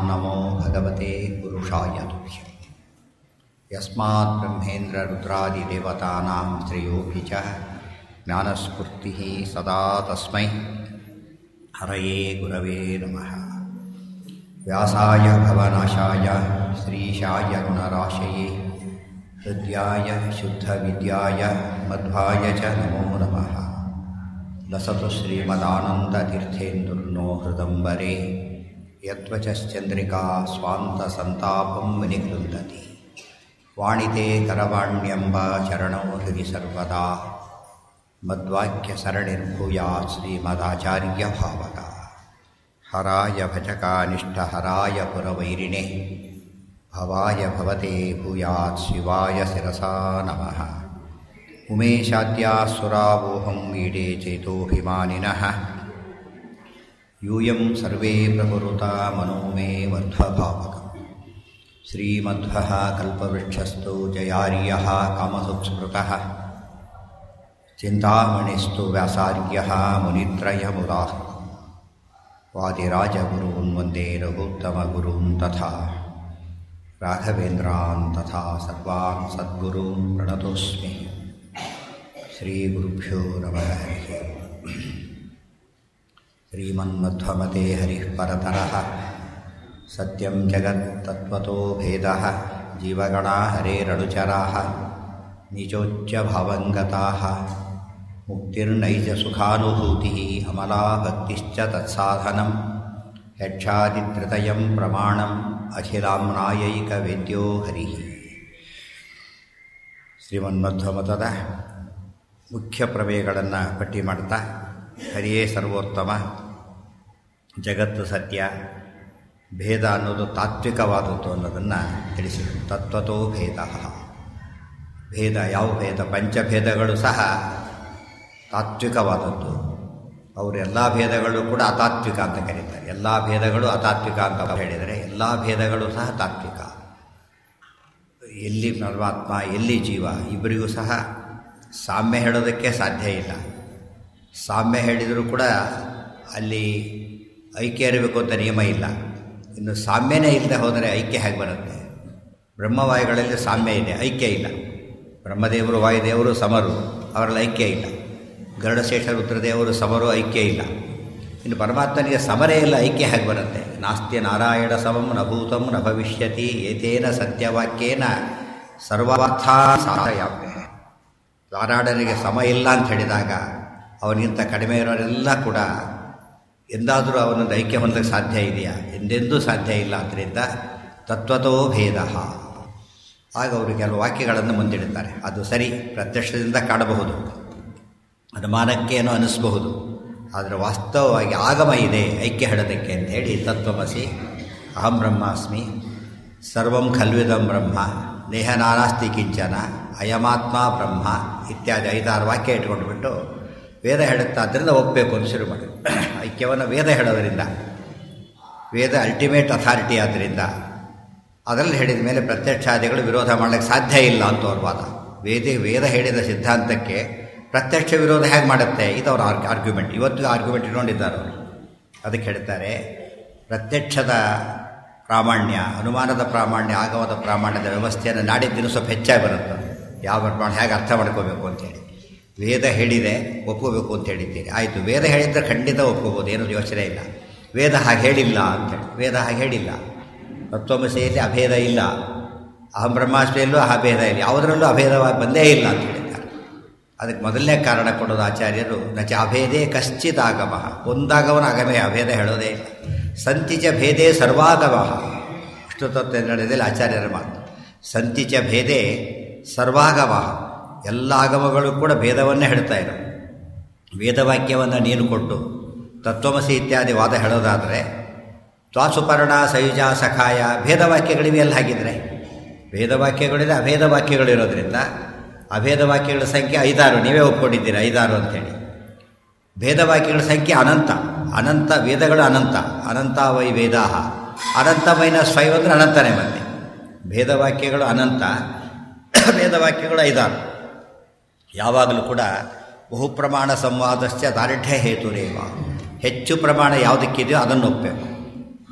नमो भगवते पुरुषाय तुभ्यम् यस्मात् ब्रह्मेन्द्ररुद्रादिदेवतानां श्रेयोऽपि च ज्ञानस्फूर्तिः सदा तस्मै हरये गुरवे नमः व्यासाय भवनाशाय श्रीशाय गुणराशये हृद्याय शुद्धविद्याय मध्वाय च नमो नमः लसतु श्रीमदानन्दतीर्थेन्दुर्नो हृदम्बरे यत्त्वचश्चन्द्रिका स्वान्तसन्तापं विनिगृन्दति वाणिते करवाण्यम्ब चरणौ हृदि सर्वदा मद्वाक्यसरणिर्भूयात् श्रीमदाचार्यभावका हराय भजकानिष्ठहराय पुरवैरिणे भवाय भवते भूयात् शिवाय शिरसा नमः उमेशाद्यासुरावोहं मीडे चेतोऽभिमानिनः यूयं सर्वे प्रकुरुता मनो मे मध्वभावकम् श्रीमध्वः कल्पवृक्षस्तु जयार्यः कामसुत्स्मृतः चिन्तामणिस्तु व्यासार्यः मुनित्रयमुदाः वादिराजगुरून् वन्दे रघुत्तमगुरून् तथा राघवेन्द्रान् तथा सर्वान् सद्गुरून् प्रणतोऽस्मि श्रीगुरुभ्यो नमः हरिः श्रीमन्मध्वमते हरिः परतरः सत्यं जगत्तत्त्वतो भेदः जीवगणा हरेरनुचराः निजोच्चभावङ्गताः मुक्तिर्नैजसुखानुभूतिः अमला भक्तिश्च तत्साधनं यक्षादित्रतयं प्रमाणम् अखिलाम्नायैकवेद्यो हरिः ಶ್ರೀಮನ್ಮಧ್ವಮತದ ಮುಖ್ಯ ಪ್ರಮೇಯಗಳನ್ನು ಪಟ್ಟಿ ಮಾಡ್ತಾ ಹರಿಯೇ ಸರ್ವೋತ್ತಮ ಜಗತ್ತು ಸತ್ಯ ಭೇದ ಅನ್ನೋದು ತಾತ್ವಿಕವಾದದ್ದು ಅನ್ನೋದನ್ನು ತಿಳಿಸಿದರು ತತ್ವತೋ ಭೇದ ಭೇದ ಯಾವ ಭೇದ ಪಂಚಭೇದಗಳು ಸಹ ತಾತ್ವಿಕವಾದದ್ದು ಅವರು ಎಲ್ಲ ಭೇದಗಳು ಕೂಡ ಅತಾತ್ವಿಕ ಅಂತ ಕರೀತಾರೆ ಎಲ್ಲ ಭೇದಗಳು ಅತಾತ್ವಿಕ ಅಂತ ಹೇಳಿದರೆ ಎಲ್ಲ ಭೇದಗಳು ಸಹ ತಾತ್ವಿಕ ಎಲ್ಲಿ ಪರಮಾತ್ಮ ಎಲ್ಲಿ ಜೀವ ಇಬ್ಬರಿಗೂ ಸಹ ಸಾಮ್ಯ ಹೇಳೋದಕ್ಕೆ ಸಾಧ್ಯ ಇಲ್ಲ ಸಾಮ್ಯ ಹೇಳಿದರೂ ಕೂಡ ಅಲ್ಲಿ ಐಕ್ಯ ಇರಬೇಕು ಅಂತ ನಿಯಮ ಇಲ್ಲ ಇನ್ನು ಸಾಮ್ಯನೇ ಇಲ್ಲದೆ ಹೋದರೆ ಐಕ್ಯ ಹೇಗೆ ಬರುತ್ತೆ ಬ್ರಹ್ಮವಾಯುಗಳಲ್ಲಿ ಸಾಮ್ಯ ಇದೆ ಐಕ್ಯ ಇಲ್ಲ ಬ್ರಹ್ಮದೇವರು ವಾಯುದೇವರು ಸಮರು ಅವರಲ್ಲಿ ಐಕ್ಯ ಇಲ್ಲ ಗರುಡಶೇಷ ರುದ್ರದೇವರು ಸಮರು ಐಕ್ಯ ಇಲ್ಲ ಇನ್ನು ಪರಮಾತ್ಮನಿಗೆ ಸಮರೇ ಇಲ್ಲ ಐಕ್ಯ ಹೇಗೆ ಬರುತ್ತೆ ನಾಸ್ತಿ ನಾರಾಯಣ ಸಮಂ ನ ಭೂತಂ ನ ಭವಿಷ್ಯತಿ ಏತೇನ ಸತ್ಯವಾಕ್ಯೇನ ಸರ್ವಾರ್ಥ ಸಾರಯಾಪ್ಯ ನಾರಾಯಣನಿಗೆ ಸಮ ಇಲ್ಲ ಅಂತ ಹೇಳಿದಾಗ ಅವನಿಗಿಂತ ಕಡಿಮೆ ಇರೋರೆಲ್ಲ ಕೂಡ ಎಂದಾದರೂ ಅವನೊಂದು ಐಕ್ಯ ಹೊಂದಕ್ಕೆ ಸಾಧ್ಯ ಇದೆಯಾ ಎಂದೆಂದೂ ಸಾಧ್ಯ ಇಲ್ಲ ಆದ್ದರಿಂದ ತತ್ವತೋ ಭೇದ ಆಗ ಅವರು ಕೆಲವು ವಾಕ್ಯಗಳನ್ನು ಮುಂದಿಡುತ್ತಾರೆ ಅದು ಸರಿ ಪ್ರತ್ಯಕ್ಷದಿಂದ ಕಾಣಬಹುದು ಅನುಮಾನಕ್ಕೇನೋ ಅನ್ನಿಸಬಹುದು ಆದರೆ ವಾಸ್ತವವಾಗಿ ಆಗಮ ಇದೆ ಐಕ್ಯ ಹೇಳೋದಕ್ಕೆ ಅಂತ ಹೇಳಿ ತತ್ವಮಸಿ ಅಹಂ ಬ್ರಹ್ಮಾಸ್ಮಿ ಸರ್ವಂ ಖಲ್ವಿದಂ ಬ್ರಹ್ಮ ದೇಹ ನಾನಾಸ್ತಿ ಕಿಂಚನ ಅಯಮಾತ್ಮ ಬ್ರಹ್ಮ ಇತ್ಯಾದಿ ಐದಾರು ವಾಕ್ಯ ಇಟ್ಕೊಂಡ್ಬಿಟ್ಟು ವೇದ ಹೇಳುತ್ತಾ ಅದರಿಂದ ಒಪ್ಪಬೇಕು ಅಂತ ಶುರು ಮಾಡಿ ಐಕ್ಯವನ್ನು ವೇದ ಹೇಳೋದರಿಂದ ವೇದ ಅಲ್ಟಿಮೇಟ್ ಅಥಾರಿಟಿ ಆದ್ದರಿಂದ ಅದರಲ್ಲಿ ಹೇಳಿದ ಮೇಲೆ ಪ್ರತ್ಯಕ್ಷಾದಿಗಳು ವಿರೋಧ ಮಾಡಲಿಕ್ಕೆ ಸಾಧ್ಯ ಇಲ್ಲ ಅಂತ ಅವ್ರ ವಾದ ವೇದ ವೇದ ಹೇಳಿದ ಸಿದ್ಧಾಂತಕ್ಕೆ ಪ್ರತ್ಯಕ್ಷ ವಿರೋಧ ಹೇಗೆ ಮಾಡುತ್ತೆ ಇದು ಅವರ ಆರ್ಗ್ ಆರ್ಗ್ಯುಮೆಂಟ್ ಇವತ್ತು ಆರ್ಗ್ಯುಮೆಂಟ್ ಇಟ್ಕೊಂಡಿದ್ದಾರೆ ಅವರು ಅದಕ್ಕೆ ಹೇಳ್ತಾರೆ ಪ್ರತ್ಯಕ್ಷದ ಪ್ರಾಮಾಣ್ಯ ಅನುಮಾನದ ಪ್ರಾಮಾಣ್ಯ ಆಗಮದ ಪ್ರಾಮಾಣ್ಯದ ವ್ಯವಸ್ಥೆಯನ್ನು ನಾಡಿದ್ದಿನ ಸ್ವಲ್ಪ ಹೆಚ್ಚಾಗಿ ಬರುತ್ತೆ ಯಾವ ಪ್ರಮಾಣ ಹೇಗೆ ಅರ್ಥ ಮಾಡ್ಕೋಬೇಕು ಅಂತೇಳಿ ವೇದ ಹೇಳಿದೆ ಒಪ್ಕೋಬೇಕು ಅಂತ ಹೇಳಿದ್ದೀರಿ ಆಯಿತು ವೇದ ಹೇಳಿದರೆ ಖಂಡಿತ ಒಪ್ಕೋಬೋದು ಏನೂ ಯೋಚನೆ ಇಲ್ಲ ವೇದ ಹಾಗೆ ಹೇಳಿಲ್ಲ ಅಂತೇಳಿ ವೇದ ಹಾಗೆ ಹೇಳಿಲ್ಲ ತತ್ವಮಸೆಯಲ್ಲಿ ಅಭೇದ ಇಲ್ಲ ಅಹಂ ಬ್ರಹ್ಮಾಸ್ಮಿಯಲ್ಲೂ ಅಭೇದ ಇಲ್ಲ ಯಾವುದರಲ್ಲೂ ಅಭೇದವಾಗಿ ಬಂದೇ ಇಲ್ಲ ಅಂತ ಹೇಳಿದ್ದಾರೆ ಅದಕ್ಕೆ ಮೊದಲನೇ ಕಾರಣ ಕೊಡೋದು ಆಚಾರ್ಯರು ನಚ ಅಭೇದೇ ಕಶ್ಚಿತ್ ಆಗಮ ಒಂದಾಗವನ ಆಗಮೇ ಅಭೇದ ಹೇಳೋದೇ ಇಲ್ಲ ಸಂತಿಚ ಭೇದೇ ಸರ್ವಾಗಮ ಇಷ್ಟು ತತ್ವ ನಡೆದಲ್ಲಿ ಆಚಾರ್ಯರ ಮಾತು ಸಂತಿಚ ಭೇದೇ ಸರ್ವಾಗಮ ಎಲ್ಲ ಆಗಮಗಳು ಕೂಡ ಭೇದವನ್ನೇ ಹೇಳ್ತಾ ಇರೋ ವೇದವಾಕ್ಯವನ್ನು ನೀನು ಕೊಟ್ಟು ತತ್ವಮಸಿ ಇತ್ಯಾದಿ ವಾದ ಹೇಳೋದಾದರೆ ತ್ವಾಸುಪರ್ಣ ಸಯುಜ ಸಖಾಯ ಭೇದವಾಕ್ಯಗಳಿವೆ ಎಲ್ಲ ಹಾಗಿದ್ರೆ ವೇದವಾಕ್ಯಗಳಿದೆ ಅಭೇದ ವಾಕ್ಯಗಳಿರೋದ್ರಿಂದ ಅಭೇದ ವಾಕ್ಯಗಳ ಸಂಖ್ಯೆ ಐದಾರು ನೀವೇ ಒಪ್ಕೊಂಡಿದ್ದೀರಿ ಐದಾರು ಅಂಥೇಳಿ ಭೇದವಾಕ್ಯಗಳ ಸಂಖ್ಯೆ ಅನಂತ ಅನಂತ ವೇದಗಳು ಅನಂತ ಅನಂತ ವೈ ವೇದಾಹ ಅನಂತ ಮೈನಸ್ ಫೈವ್ ಅಂದರೆ ಅನಂತನೇ ಮತ್ತೆ ಭೇದವಾಕ್ಯಗಳು ಅನಂತ ವೇದವಾಕ್ಯಗಳು ಐದಾರು ಯಾವಾಗಲೂ ಕೂಡ ಬಹು ಪ್ರಮಾಣ ಸಂವಾದಶ್ಚ ದಾರ್ಢ್ಯ ಹೇತುರೇವ ಹೆಚ್ಚು ಪ್ರಮಾಣ ಯಾವುದಕ್ಕಿದೆಯೋ ಅದನ್ನು ಒಪ್ಪಬೇಕು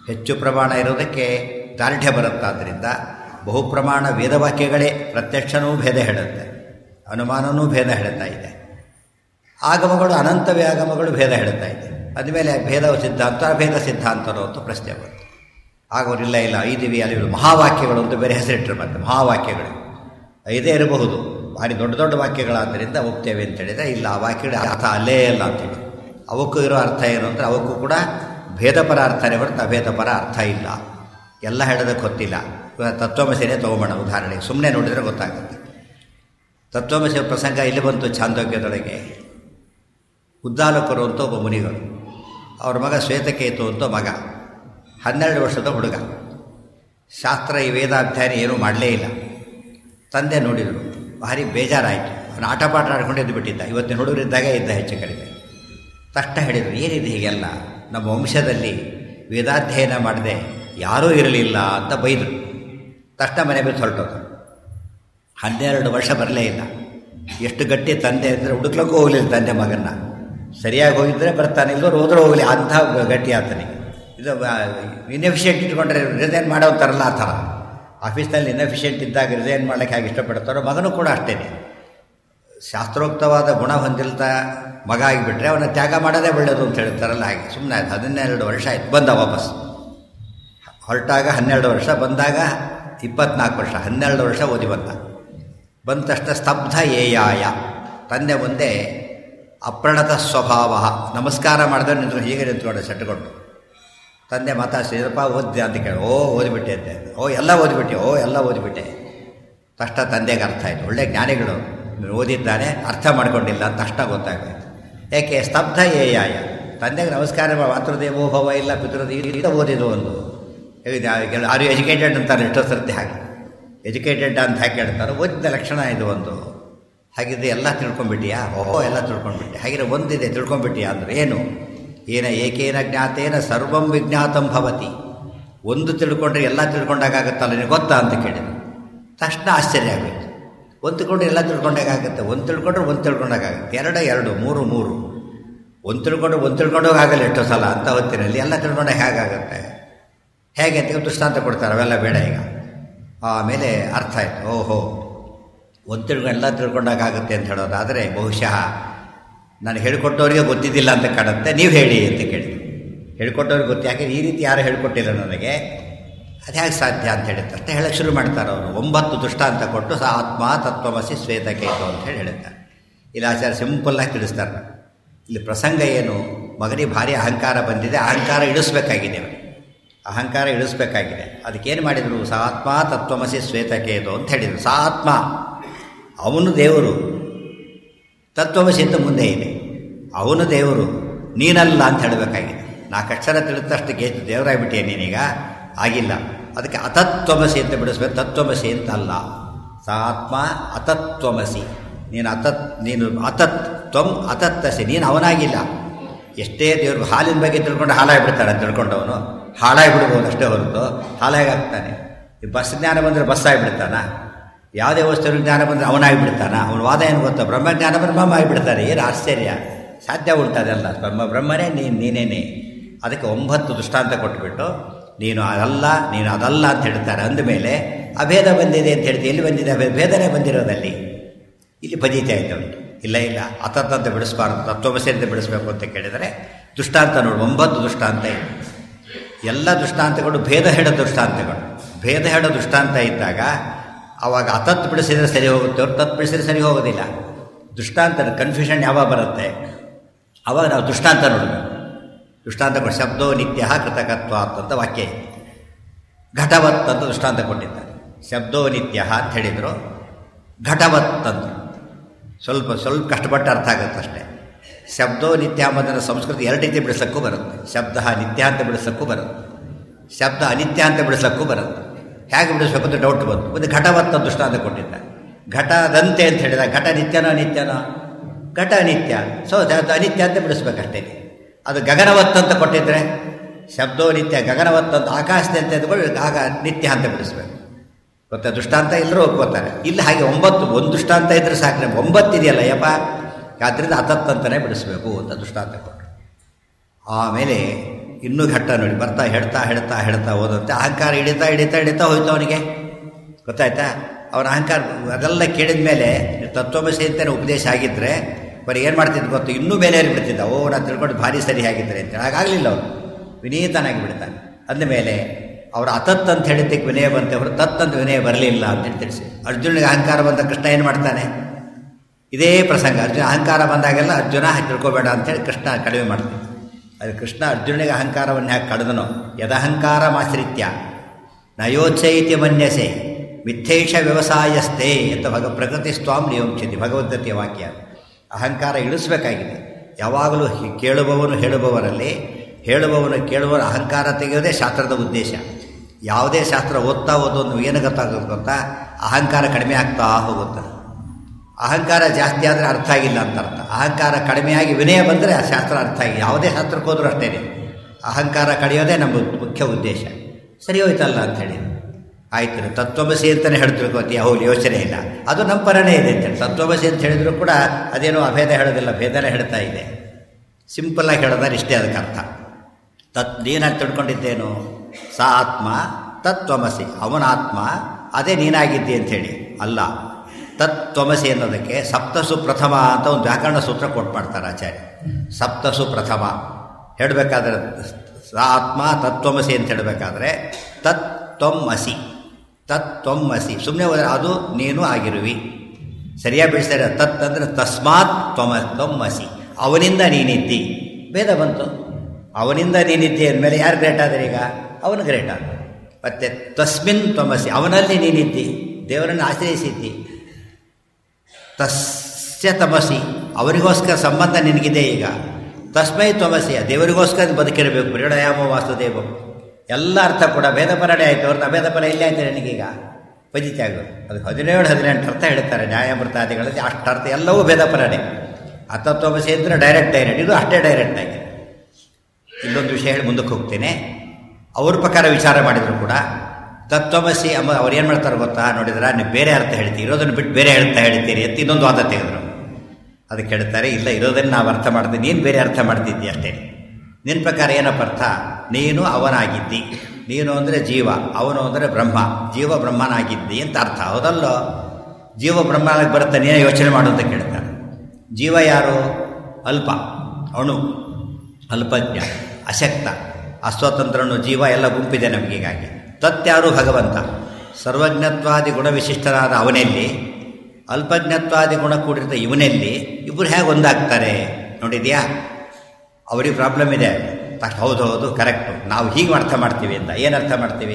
ಹೆಚ್ಚು ಪ್ರಮಾಣ ಇರೋದಕ್ಕೆ ದಾರ್ಢ್ಯ ಬರುತ್ತಾದ್ದರಿಂದ ಬಹುಪ್ರಮಾಣ ವೇದವಾಕ್ಯಗಳೇ ಪ್ರತ್ಯಕ್ಷನೂ ಭೇದ ಹೇಳುತ್ತೆ ಅನುಮಾನನೂ ಭೇದ ಹೇಳ್ತಾ ಇದೆ ಆಗಮಗಳು ಅನಂತವೇ ಆಗಮಗಳು ಭೇದ ಹೇಳ್ತಾ ಇದೆ ಅದ್ಮೇಲೆ ಭೇದ ಸಿದ್ಧಾಂತ ಅಭೇದ ಸಿದ್ಧಾಂತರು ಅಂತ ಪ್ರಶ್ನೆ ಬಂತು ಆಗ ಅವರಿಲ್ಲ ಇಲ್ಲ ಐದಿವಿ ಅಲ್ಲಿ ಮಹಾವಾಕ್ಯಗಳು ಅಂತ ಬೇರೆ ಹೆಸರಿಟ್ಟರು ಮತ್ತೆ ಮಹಾವಾಕ್ಯಗಳು ಐದೇ ಇರಬಹುದು ಭಾರಿ ದೊಡ್ಡ ದೊಡ್ಡ ವಾಕ್ಯಗಳಾದ್ದರಿಂದ ಒಪ್ತೇವೆ ಅಂತ ಹೇಳಿದರೆ ಇಲ್ಲ ಆ ವಾಕ್ಯಗಳ ಅರ್ಥ ಅಲ್ಲೇ ಇಲ್ಲ ಅಂತೇಳಿ ಅವಕ್ಕೂ ಇರೋ ಅರ್ಥ ಏನು ಅಂದರೆ ಅವಕ್ಕೂ ಕೂಡ ಭೇದಪರ ಅರ್ಥನೇ ಹೊರತು ಅಭೇದಪರ ಅರ್ಥ ಇಲ್ಲ ಎಲ್ಲ ಹೇಳೋದಕ್ಕೆ ಗೊತ್ತಿಲ್ಲ ತತ್ವಮಸಿನೇ ತೊಗೊಂಬೋಣ ಉದಾಹರಣೆಗೆ ಸುಮ್ಮನೆ ನೋಡಿದರೆ ಗೊತ್ತಾಗುತ್ತೆ ತತ್ವಮಸಿ ಪ್ರಸಂಗ ಇಲ್ಲಿ ಬಂತು ಛಾಂದೋಗ್ಯದೊಳಗೆ ಉದ್ದಾಲಕರು ಅಂತ ಒಬ್ಬ ಮುನಿಗಳು ಅವ್ರ ಮಗ ಶ್ವೇತಕೇತು ಅಂತ ಮಗ ಹನ್ನೆರಡು ವರ್ಷದ ಹುಡುಗ ಶಾಸ್ತ್ರ ಈ ವೇದಾಧ್ಯಯನ ಏನೂ ಮಾಡಲೇ ಇಲ್ಲ ತಂದೆ ನೋಡಿದರು ಭಾರಿ ಬೇಜಾರಾಯಿತು ಅವನು ಆಟ ಪಾಠ ಆಡ್ಕೊಂಡು ಎದ್ದು ಬಿಟ್ಟಿದ್ದ ಇವತ್ತಿನ ಹುಡುಗರಿದ್ದಾಗ ಇದ್ದ ಹೆಚ್ಚು ಕಡಿಮೆ ತಷ್ಟ ಹೇಳಿದರು ಏನಿದೆ ಹೀಗೆಲ್ಲ ನಮ್ಮ ವಂಶದಲ್ಲಿ ವೇದಾಧ್ಯಯನ ಮಾಡದೆ ಯಾರೂ ಇರಲಿಲ್ಲ ಅಂತ ಬೈದರು ತಷ್ಟ ಮನೆ ಬಿಟ್ಟು ಹೊರಟೋದು ಹನ್ನೆರಡು ವರ್ಷ ಬರಲೇ ಇಲ್ಲ ಎಷ್ಟು ಗಟ್ಟಿ ತಂದೆ ಅಂದರೆ ಹುಡುಕ್ಲಕ್ಕೂ ಹೋಗಲಿಲ್ಲ ತಂದೆ ಮಗನ್ನ ಸರಿಯಾಗಿ ಹೋಗಿದ್ರೆ ಬರ್ತಾನೆ ಇಲ್ಲವ್ರು ಹೋದ್ರೆ ಹೋಗಲಿ ಅಂಥ ಗಟ್ಟಿ ಆತನಿಗೆ ಇದು ಇನ್ಎಫಿಷಿಯೆಂಟ್ ಇಟ್ಕೊಂಡ್ರೆ ರಿಸೈನ್ ಮಾಡೋಂತಾರಲ್ಲ ಆ ಥರ ಆಫೀಸ್ನಲ್ಲಿ ಇನ್ಎಫಿಷಿಯೆಂಟ್ ಇದ್ದಾಗ ರಿಸೈನ್ ಮಾಡ್ಲಿಕ್ಕೆ ಹೇಗೆ ಇಷ್ಟಪಡ್ತಾರೋ ಮಗನೂ ಕೂಡ ಅಷ್ಟೇ ಶಾಸ್ತ್ರೋಕ್ತವಾದ ಗುಣ ಹೊಂದಿಲ್ದ ಮಗ ಆಗಿಬಿಟ್ರೆ ಅವನ ತ್ಯಾಗ ಮಾಡೋದೇ ಒಳ್ಳೆಯದು ಅಂತ ಹೇಳ್ತಾರಲ್ಲ ಹಾಗೆ ಸುಮ್ಮನೆ ಆಯ್ತು ಹದಿನೆರಡು ವರ್ಷ ಆಯ್ತು ಬಂದ ವಾಪಸ್ ಹೊರಟಾಗ ಹನ್ನೆರಡು ವರ್ಷ ಬಂದಾಗ ಇಪ್ಪತ್ನಾಲ್ಕು ವರ್ಷ ಹನ್ನೆರಡು ವರ್ಷ ಓದಿ ಬಂದ ಬಂದ ತಕ್ಷಣ ಸ್ತಬ್ಧ ಏಯಾಯ ತಂದೆ ಮುಂದೆ ಅಪ್ರಣತ ಸ್ವಭಾವ ನಮಸ್ಕಾರ ಮಾಡಿದ್ರೆ ನಿಂತ್ಕೊಂಡು ಹೀಗೆ ನಿಂತ್ಕೊಂಡು ಸೆಟ್ಕೊಂಡು ತಂದೆ ಮಾತಾಡ್ಸಿದ್ರಪ್ಪ ಓದಿದೆ ಅಂತ ಕೇಳಿ ಓ ಓದಿಬಿಟ್ಟೆ ಅಂತೆ ಓ ಎಲ್ಲ ಓದಿಬಿಟ್ಟೆ ಓ ಎಲ್ಲ ಓದಿಬಿಟ್ಟೆ ತಕ್ಷಣ ತಂದೆಗೆ ಅರ್ಥ ಆಯಿತು ಒಳ್ಳೆ ಜ್ಞಾನಿಗಳು ಓದಿದ್ದಾನೆ ಅರ್ಥ ಮಾಡ್ಕೊಂಡಿಲ್ಲ ಅಂತ ತಕ್ಷಣ ಗೊತ್ತಾಗಬೇಕು ಯಾಕೆ ಸ್ತಬ್ಧ ಏಯಾಯ ತಂದೆಗೆ ನಮಸ್ಕಾರ ಮಾತೃದೇವೋ ಭವ ಇಲ್ಲ ಪಿತೃದೇವ ಓದಿದ್ದು ಒಂದು ಆರ್ ಯು ಎಜುಕೇಟೆಡ್ ಅಂತಾರೆ ಎಷ್ಟೋ ಸರ್ತಿ ಹಾಗೆ ಎಜುಕೇಟೆಡ್ ಅಂತ ಹಾಕಿ ಹೇಳ್ತಾರೆ ಓದಿದ ಲಕ್ಷಣ ಇದು ಒಂದು ಹಾಗಿದ್ರೆ ಎಲ್ಲ ತಿಳ್ಕೊಂಬಿಟ್ಟಿಯಾ ಓಹೋ ಎಲ್ಲ ತಿಳ್ಕೊಂಡ್ಬಿಟ್ಟೆ ಹಾಗಿದ್ರೆ ಒಂದಿದೆ ತಿಳ್ಕೊಂಬಿಟ್ಟಿಯಾ ಅಂದ್ರೆ ಏನು ಏನ ಏಕೇನ ಜ್ಞಾತೇನ ಸರ್ವಂ ವಿಜ್ಞಾತಂ ಭವತಿ ಒಂದು ತಿಳ್ಕೊಂಡ್ರೆ ಎಲ್ಲ ತಿಳ್ಕೊಂಡಾಗತ್ತಲ್ಲ ನಿನಗೆ ಗೊತ್ತಾ ಅಂತ ಕೇಳಿದ್ರು ತಕ್ಷಣ ಆಶ್ಚರ್ಯ ಆಗಬೇಕು ಒಂದು ತಿಳ್ಕೊಂಡ್ರೆ ಎಲ್ಲ ತಿಳ್ಕೊಂಡಾಗತ್ತೆ ಒಂದು ತಿಳ್ಕೊಂಡ್ರೆ ಒಂದು ತಿಳ್ಕೊಂಡಾಗತ್ತೆ ಎರಡು ಎರಡು ಮೂರು ಮೂರು ಒಂದು ತಿಳ್ಕೊಂಡ್ರೆ ಒಂದು ತಿಳ್ಕೊಂಡೋಗಿ ಆಗಲ್ಲ ಎಷ್ಟೋ ಸಲ ಅಂತ ಹೊತ್ತಿನಲ್ಲಿ ಎಲ್ಲ ತಿಳ್ಕೊಂಡಾಗ ಹೇಗಾಗತ್ತೆ ಹೇಗೆ ಅಂತ ದೃಷ್ಟಾಂತ ಕೊಡ್ತಾರೆ ಅವೆಲ್ಲ ಬೇಡ ಈಗ ಆಮೇಲೆ ಅರ್ಥ ಆಯ್ತು ಓಹೋ ಒಂದು ತಿಳ್ಕೊಂಡು ಎಲ್ಲ ತಿಳ್ಕೊಂಡಾಗುತ್ತೆ ಅಂತ ಹೇಳೋದಾದರೆ ಬಹುಶಃ ನಾನು ಹೇಳಿಕೊಟ್ಟವರಿಗೆ ಗೊತ್ತಿದ್ದಿಲ್ಲ ಅಂತ ಕಾಣುತ್ತೆ ನೀವು ಹೇಳಿ ಅಂತ ಕೇಳಿ ಹೇಳ್ಕೊಟ್ಟವ್ರಿಗೆ ಗೊತ್ತು ಯಾಕೆ ಈ ರೀತಿ ಯಾರು ಹೇಳ್ಕೊಟ್ಟಿಲ್ಲ ನನಗೆ ಅದು ಹೇಗೆ ಸಾಧ್ಯ ಅಂತ ಹೇಳಿದ ಅಷ್ಟೇ ಹೇಳಕ್ಕೆ ಶುರು ಮಾಡ್ತಾರೆ ಅವರು ಒಂಬತ್ತು ದೃಷ್ಟಾಂತ ಕೊಟ್ಟು ಸ ಆತ್ಮ ತತ್ವಮಸಿ ಶ್ವೇತಕೇತು ಅಂತ ಹೇಳಿ ಹೇಳ್ತಾರೆ ಇಲ್ಲಿ ಆಚಾರ್ಯ ಸಿಂಪಲ್ಲಾಗಿ ತಿಳಿಸ್ತಾರೆ ಇಲ್ಲಿ ಪ್ರಸಂಗ ಏನು ಮಗನಿಗೆ ಭಾರಿ ಅಹಂಕಾರ ಬಂದಿದೆ ಅಹಂಕಾರ ಇಳಿಸ್ಬೇಕಾಗಿದೆ ಅವನಿಗೆ ಅಹಂಕಾರ ಇಳಿಸ್ಬೇಕಾಗಿದೆ ಅದಕ್ಕೇನು ಮಾಡಿದರು ಸ ಆತ್ಮ ತತ್ವಮಸಿ ಶ್ವೇತಕೇತು ಅಂತ ಹೇಳಿದರು ಸ ಆತ್ಮ ಅವನು ದೇವರು ತತ್ವಮಸಿ ಅಂತ ಮುಂದೆ ಇದೆ ಅವನು ದೇವರು ನೀನಲ್ಲ ಅಂತ ಹೇಳಬೇಕಾಗಿದೆ ನಾಲ್ಕು ಅಕ್ಷರ ತಿಳಿದಷ್ಟು ಗೇ ದೇವರಾಗ್ಬಿಟ್ಟಿಯೇ ನೀನೀಗ ಆಗಿಲ್ಲ ಅದಕ್ಕೆ ಅತತ್ವಮಸಿ ಅಂತ ಬಿಡಿಸ್ಬೇಕು ತತ್ವಮಸಿ ಅಂತ ಅಲ್ಲ ಸ ಆತ್ಮ ಅತತ್ವಮಸಿ ನೀನು ಅತತ್ ನೀನು ಅತತ್ ತ್ವಂ ಅತತ್ತಸಿ ನೀನು ಅವನಾಗಿಲ್ಲ ಎಷ್ಟೇ ದೇವ್ರು ಹಾಲಿನ ಬಗ್ಗೆ ತಿಳ್ಕೊಂಡು ಹಾಳಾಗಿಬಿಡ್ತಾನೆ ತಿಳ್ಕೊಂಡವನು ಹಾಳಾಗಿಬಿಡ್ಬೋದು ಅಷ್ಟೇ ಹೊರತು ಹಾಳಾಗಾಗ್ತಾನೆ ಈ ಬಸ್ ಜ್ಞಾನ ಬಂದರೆ ಬಸ್ ಆಗಿಬಿಡ್ತಾನ ಯಾವುದೇ ವಸ್ತು ಜ್ಞಾನ ಬಂದರೆ ಅವನಾಗಿಬಿಡ್ತಾನ ಅವನ ವಾದ ಏನು ಗೊತ್ತಾ ಬ್ರಹ್ಮಜ್ಞಾನ ಬಂದರೆ ಬ್ರಹ್ಮ ಆಗಿಬಿಡ್ತಾರೆ ಏನು ಆಶ್ಚರ್ಯ ಸಾಧ್ಯ ಉಂಟದೆಲ್ಲ ಬ್ರಹ್ಮ ಬ್ರಹ್ಮನೇ ನೀನು ನೀನೇನೆ ಅದಕ್ಕೆ ಒಂಬತ್ತು ದೃಷ್ಟಾಂತ ಕೊಟ್ಬಿಟ್ಟು ನೀನು ಅದಲ್ಲ ನೀನು ಅದಲ್ಲ ಅಂತ ಹೇಳ್ತಾರೆ ಅಂದಮೇಲೆ ಅಭೇದ ಬಂದಿದೆ ಅಂತ ಹೇಳ್ತೀವಿ ಎಲ್ಲಿ ಬಂದಿದೆ ಅಭೇದ ಭೇದನೆ ಬಂದಿರೋದಲ್ಲಿ ಇಲ್ಲಿ ಪದೀತಿ ಆಯ್ತು ಉಂಟು ಇಲ್ಲ ಇಲ್ಲ ಅತತ್ತಂತ ಬಿಡಿಸ್ಬಾರ್ದು ತತ್ವಮಸಿ ಅಂತ ಬಿಡಿಸ್ಬೇಕು ಅಂತ ಕೇಳಿದರೆ ದೃಷ್ಟಾಂತ ನೋಡು ಒಂಬತ್ತು ದೃಷ್ಟಾಂತ ಇದೆ ಎಲ್ಲ ದೃಷ್ಟಾಂತಗಳು ಭೇದ ಹೇಳೋ ದೃಷ್ಟಾಂತಗಳು ಭೇದ ಹೇಳೋ ದೃಷ್ಟಾಂತ ಇದ್ದಾಗ ಆವಾಗ ಅತತ್ ಬಿಡಿಸಿದರೆ ಸರಿ ಹೋಗುತ್ತೆ ಅವ್ರು ತತ್ ಬಿಡಿಸಿದ್ರೆ ಸರಿ ಹೋಗೋದಿಲ್ಲ ದೃಷ್ಟಾಂತ ಕನ್ಫ್ಯೂಷನ್ ಯಾವಾಗ ಬರುತ್ತೆ ಆವಾಗ ನಾವು ದೃಷ್ಟಾಂತ ನೋಡಬೇಕು ದೃಷ್ಟಾಂತ ಶಬ್ದೋ ನಿತ್ಯ ಕೃತಕತ್ವ ಅಂತ ವಾಕ್ಯ ಇದೆ ಘಟವತ್ ಅಂತ ದೃಷ್ಟಾಂತ ಕೊಟ್ಟಿದ್ದಾರೆ ಶಬ್ದೋ ನಿತ್ಯ ಅಂತ ಹೇಳಿದರು ಘಟವತ್ ಅಂತ ಸ್ವಲ್ಪ ಸ್ವಲ್ಪ ಕಷ್ಟಪಟ್ಟು ಅರ್ಥ ಆಗುತ್ತೆ ಅಷ್ಟೇ ಶಬ್ದೋ ನಿತ್ಯ ಎಂಬುದನ್ನು ಸಂಸ್ಕೃತಿ ಎರಡು ರೀತಿ ಬಿಡಿಸೋಕ್ಕೂ ಬರುತ್ತೆ ಶಬ್ದ ನಿತ್ಯ ಅಂತ ಬಿಡಿಸೋಕ್ಕೂ ಬರುತ್ತೆ ಶಬ್ದ ಅನಿತ್ಯ ಅಂತ ಬಿಡಿಸೋಕ್ಕೂ ಬರುತ್ತೆ ಹೇಗೆ ಬಿಡಿಸ್ಬೇಕು ಅಂತ ಡೌಟ್ ಬಂತು ಒಂದು ಘಟವತ್ತ ದೃಷ್ಟಾಂತ ಕೊಟ್ಟಿದ್ದ ಘಟದಂತೆ ಅಂತ ಹೇಳಿದ ಘಟ ನಿತ್ಯನೋ ಅನಿತ್ಯನೋ ಘಟ ಅನಿತ್ಯ ಸೊ ಅದು ಅನಿತ್ಯ ಅಂತ ಬಿಡಿಸ್ಬೇಕಷ್ಟೇ ಅದು ಗಗನವತ್ ಅಂತ ಕೊಟ್ಟಿದ್ರೆ ಶಬ್ದೋ ನಿತ್ಯ ಗಗನವತ್ ಅಂತ ಆಕಾಶದಂತೆ ಅಂದ್ಕೊಂಡು ಆಗ ನಿತ್ಯ ಅಂತ ಬಿಡಿಸ್ಬೇಕು ಗೊತ್ತಾ ದೃಷ್ಟಾಂತ ಎಲ್ಲರೂ ಒಪ್ಕೋತಾರೆ ಇಲ್ಲಿ ಹಾಗೆ ಒಂಬತ್ತು ಒಂದು ದೃಷ್ಟಾಂತ ಇದ್ರೆ ಸಾಕು ಒಂಬತ್ತು ಇದೆಯಲ್ಲ ಯಪ್ಪ ಆದ್ದರಿಂದ ಅತತ್ ಅಂತಲೇ ಬಿಡಿಸ್ಬೇಕು ಅಂತ ದೃಷ್ಟಾಂತ ಕೊಟ್ಟರು ಆಮೇಲೆ ಇನ್ನೂ ಘಟ್ಟ ನೋಡಿ ಬರ್ತಾ ಹೇಳ್ತಾ ಹೇಳ್ತಾ ಹೇಳ್ತಾ ಹೋದಂತೆ ಅಹಂಕಾರ ಹಿಡಿತಾ ಹಿಡಿತಾ ಹಿಡಿತಾ ಹೋಯ್ತು ಅವನಿಗೆ ಗೊತ್ತಾಯ್ತಾ ಅವನ ಅಹಂಕಾರ ಅದೆಲ್ಲ ಕೇಳಿದ ಮೇಲೆ ತತ್ವಮಸಿ ಅಂತಲೇ ಉಪದೇಶ ಆಗಿದ್ದರೆ ಬರೀ ಏನು ಮಾಡ್ತಿದ್ದು ಗೊತ್ತು ಇನ್ನೂ ಮೇಲೆ ಬಿಡ್ತಿದ್ದ ಓ ನಾನು ತಿಳ್ಕೊಂಡು ಭಾರಿ ಸರಿ ಆಗಿದ್ದಾರೆ ಅಂತ ಹಾಗಾಗಲಿಲ್ಲ ಅವನು ವಿನೀತನಾಗಿ ಬಿಡ್ತಾನೆ ಅಂದಮೇಲೆ ಅವರು ಅತತ್ ಅಂತ ಹೇಳಿದ್ದಕ್ಕೆ ವಿನಯ ಬಂತೆ ಅವರು ತತ್ ಅಂತ ವಿನಯ ಬರಲಿಲ್ಲ ಅಂತೇಳಿ ತಿಳಿಸಿ ಅರ್ಜುನಿಗೆ ಅಹಂಕಾರ ಬಂದ ಕೃಷ್ಣ ಏನು ಮಾಡ್ತಾನೆ ಇದೇ ಪ್ರಸಂಗ ಅರ್ಜುನ ಅಹಂಕಾರ ಬಂದಾಗೆಲ್ಲ ಅರ್ಜುನ ತಿಳ್ಕೊಬೇಡ ಅಂತೇಳಿ ಕೃಷ್ಣ ಕಡಿಮೆ ಮಾಡ್ತಾನೆ ಅದು ಕೃಷ್ಣ ಅರ್ಜುನಿಗೆ ಅಹಂಕಾರವನ್ನು ಯಾಕೆ ಕಳೆದನೋ ಯದಹಂಕಾರ ಮಾಶ್ರಿತ್ಯ ನಯೋಚ್ಛೈತಿ ಮನ್ಯಸೆ ಮಿಥ್ಯೇಷ ವ್ಯವಸಾಯಸ್ಥೆ ಅಂತ ಭಗ ಪ್ರಕೃತಿ ಸ್ವಾಮ್ ನಿಯೋಂಕ್ಷತಿ ಭಗವದ್ಗೀತೆಯ ವಾಕ್ಯ ಅಹಂಕಾರ ಇಳಿಸ್ಬೇಕಾಗಿದೆ ಯಾವಾಗಲೂ ಹಿ- ಕೇಳುವವನು ಹೇಳುವವರಲ್ಲಿ ಹೇಳುವವನು ಕೇಳುವವರ ಅಹಂಕಾರ ತೆಗೆಯೋದೇ ಶಾಸ್ತ್ರದ ಉದ್ದೇಶ ಯಾವುದೇ ಶಾಸ್ತ್ರ ಓದ್ತಾ ಓದೋದು ಏನು ಗೊತ್ತಾಗೋದು ಗೊತ್ತಾ ಅಹಂಕಾರ ಕಡಿಮೆ ಆಗ್ತಾ ಹೋಗುತ್ತೆ ಅಹಂಕಾರ ಜಾಸ್ತಿ ಆದರೆ ಅರ್ಥ ಆಗಿಲ್ಲ ಅಂತ ಅರ್ಥ ಅಹಂಕಾರ ಕಡಿಮೆಯಾಗಿ ವಿನಯ ಬಂದರೆ ಆ ಶಾಸ್ತ್ರ ಅರ್ಥ ಆಗಿ ಯಾವುದೇ ಶಾಸ್ತ್ರಕ್ಕೆ ಹೋದ್ರೂ ಅಷ್ಟೇ ಅಹಂಕಾರ ಕಡಿಯೋದೇ ನಮ್ಮ ಮುಖ್ಯ ಉದ್ದೇಶ ಸರಿ ಹೋಯ್ತಲ್ಲ ಅಂಥೇಳಿ ಆಯ್ತು ತತ್ವಮಸಿ ಅಂತಲೇ ಹೇಳ್ತಿರ್ಕೋತಿ ಹೌದು ಯೋಚನೆ ಇಲ್ಲ ಅದು ನಮ್ಮ ಪರನೇ ಇದೆ ಅಂತೇಳಿ ತತ್ವಮಸಿ ಅಂತ ಹೇಳಿದ್ರು ಕೂಡ ಅದೇನೋ ಅಭೇದ ಹೇಳೋದಿಲ್ಲ ಭೇದನೇ ಹೇಳ್ತಾ ಇದೆ ಸಿಂಪಲ್ಲಾಗಿ ಹೇಳೋದಾದ್ರೆ ಇಷ್ಟೇ ಅದಕ್ಕೆ ಅರ್ಥ ತತ್ ನೀನಾಗಿ ತಿಳ್ಕೊಂಡಿದ್ದೇನು ಸಾ ಆತ್ಮ ತತ್ವಮಸಿ ಅವನ ಆತ್ಮ ಅದೇ ನೀನಾಗಿದ್ದಿ ಅಂಥೇಳಿ ಅಲ್ಲ ತತ್ವಮಸಿ ಅನ್ನೋದಕ್ಕೆ ಸಪ್ತಸು ಪ್ರಥಮ ಅಂತ ಒಂದು ವ್ಯಾಕರಣ ಸೂತ್ರ ಕೊಟ್ಟು ಮಾಡ್ತಾರೆ ಆಚಾರ್ಯ ಸಪ್ತಸು ಪ್ರಥಮ ಹೇಳಬೇಕಾದ್ರೆ ಸಾ ಆತ್ಮ ತತ್ವಮಸಿ ಅಂತ ಹೇಳಬೇಕಾದ್ರೆ ತತ್ ತ್ವಮ್ಮಸಿ ತತ್ ತ್ವಮ್ಮಸಿ ಸುಮ್ಮನೆ ಹೋದರೆ ಅದು ನೀನು ಆಗಿರುವಿ ಸರಿಯಾಗಿ ಬಿಡಿಸ್ತಾರೆ ತತ್ ಅಂದರೆ ತಸ್ಮಾತ್ ತ್ವಮ ತ್ವಮ್ಮಸಿ ಅವನಿಂದ ನೀನಿದ್ದಿ ಭೇದ ಬಂತು ಅವನಿಂದ ನೀನಿದ್ದಿ ಅಂದಮೇಲೆ ಯಾರು ಗ್ರೇಟ್ ಆದರೆ ಈಗ ಅವನು ಗ್ರೇಟ್ ಆದ ಮತ್ತೆ ತಸ್ಮಿನ್ ತ್ವಮಸಿ ಅವನಲ್ಲಿ ನೀನಿದ್ದಿ ದೇವರನ್ನು ಆಶ್ರಯಿಸಿದ್ದಿ ತಸ್ಯ ತಮಸಿ ಅವರಿಗೋಸ್ಕರ ಸಂಬಂಧ ನಿನಗಿದೆ ಈಗ ತಸ್ಮೈ ತ್ವಮಸಿ ದೇವರಿಗೋಸ್ಕರ ಬದುಕಿರಬೇಕು ಪ್ರೇರಣಯಾಮ ವಾಸುದೇವ ಎಲ್ಲ ಅರ್ಥ ಕೂಡ ಭೇದಪರಣೆ ಆಯಿತು ಅವ್ರದ್ದು ಅಭೇದ ಫಲ ಇಲ್ಲೇ ಆಯ್ತು ನನಗೀಗ ಪಜಿತಿ ಆಗೋದು ಅದು ಹದಿನೇಳು ಹದಿನೆಂಟು ಅರ್ಥ ಹೇಳ್ತಾರೆ ನ್ಯಾಯಾಮೃತಾದಿಗಳಲ್ಲಿ ಅಷ್ಟು ಅರ್ಥ ಎಲ್ಲವೂ ಭೇದಪರಣೆ ಅತತ್ವಮಸಿ ಅಂದರೆ ಡೈರೆಕ್ಟ್ ಡೈರೆಕ್ಟ್ ಇದು ಅಷ್ಟೇ ಡೈರೆಕ್ಟ್ ಆಗಿ ಇಲ್ಲೊಂದು ವಿಷಯ ಹೇಳಿ ಮುಂದಕ್ಕೆ ಹೋಗ್ತೇನೆ ಅವ್ರ ಪ್ರಕಾರ ವಿಚಾರ ಮಾಡಿದ್ರು ಕೂಡ ತತ್ವಮಸಿ ಎಂಬ ಅವ್ರು ಏನು ಮಾಡ್ತಾರೆ ಗೊತ್ತಾ ನೋಡಿದ್ರೆ ನೀವು ಬೇರೆ ಅರ್ಥ ಹೇಳ್ತೀರಿ ಇರೋದನ್ನು ಬಿಟ್ಟು ಬೇರೆ ಅರ್ಥ ಹೇಳ್ತೀರಿ ಅಂತ ಇನ್ನೊಂದು ವಾದ ತೆಗೆದ್ರು ಅದಕ್ಕೆ ಹೇಳ್ತಾರೆ ಇಲ್ಲ ಇರೋದನ್ನು ನಾವು ಅರ್ಥ ಮಾಡ್ತೀವಿ ನೀನು ಬೇರೆ ಅರ್ಥ ಮಾಡ್ತಿದ್ದಿ ಅಷ್ಟೇ ನಿನ್ನ ಪ್ರಕಾರ ಏನಪ್ಪ ಅರ್ಥ ನೀನು ಅವನಾಗಿದ್ದಿ ನೀನು ಅಂದರೆ ಜೀವ ಅವನು ಅಂದರೆ ಬ್ರಹ್ಮ ಜೀವ ಬ್ರಹ್ಮನಾಗಿದ್ದಿ ಅಂತ ಅರ್ಥ ಹೌದಲ್ಲೋ ಜೀವ ಬ್ರಹ್ಮನಾಗಿ ಬರುತ್ತೆ ನೀನೇ ಯೋಚನೆ ಮಾಡು ಅಂತ ಕೇಳ್ತಾರೆ ಜೀವ ಯಾರು ಅಲ್ಪ ಅಣು ಅಲ್ಪಜ್ಞ ಅಶಕ್ತ ಅಸ್ವತಂತ್ರನು ಜೀವ ಎಲ್ಲ ಗುಂಪಿದೆ ನಮಗೀಗಾಗಿ ತತ್ಯಾರು ಭಗವಂತ ಸರ್ವಜ್ಞತ್ವಾದಿ ಗುಣವಿಶಿಷ್ಟನಾದ ಅವನಲ್ಲಿ ಅಲ್ಪಜ್ಞತ್ವಾದಿ ಗುಣ ಕೂಡಿರದ ಇವನಲ್ಲಿ ಇಬ್ಬರು ಹೇಗೆ ಒಂದಾಗ್ತಾರೆ ನೋಡಿದ್ಯಾ ಅವ್ರಿಗೆ ಪ್ರಾಬ್ಲಮ್ ಇದೆ ತಕ್ಷಣ ಹೌದು ಹೌದು ಕರೆಕ್ಟು ನಾವು ಹೀಗೆ ಅರ್ಥ ಮಾಡ್ತೀವಿ ಅಂತ ಏನು ಅರ್ಥ ಮಾಡ್ತೀವಿ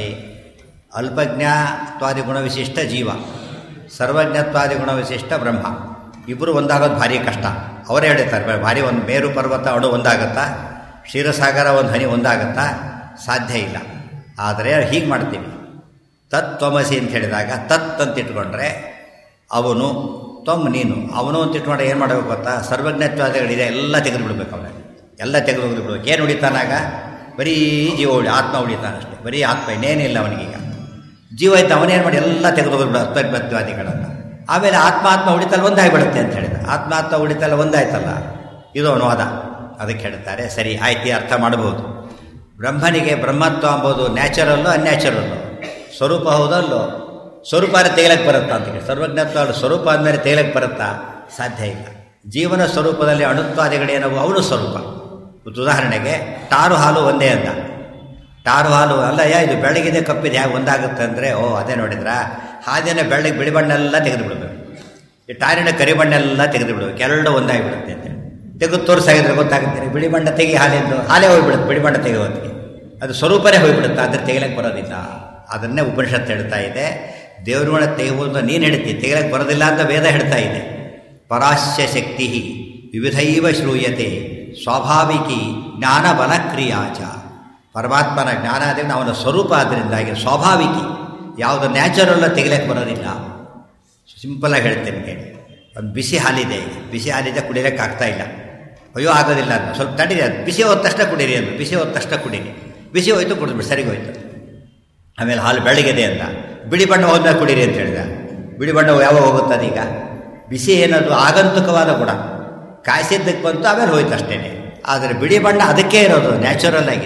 ಅಲ್ಪಜ್ಞತ್ವಾದಿ ಗುಣವಿಶಿಷ್ಟ ಜೀವ ಸರ್ವಜ್ಞತ್ವಾದಿ ಗುಣವಿಶಿಷ್ಟ ಬ್ರಹ್ಮ ಇಬ್ಬರು ಒಂದಾಗೋದು ಭಾರಿ ಕಷ್ಟ ಅವರೇ ಹೇಳ್ತಾರೆ ಭಾರಿ ಒಂದು ಮೇರು ಪರ್ವತ ಅಣು ಒಂದಾಗುತ್ತಾ ಕ್ಷೀರಸಾಗರ ಒಂದು ಹನಿ ಒಂದಾಗುತ್ತಾ ಸಾಧ್ಯ ಇಲ್ಲ ಆದರೆ ಹೀಗೆ ಮಾಡ್ತೀವಿ ತತ್ ತ್ವಮಸಿ ಅಂತ ಹೇಳಿದಾಗ ತತ್ ಅಂತ ಇಟ್ಕೊಂಡ್ರೆ ಅವನು ತ್ವಮ್ ನೀನು ಅವನು ಅಂತ ಇಟ್ಕೊಂಡ್ರೆ ಏನು ಮಾಡಬೇಕು ಗೊತ್ತಾ ಸರ್ವಜ್ಞತ್ವಾದಿಗಳಿದೆ ಎಲ್ಲ ತೆಗೆದು ಬಿಡ್ಬೇಕು ಅವನಿಗೆ ಎಲ್ಲ ತೆಗೆದು ಹೋಗಿ ಬಿಡ್ಬೇಕು ಏನು ಉಳಿತಾನಾಗ ಬರೀ ಜೀವ ಉಳಿ ಆತ್ಮ ಉಳಿತಾನಷ್ಟೇ ಬರೀ ಆತ್ಮ ಇನ್ನೇನಿಲ್ಲ ಅವನಿಗೀಗ ಜೀವ ಇತ್ತು ಅವನೇನು ಮಾಡಿ ಎಲ್ಲ ತೆಗೆದು ಹೋಗ್ಬಿಡು ಅತ್ವಜ್ಞತ್ವಾದಿಗಳನ್ನು ಆಮೇಲೆ ಆತ್ಮ ಆತ್ಮ ಉಳಿತಲ್ಲ ಒಂದಾಗಿಬಿಡುತ್ತೆ ಅಂತ ಹೇಳಿದ ಆತ್ಮ ಆತ್ಮ ಉಳಿತಲ್ಲ ಒಂದಾಯ್ತಲ್ಲ ಇದು ಅವನು ವಾದ ಅದಕ್ಕೆ ಹೇಳ್ತಾರೆ ಸರಿ ಆಯ್ತು ಅರ್ಥ ಮಾಡಬಹುದು ಬ್ರಹ್ಮನಿಗೆ ಬ್ರಹ್ಮತ್ವ ಅಂಬೋದು ನ್ಯಾಚುರಲ್ಲು ಅನ್ಯಾಚುರಲ್ಲು ಸ್ವರೂಪ ಹೌದಲ್ಲೋ ಸ್ವರೂಪ ಅಂದರೆ ತೇಲಕ್ಕೆ ಬರುತ್ತಾ ಅಂತ ಕೇಳಿ ಸರ್ವಜ್ಞತ್ವ ಅಲ್ಲ ಸ್ವರೂಪ ಅಂದಮೇಲೆ ತೇಲಕ್ಕೆ ಬರುತ್ತಾ ಸಾಧ್ಯ ಇಲ್ಲ ಜೀವನ ಸ್ವರೂಪದಲ್ಲಿ ಅಣುತ್ವಾದಿಗಳೇನವು ಅವನು ಸ್ವರೂಪ ಉದಾಹರಣೆಗೆ ಟಾರು ಹಾಲು ಒಂದೇ ಅಂತ ಟಾರು ಹಾಲು ಅಲ್ಲಯ್ಯ ಇದು ಬೆಳಗಿದೆ ಕಪ್ಪಿದೆ ಹೇಗೆ ಒಂದಾಗುತ್ತೆ ಅಂದರೆ ಓ ಅದೇ ನೋಡಿದ್ರ ಹಾದಿನ ಬೆಳಗ್ಗೆ ಬಿಳಿ ಬಣ್ಣೆಲ್ಲ ತೆಗೆದು ಬಿಡಬೇಕು ಈ ಟಾರಿನ ಕರಿ ಬಣ್ಣೆಲ್ಲ ತೆಗೆದು ಬಿಡಬೇಕು ಎರಡು ಒಂದಾಗಿಬಿಡುತ್ತೆ ಅಂತ ತೆಗೆದು ತೋರಿಸಾಗಿದ್ರೆ ಗೊತ್ತಾಗುತ್ತೆ ಬಿಳಿ ಬಣ್ಣ ತೆಗಿ ಹಾಲಿಂದು ಹಾಲೇ ಹೋಗ್ಬಿಡುತ್ತೆ ಬಿಳಿ ಬಣ್ಣ ತೆಗೆಯೋತ್ತಿಗೆ ಅದು ಸ್ವರೂಪನೇ ಹೋಗ್ಬಿಡುತ್ತೆ ಆದರೆ ತೆಗಿಲಕ್ಕೆ ಬರೋದಿಲ್ಲ ಅದನ್ನೇ ಉಪನಿಷತ್ತು ಹೇಳ್ತಾ ಇದೆ ದೇವ್ರ ಗುಣ ತೆಗೆಯುವುದು ನೀನು ಹೇಳ್ತಿ ತೆಗಿಲಕ್ಕೆ ಬರೋದಿಲ್ಲ ಅಂತ ವೇದ ಹೇಳ್ತಾ ಇದೆ ಪರಾಶ್ಯ ಶಕ್ತಿ ವಿವಿಧೈವ ಶ್ರೂಯತೆ ಸ್ವಾಭಾವಿಕಿ ಜ್ಞಾನ ಬಲಕ್ರಿಯಾಚ ಪರಮಾತ್ಮನ ಜ್ಞಾನ ಆದ್ದರಿಂದ ಅವನ ಸ್ವರೂಪ ಆದ್ದರಿಂದಾಗಿ ಸ್ವಾಭಾವಿಕಿ ಯಾವುದು ನ್ಯಾಚುರಲ್ಲ ತೆಗಿಲಕ್ಕೆ ಬರೋದಿಲ್ಲ ಸಿಂಪಲಾಗಿ ಹೇಳ್ತೇನೆ ಕೇಳಿ ಒಂದು ಬಿಸಿ ಹಾಲಿದೆ ಬಿಸಿ ಹಾಲಿದೆ ಕುಡಿಯೋಕ್ಕೆ ಆಗ್ತಾ ಇಲ್ಲ ಅಯ್ಯೋ ಆಗೋದಿಲ್ಲ ಅಂತ ಸ್ವಲ್ಪ ತಡೀರಿ ಅದು ಬಿಸಿ ಹೋದ ತಕ್ಷಣ ಕುಡೀರಿ ಅಂದು ಬಿಸಿ ಹೋದ ತಕ್ಷಣ ಕುಡೀರಿ ಬಿಸಿ ಹೋಯ್ತು ಕುಡಿದ್ಬಿಟ್ಟು ಸರಿಗೆ ಹೋಯ್ತು ಆಮೇಲೆ ಹಾಲು ಬೆಳಗಿದೆ ಅಂತ ಬಿಳಿ ಬಣ್ಣ ಹೋದ್ಮೇಲೆ ಕುಡೀರಿ ಅಂತ ಹೇಳಿದ ಬಿಳಿ ಬಣ್ಣ ಯಾವಾಗ ಹೋಗುತ್ತದೆ ಈಗ ಬಿಸಿ ಏನದು ಆಗಂತುಕವಾದ ಗುಣ ಕಾಯಿಸಿದ್ದಕ್ಕೆ ಬಂತು ಆಮೇಲೆ ಹೋಯ್ತು ಅಷ್ಟೇ ಆದರೆ ಬಿಳಿ ಬಣ್ಣ ಅದಕ್ಕೆ ಇರೋದು ನ್ಯಾಚುರಲ್ ಆಗಿದೆ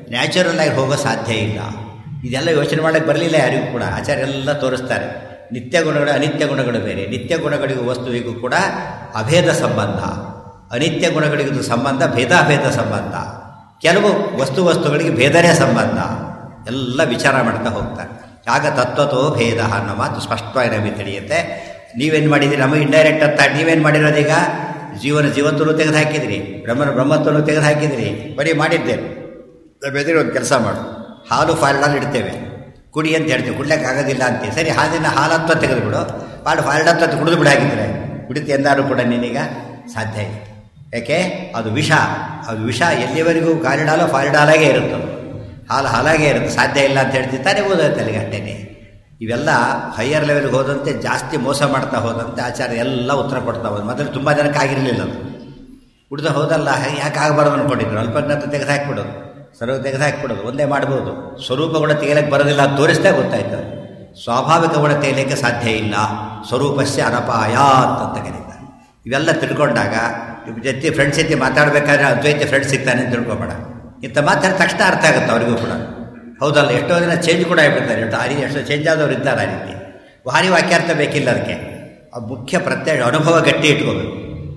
ನ್ಯಾಚುರಲ್ ಆಗಿ ಹೋಗೋ ಸಾಧ್ಯ ಇಲ್ಲ ಇದೆಲ್ಲ ಯೋಚನೆ ಮಾಡೋಕ್ಕೆ ಬರಲಿಲ್ಲ ಯಾರಿಗೂ ಕೂಡ ಆಚಾರ್ಯ ಎಲ್ಲ ತೋರಿಸ್ತಾರೆ ನಿತ್ಯ ಗುಣಗಳು ಅನಿತ್ಯ ಗುಣಗಳು ಬೇರೆ ನಿತ್ಯ ಗುಣಗಳಿಗೂ ವಸ್ತುವಿಗೂ ಕೂಡ ಅಭೇದ ಸಂಬಂಧ ಅನಿತ್ಯ ಗುಣಗಳಿಗೂ ಸಂಬಂಧ ಭೇದಾಭೇದ ಸಂಬಂಧ ಕೆಲವು ವಸ್ತು ವಸ್ತುಗಳಿಗೆ ಭೇದನೇ ಸಂಬಂಧ ಎಲ್ಲ ವಿಚಾರ ಮಾಡ್ತಾ ಹೋಗ್ತಾರೆ ಆಗ ತತ್ವತೋ ಭೇದ ಅನ್ನೋ ಮಾತು ಸ್ಪಷ್ಟವಾಗಿ ನಮಗೆ ತಿಳಿಯುತ್ತೆ ನೀವೇನು ಮಾಡಿದ್ದೀರಿ ನಮಗೆ ಇಂಡೈರೆಕ್ಟ್ ಅಂತ ನೀವೇನು ಮಾಡಿರೋದೀಗ ಜೀವನ ಜೀವಂತನೂ ತೆಗೆದು ಹಾಕಿದಿರಿ ಬ್ರಹ್ಮನ ಬ್ರಹ್ಮತ್ವನೂ ತೆಗೆದು ಹಾಕಿದಿರಿ ಬರೀ ಮಾಡಿದ್ದೇವೆ ಬೆದರಿ ಒಂದು ಕೆಲಸ ಮಾಡು ಹಾಲು ಫಾಲ್ಡಲ್ಲಿ ಇಡ್ತೇವೆ ಕುಡಿ ಅಂತ ಹೇಳ್ತೀವಿ ಕುಡ್ಲಿಕ್ಕೆ ಆಗೋದಿಲ್ಲ ಅಂತೀವಿ ಸರಿ ಹಾಲಿನ ಹಾಲತ್ವ ತೆಗೆದುಬಿಡು ಪಾಲು ಫಾಲ್ಡತ್ವ ಕುಡಿದು ಬಿಡಾಗಿದ್ರೆ ಕುಡಿತು ಎಂದಾರು ಕೂಡ ನಿನಗ ಸಾಧ್ಯ ಇಲ್ಲ ಯಾಕೆ ಅದು ವಿಷ ಅದು ವಿಷ ಎಲ್ಲಿವರೆಗೂ ಕಾಲಿಡಾಲೋ ಫಾಲ್ಡಾಲಾಗೇ ಇರುತ್ತೆ ಹಾಲು ಹಾಲಾಗೇ ಇರುತ್ತೆ ಸಾಧ್ಯ ಇಲ್ಲ ಅಂತ ಹೇಳ್ತಿರ್ತಾನೆ ಓದೋತ್ತೆ ಅಲ್ಲಿಗೆ ಅಷ್ಟೇನೆ ಇವೆಲ್ಲ ಹೈಯರ್ ಲೆವೆಲ್ಗೆ ಹೋದಂತೆ ಜಾಸ್ತಿ ಮೋಸ ಮಾಡ್ತಾ ಹೋದಂತೆ ಆಚಾರ್ಯ ಎಲ್ಲ ಉತ್ತರ ಕೊಡ್ತಾ ಹೋದ್ ಮೊದಲು ತುಂಬ ಜನಕ್ಕೆ ಆಗಿರಲಿಲ್ಲ ಅದು ಕುಡ್ದು ಹೋದಲ್ಲ ಯಾಕೆ ಆಗಬಾರ್ದು ಅಂದ್ಕೊಂಡಿದ್ರು ಅಲ್ಪಜ್ಞಾತ ತೆಗೆದು ಹಾಕ್ಬಿಡೋದು ಸರ್ವ ತೆಗೆದು ಹಾಕ್ಬಿಡೋದು ಒಂದೇ ಮಾಡ್ಬೋದು ಸ್ವರೂಪ ಗುಣ ತೆಗೆಯಲಿಕ್ಕೆ ಬರೋದಿಲ್ಲ ಅಂತ ತೋರಿಸ್ತಾ ಗೊತ್ತಾಯ್ತು ಸ್ವಾಭಾವಿಕ ಗುಣ ತೆಗೆಯಲಿಕ್ಕೆ ಸಾಧ್ಯ ಇಲ್ಲ ಸ್ವರೂಪಸ್ಯ ಅನಪಾಯಾತ್ ಅಂತ ಕರೀತಾರೆ ಇವೆಲ್ಲ ತಿಳ್ಕೊಂಡಾಗ ನಿಮ್ಮ ಜೊತೆ ಫ್ರೆಂಡ್ಸ್ ಜೊತೆ ಮಾತಾಡಬೇಕಾದ್ರೆ ಅದ್ವೈತ ಫ್ರೆಂಡ್ಸ್ ಸಿಗ್ತಾನೆ ಅಂತ ತಿಳ್ಕೊಬೇಡ ಇಂಥ ಮಾತಾಡಿದ ತಕ್ಷಣ ಅರ್ಥ ಆಗುತ್ತೆ ಅವರಿಗೂ ಕೂಡ ಹೌದಲ್ಲ ಎಷ್ಟೋ ದಿನ ಚೇಂಜ್ ಕೂಡ ಆಗಿಬಿಡ್ತಾರೆ ಎಷ್ಟು ಆ ರೀತಿ ಎಷ್ಟೋ ಚೇಂಜ್ ಆದವ್ರು ಇದ್ದಾರೆ ಆ ರೀತಿ ಭಾರಿ ವಾಕ್ಯಾರ್ಥ ಬೇಕಿಲ್ಲ ಅದಕ್ಕೆ ಆ ಮುಖ್ಯ ಪ್ರತ್ಯೇಕ ಅನುಭವ ಗಟ್ಟಿ ಇಟ್ಕೋಬೇಕು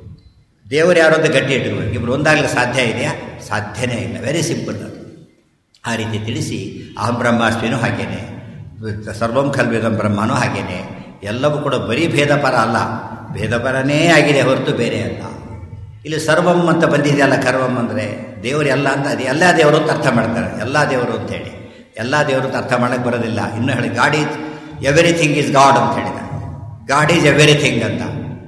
ದೇವರು ಯಾರು ಅಂತ ಗಟ್ಟಿ ಇಟ್ಕೋಬೇಕು ಇಬ್ಬರು ಒಂದಾಗಲಿಕ್ಕೆ ಸಾಧ್ಯ ಇದೆಯಾ ಸಾಧ್ಯನೇ ಇಲ್ಲ ವೆರಿ ಸಿಂಪಲ್ ಅದು ಆ ರೀತಿ ತಿಳಿಸಿ ಅಹಂ ಬ್ರಹ್ಮಾಸ್ಮಿನೂ ಹಾಗೇನೆ ಸರ್ವಂ ಖಲ್ವಿದಂ ಬ್ರಹ್ಮನೂ ಹಾಗೇನೆ ಎಲ್ಲವೂ ಕೂಡ ಬರೀ ಭೇದಪರ ಅಲ್ಲ ಭೇದಪರನೇ ಆಗಿದೆ ಹೊರತು ಬೇರೆ ಅಲ್ಲ ಇಲ್ಲಿ ಸರ್ವಂ ಅಂತ ಬಂದಿದೆಯಲ್ಲ ಕರ್ವಂ ಅಂದರೆ ದೇವರು ಎಲ್ಲ ಅಂತ ಅದು ಎಲ್ಲ ದೇವರು ಅಂತ ಅರ್ಥ ಮಾಡ್ತಾರೆ ಎಲ್ಲ ದೇವರು ಅಂತೇಳಿ ಎಲ್ಲ ದೇವರು ಅಂತ ಅರ್ಥ ಮಾಡೋಕ್ಕೆ ಬರೋದಿಲ್ಲ ಇನ್ನೂ ಹೇಳಿ God is everything is God ಅಂತ ಹೇಳಿದ ಗಾಡ್ ಈಸ್ ಎವ್ರಿಥಿಂಗ್ ಅಂತ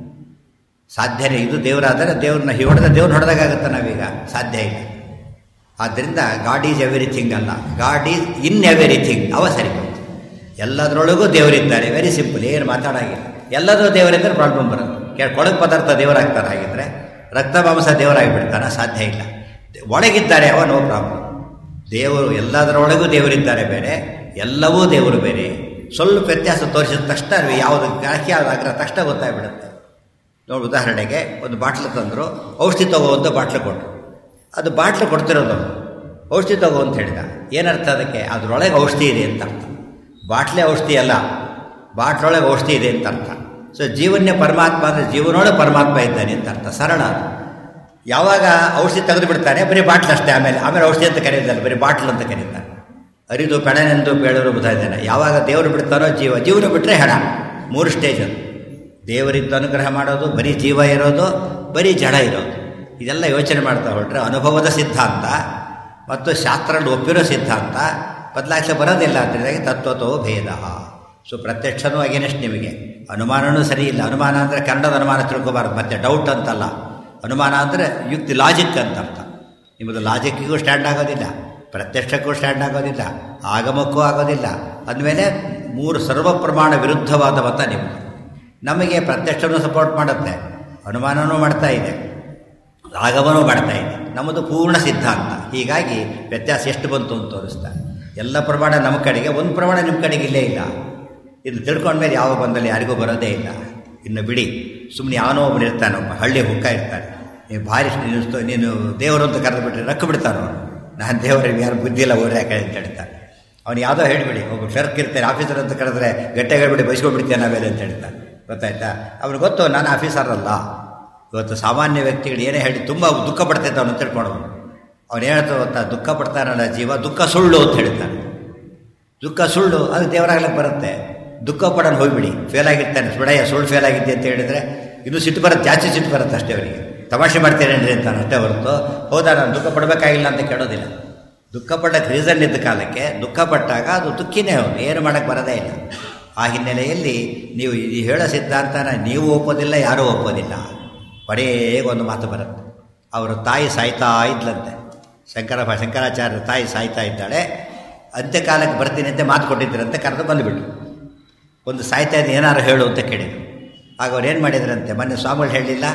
ಸಾಧ್ಯನೇ ಇದು ದೇವರಾದರೆ ದೇವ್ರನ್ನ ಹೊಡೆದ ದೇವ್ರನ್ನ ಹೊಡೆದಾಗುತ್ತೆ ನಾವೀಗ ಸಾಧ್ಯ ಇಲ್ಲ ಆದ್ದರಿಂದ ಗಾಡ್ ಈಸ್ ಎವ್ರಿಥಿಂಗ್ ಅಲ್ಲ ಗಾಡ್ ಈಸ್ ಇನ್ ಎವ್ರಿಥಿಂಗ್ ಅವ ಸರಿ ಬಂತು ಎಲ್ಲದರೊಳಗೂ ದೇವರಿದ್ದಾರೆ ವೆರಿ ಸಿಂಪಲ್ ಏನು ಮಾತಾಡಾಗಿಲ್ಲ ಎಲ್ಲದೂ ದೇವರಿದ್ದರೆ ಪ್ರಾಬ್ಲಮ್ ಬರೋದು ಕೊಳಗೆ ಪದಾರ್ಥ ದೇವರಾಗ್ತಾರೆ ಹಾಗಿದ್ರೆ ರಕ್ತ ಮಾಂಸ ದೇವರಾಗಿಬಿಡ್ತಾನೆ ಸಾಧ್ಯ ಇಲ್ಲ ಒಳಗಿದ್ದಾರೆ ಅವ ನೋ ಪ್ರಾಬ್ಲಮ್ ದೇವರು ಎಲ್ಲದರೊಳಗೂ ದೇವರಿದ್ದಾರೆ ಬೇರೆ ಎಲ್ಲವೂ ದೇವರು ಬೇರೆ ಸ್ವಲ್ಪ ವ್ಯತ್ಯಾಸ ತೋರಿಸಿದ ತಕ್ಷಣ ಯಾವುದು ಗಾಳಿಕೆ ಯಾವ್ದು ಆಗ್ರಹ ತಕ್ಷಣ ಗೊತ್ತಾಗ್ಬಿಡುತ್ತೆ ನೋಡಿ ಉದಾಹರಣೆಗೆ ಒಂದು ಬಾಟ್ಲು ತಂದರು ಔಷಧಿ ತಗೋ ಅಂತ ಬಾಟ್ಲು ಕೊಟ್ಟರು ಅದು ಬಾಟ್ಲು ಕೊಡ್ತಿರೋದು ಔಷಧಿ ತಗೋ ಅಂತ ಹೇಳಿದ ಏನರ್ಥ ಅದಕ್ಕೆ ಅದರೊಳಗೆ ಔಷಧಿ ಇದೆ ಅಂತ ಅರ್ಥ ಬಾಟ್ಲೆ ಔಷಧಿ ಅಲ್ಲ ಬಾಟ್ಲೊಳಗೆ ಔಷಧಿ ಇದೆ ಅಂತ ಅರ್ಥ ಸೊ ಜೀವನ್ನೇ ಪರಮಾತ್ಮ ಅಂದರೆ ಜೀವನೊಳಗೆ ಪರಮಾತ್ಮ ಇದ್ದಾನೆ ಅಂತ ಅರ್ಥ ಸರಳ ಅದು ಯಾವಾಗ ಔಷಧಿ ತೆಗೆದು ಬಿಡ್ತಾನೆ ಬರೀ ಬಾಟ್ಲ್ ಅಷ್ಟೇ ಆಮೇಲೆ ಆಮೇಲೆ ಔಷಧಿ ಅಂತ ಕರೀತಾರೆ ಬರೀ ಬಾಟ್ಲ್ ಅಂತ ಕರೀತಾರೆ ಅರಿದು ಪೆಣನೆಂದು ಬೇಳರು ಬುಧಾಯಿದ್ದಾನೆ ಯಾವಾಗ ದೇವರು ಬಿಡ್ತಾನೋ ಜೀವ ಜೀವನ ಬಿಟ್ಟರೆ ಹೆಣ ಮೂರು ಸ್ಟೇಜ್ ಅದು ದೇವರಿದ್ದು ಅನುಗ್ರಹ ಮಾಡೋದು ಬರೀ ಜೀವ ಇರೋದು ಬರೀ ಜಡ ಇರೋದು ಇದೆಲ್ಲ ಯೋಚನೆ ಮಾಡ್ತಾ ಹೊರಟ್ರೆ ಅನುಭವದ ಸಿದ್ಧಾಂತ ಮತ್ತು ಶಾಸ್ತ್ರಗಳು ಒಪ್ಪಿರೋ ಸಿದ್ಧಾಂತ ಬದಲಾಯಿಸ ಬರೋದಿಲ್ಲ ಅಂತಂದಾಗ ತತ್ವತೋ ಭೇದ ಸೊ ಪ್ರತ್ಯಕ್ಷನೂ ಅಗೇನೆಸ್ಟ್ ನಿಮಗೆ ಅನುಮಾನನೂ ಸರಿ ಇಲ್ಲ ಅನುಮಾನ ಅಂದರೆ ಕನ್ನಡದ ಅನುಮಾನ ತಿಳ್ಕೊಬಾರ್ದು ಮತ್ತೆ ಡೌಟ್ ಅಂತಲ್ಲ ಅನುಮಾನ ಅಂದರೆ ಯುಕ್ತಿ ಲಾಜಿಕ್ ಅಂತ ಅರ್ಥ ನಿಮ್ಮದು ಲಾಜಿಕ್ಕಿಗೂ ಸ್ಟ್ಯಾಂಡ್ ಆಗೋದಿಲ್ಲ ಪ್ರತ್ಯಕ್ಷಕ್ಕೂ ಸ್ಟ್ಯಾಂಡ್ ಆಗೋದಿಲ್ಲ ಆಗಮಕ್ಕೂ ಆಗೋದಿಲ್ಲ ಅಂದಮೇಲೆ ಮೂರು ಸರ್ವ ಪ್ರಮಾಣ ವಿರುದ್ಧವಾದ ಮತ ನಿಮ್ಮದು ನಮಗೆ ಪ್ರತ್ಯಕ್ಷನೂ ಸಪೋರ್ಟ್ ಮಾಡುತ್ತೆ ಅನುಮಾನನೂ ಮಾಡ್ತಾ ಇದೆ ಆಗಮನೂ ಮಾಡ್ತಾ ಇದೆ ನಮ್ಮದು ಪೂರ್ಣ ಸಿದ್ಧಾಂತ ಹೀಗಾಗಿ ವ್ಯತ್ಯಾಸ ಎಷ್ಟು ಬಂತು ಅಂತ ತೋರಿಸ್ತಾರೆ ಎಲ್ಲ ಪ್ರಮಾಣ ನಮ್ಮ ಕಡೆಗೆ ಒಂದು ಪ್ರಮಾಣ ನಿಮ್ಮ ಕಡೆಗೆ ಇಲ್ಲೇ ಇಲ್ಲ ಇದು ತಿಳ್ಕೊಂಡ್ಮೇಲೆ ಯಾವ ಬಂದಲ್ಲಿ ಯಾರಿಗೂ ಬರೋದೇ ಇಲ್ಲ ಇನ್ನು ಬಿಡಿ ಸುಮ್ಮನೆ ಯಾವನೋ ಒಬ್ಬನು ಇರ್ತಾನೆ ಒಬ್ಬ ಹಳ್ಳಿ ಹುಕ್ಕ ಇರ್ತಾನೆ ನೀವು ಭಾರಿ ನೀನು ನೀನು ದೇವರು ಅಂತ ಕರೆದು ಬಿಟ್ಟರೆ ರೊಕ್ಕ ಬಿಡ್ತಾನೆ ಅವನು ನಾನು ದೇವರಿಗೆ ಯಾರು ಬುದ್ಧಿ ಇಲ್ಲ ಓರಿ ಯಾಕೆ ಅಂತ ಹೇಳ್ತಾನೆ ಅವ್ನು ಯಾವುದೋ ಹೇಳಿಬಿಡಿ ಒಬ್ಬ ಕ್ಲರ್ಕ್ ಇರ್ತಾನೆ ಆಫೀಸರ್ ಅಂತ ಕರೆದ್ರೆ ಗಟ್ಟೆ ಹೇಳ್ಬಿಡಿ ಬೈಸ್ಕೊಂಡ್ಬಿಡ್ತೇನೆ ನಾವೇಲೆ ಅಂತ ಹೇಳ್ತಾನೆ ಗೊತ್ತಾಯ್ತಾ ಅವ್ನಿಗೆ ಗೊತ್ತು ನಾನು ಆಫೀಸರ್ ಅಲ್ಲ ಇವತ್ತು ಸಾಮಾನ್ಯ ವ್ಯಕ್ತಿಗಳು ಏನೇ ಹೇಳಿ ತುಂಬ ದುಃಖ ಪಡ್ತಿದ್ದ ಅವನು ತಿಳ್ಕೊಂಡವನು ಅವನು ಹೇಳ್ತಾ ಗೊತ್ತಾ ದುಃಖ ಪಡ್ತಾನಲ್ಲ ಜೀವ ದುಃಖ ಸುಳ್ಳು ಅಂತ ಹೇಳ್ತಾನೆ ದುಃಖ ಸುಳ್ಳು ಅದು ದೇವರಾಗ್ಲಿಕ್ಕೆ ಬರುತ್ತೆ ದುಃಖ ಪಡೋನು ಹೋಗ್ಬಿಡಿ ಫೇಲ್ ಆಗಿರ್ತಾನೆ ಸುಡಯ್ಯ ಸುಳ್ಳು ಫೇಲ್ ಆಗಿದ್ದೆ ಅಂತ ಹೇಳಿದರೆ ಇನ್ನೂ ಸಿಟ್ಟು ಬರುತ್ತೆ ಜಾಸ್ತಿ ಸಿಟ್ಟು ಬರುತ್ತೆ ಅಷ್ಟೇ ಅವರಿಗೆ ತಮಾಷೆ ಮಾಡ್ತೇನೇನ್ರಿ ಅಂತಾನೆ ಅಷ್ಟೇ ಹೊರತು ಹೌದಾ ನಾನು ದುಃಖ ಪಡಬೇಕಾಗಿಲ್ಲ ಅಂತ ಕೇಳೋದಿಲ್ಲ ದುಃಖ ಪಡೋಕ್ಕೆ ರೀಸನ್ ಇದ್ದ ಕಾಲಕ್ಕೆ ದುಃಖ ಪಟ್ಟಾಗ ಅದು ದುಃಖಿನೇ ಅವನು ಏನು ಮಾಡೋಕ್ಕೆ ಬರೋದೇ ಇಲ್ಲ ಆ ಹಿನ್ನೆಲೆಯಲ್ಲಿ ನೀವು ಈ ಹೇಳೋ ಸಿದ್ಧಾಂತನ ನೀವು ಒಪ್ಪೋದಿಲ್ಲ ಯಾರೂ ಒಪ್ಪೋದಿಲ್ಲ ಕೊನೆಗೆ ಒಂದು ಮಾತು ಬರುತ್ತೆ ಅವರ ತಾಯಿ ಸಾಯ್ತಾ ಇದ್ಲಂತೆ ಶಂಕರ ಶಂಕರಾಚಾರ್ಯ ತಾಯಿ ಸಾಯ್ತಾ ಇದ್ದಾಳೆ ಅಂತ್ಯಕಾಲಕ್ಕೆ ಬರ್ತೀನಿ ಅಂತ ಮಾತು ಕೊಟ್ಟಿದ್ದರಂತೆ ಕರೆದು ಬಂದುಬಿಟ್ರು ಒಂದು ಸಾಯ್ತಾ ಇದ್ದು ಏನಾರು ಹೇಳು ಅಂತ ಕೇಳಿದರು ಆಗ ಅವ್ರು ಏನು ಮಾಡಿದ್ರಂತೆ ಮೊನ್ನೆ ಸ್ವಾಮಿಗಳು ಹೇಳಲಿಲ್ಲ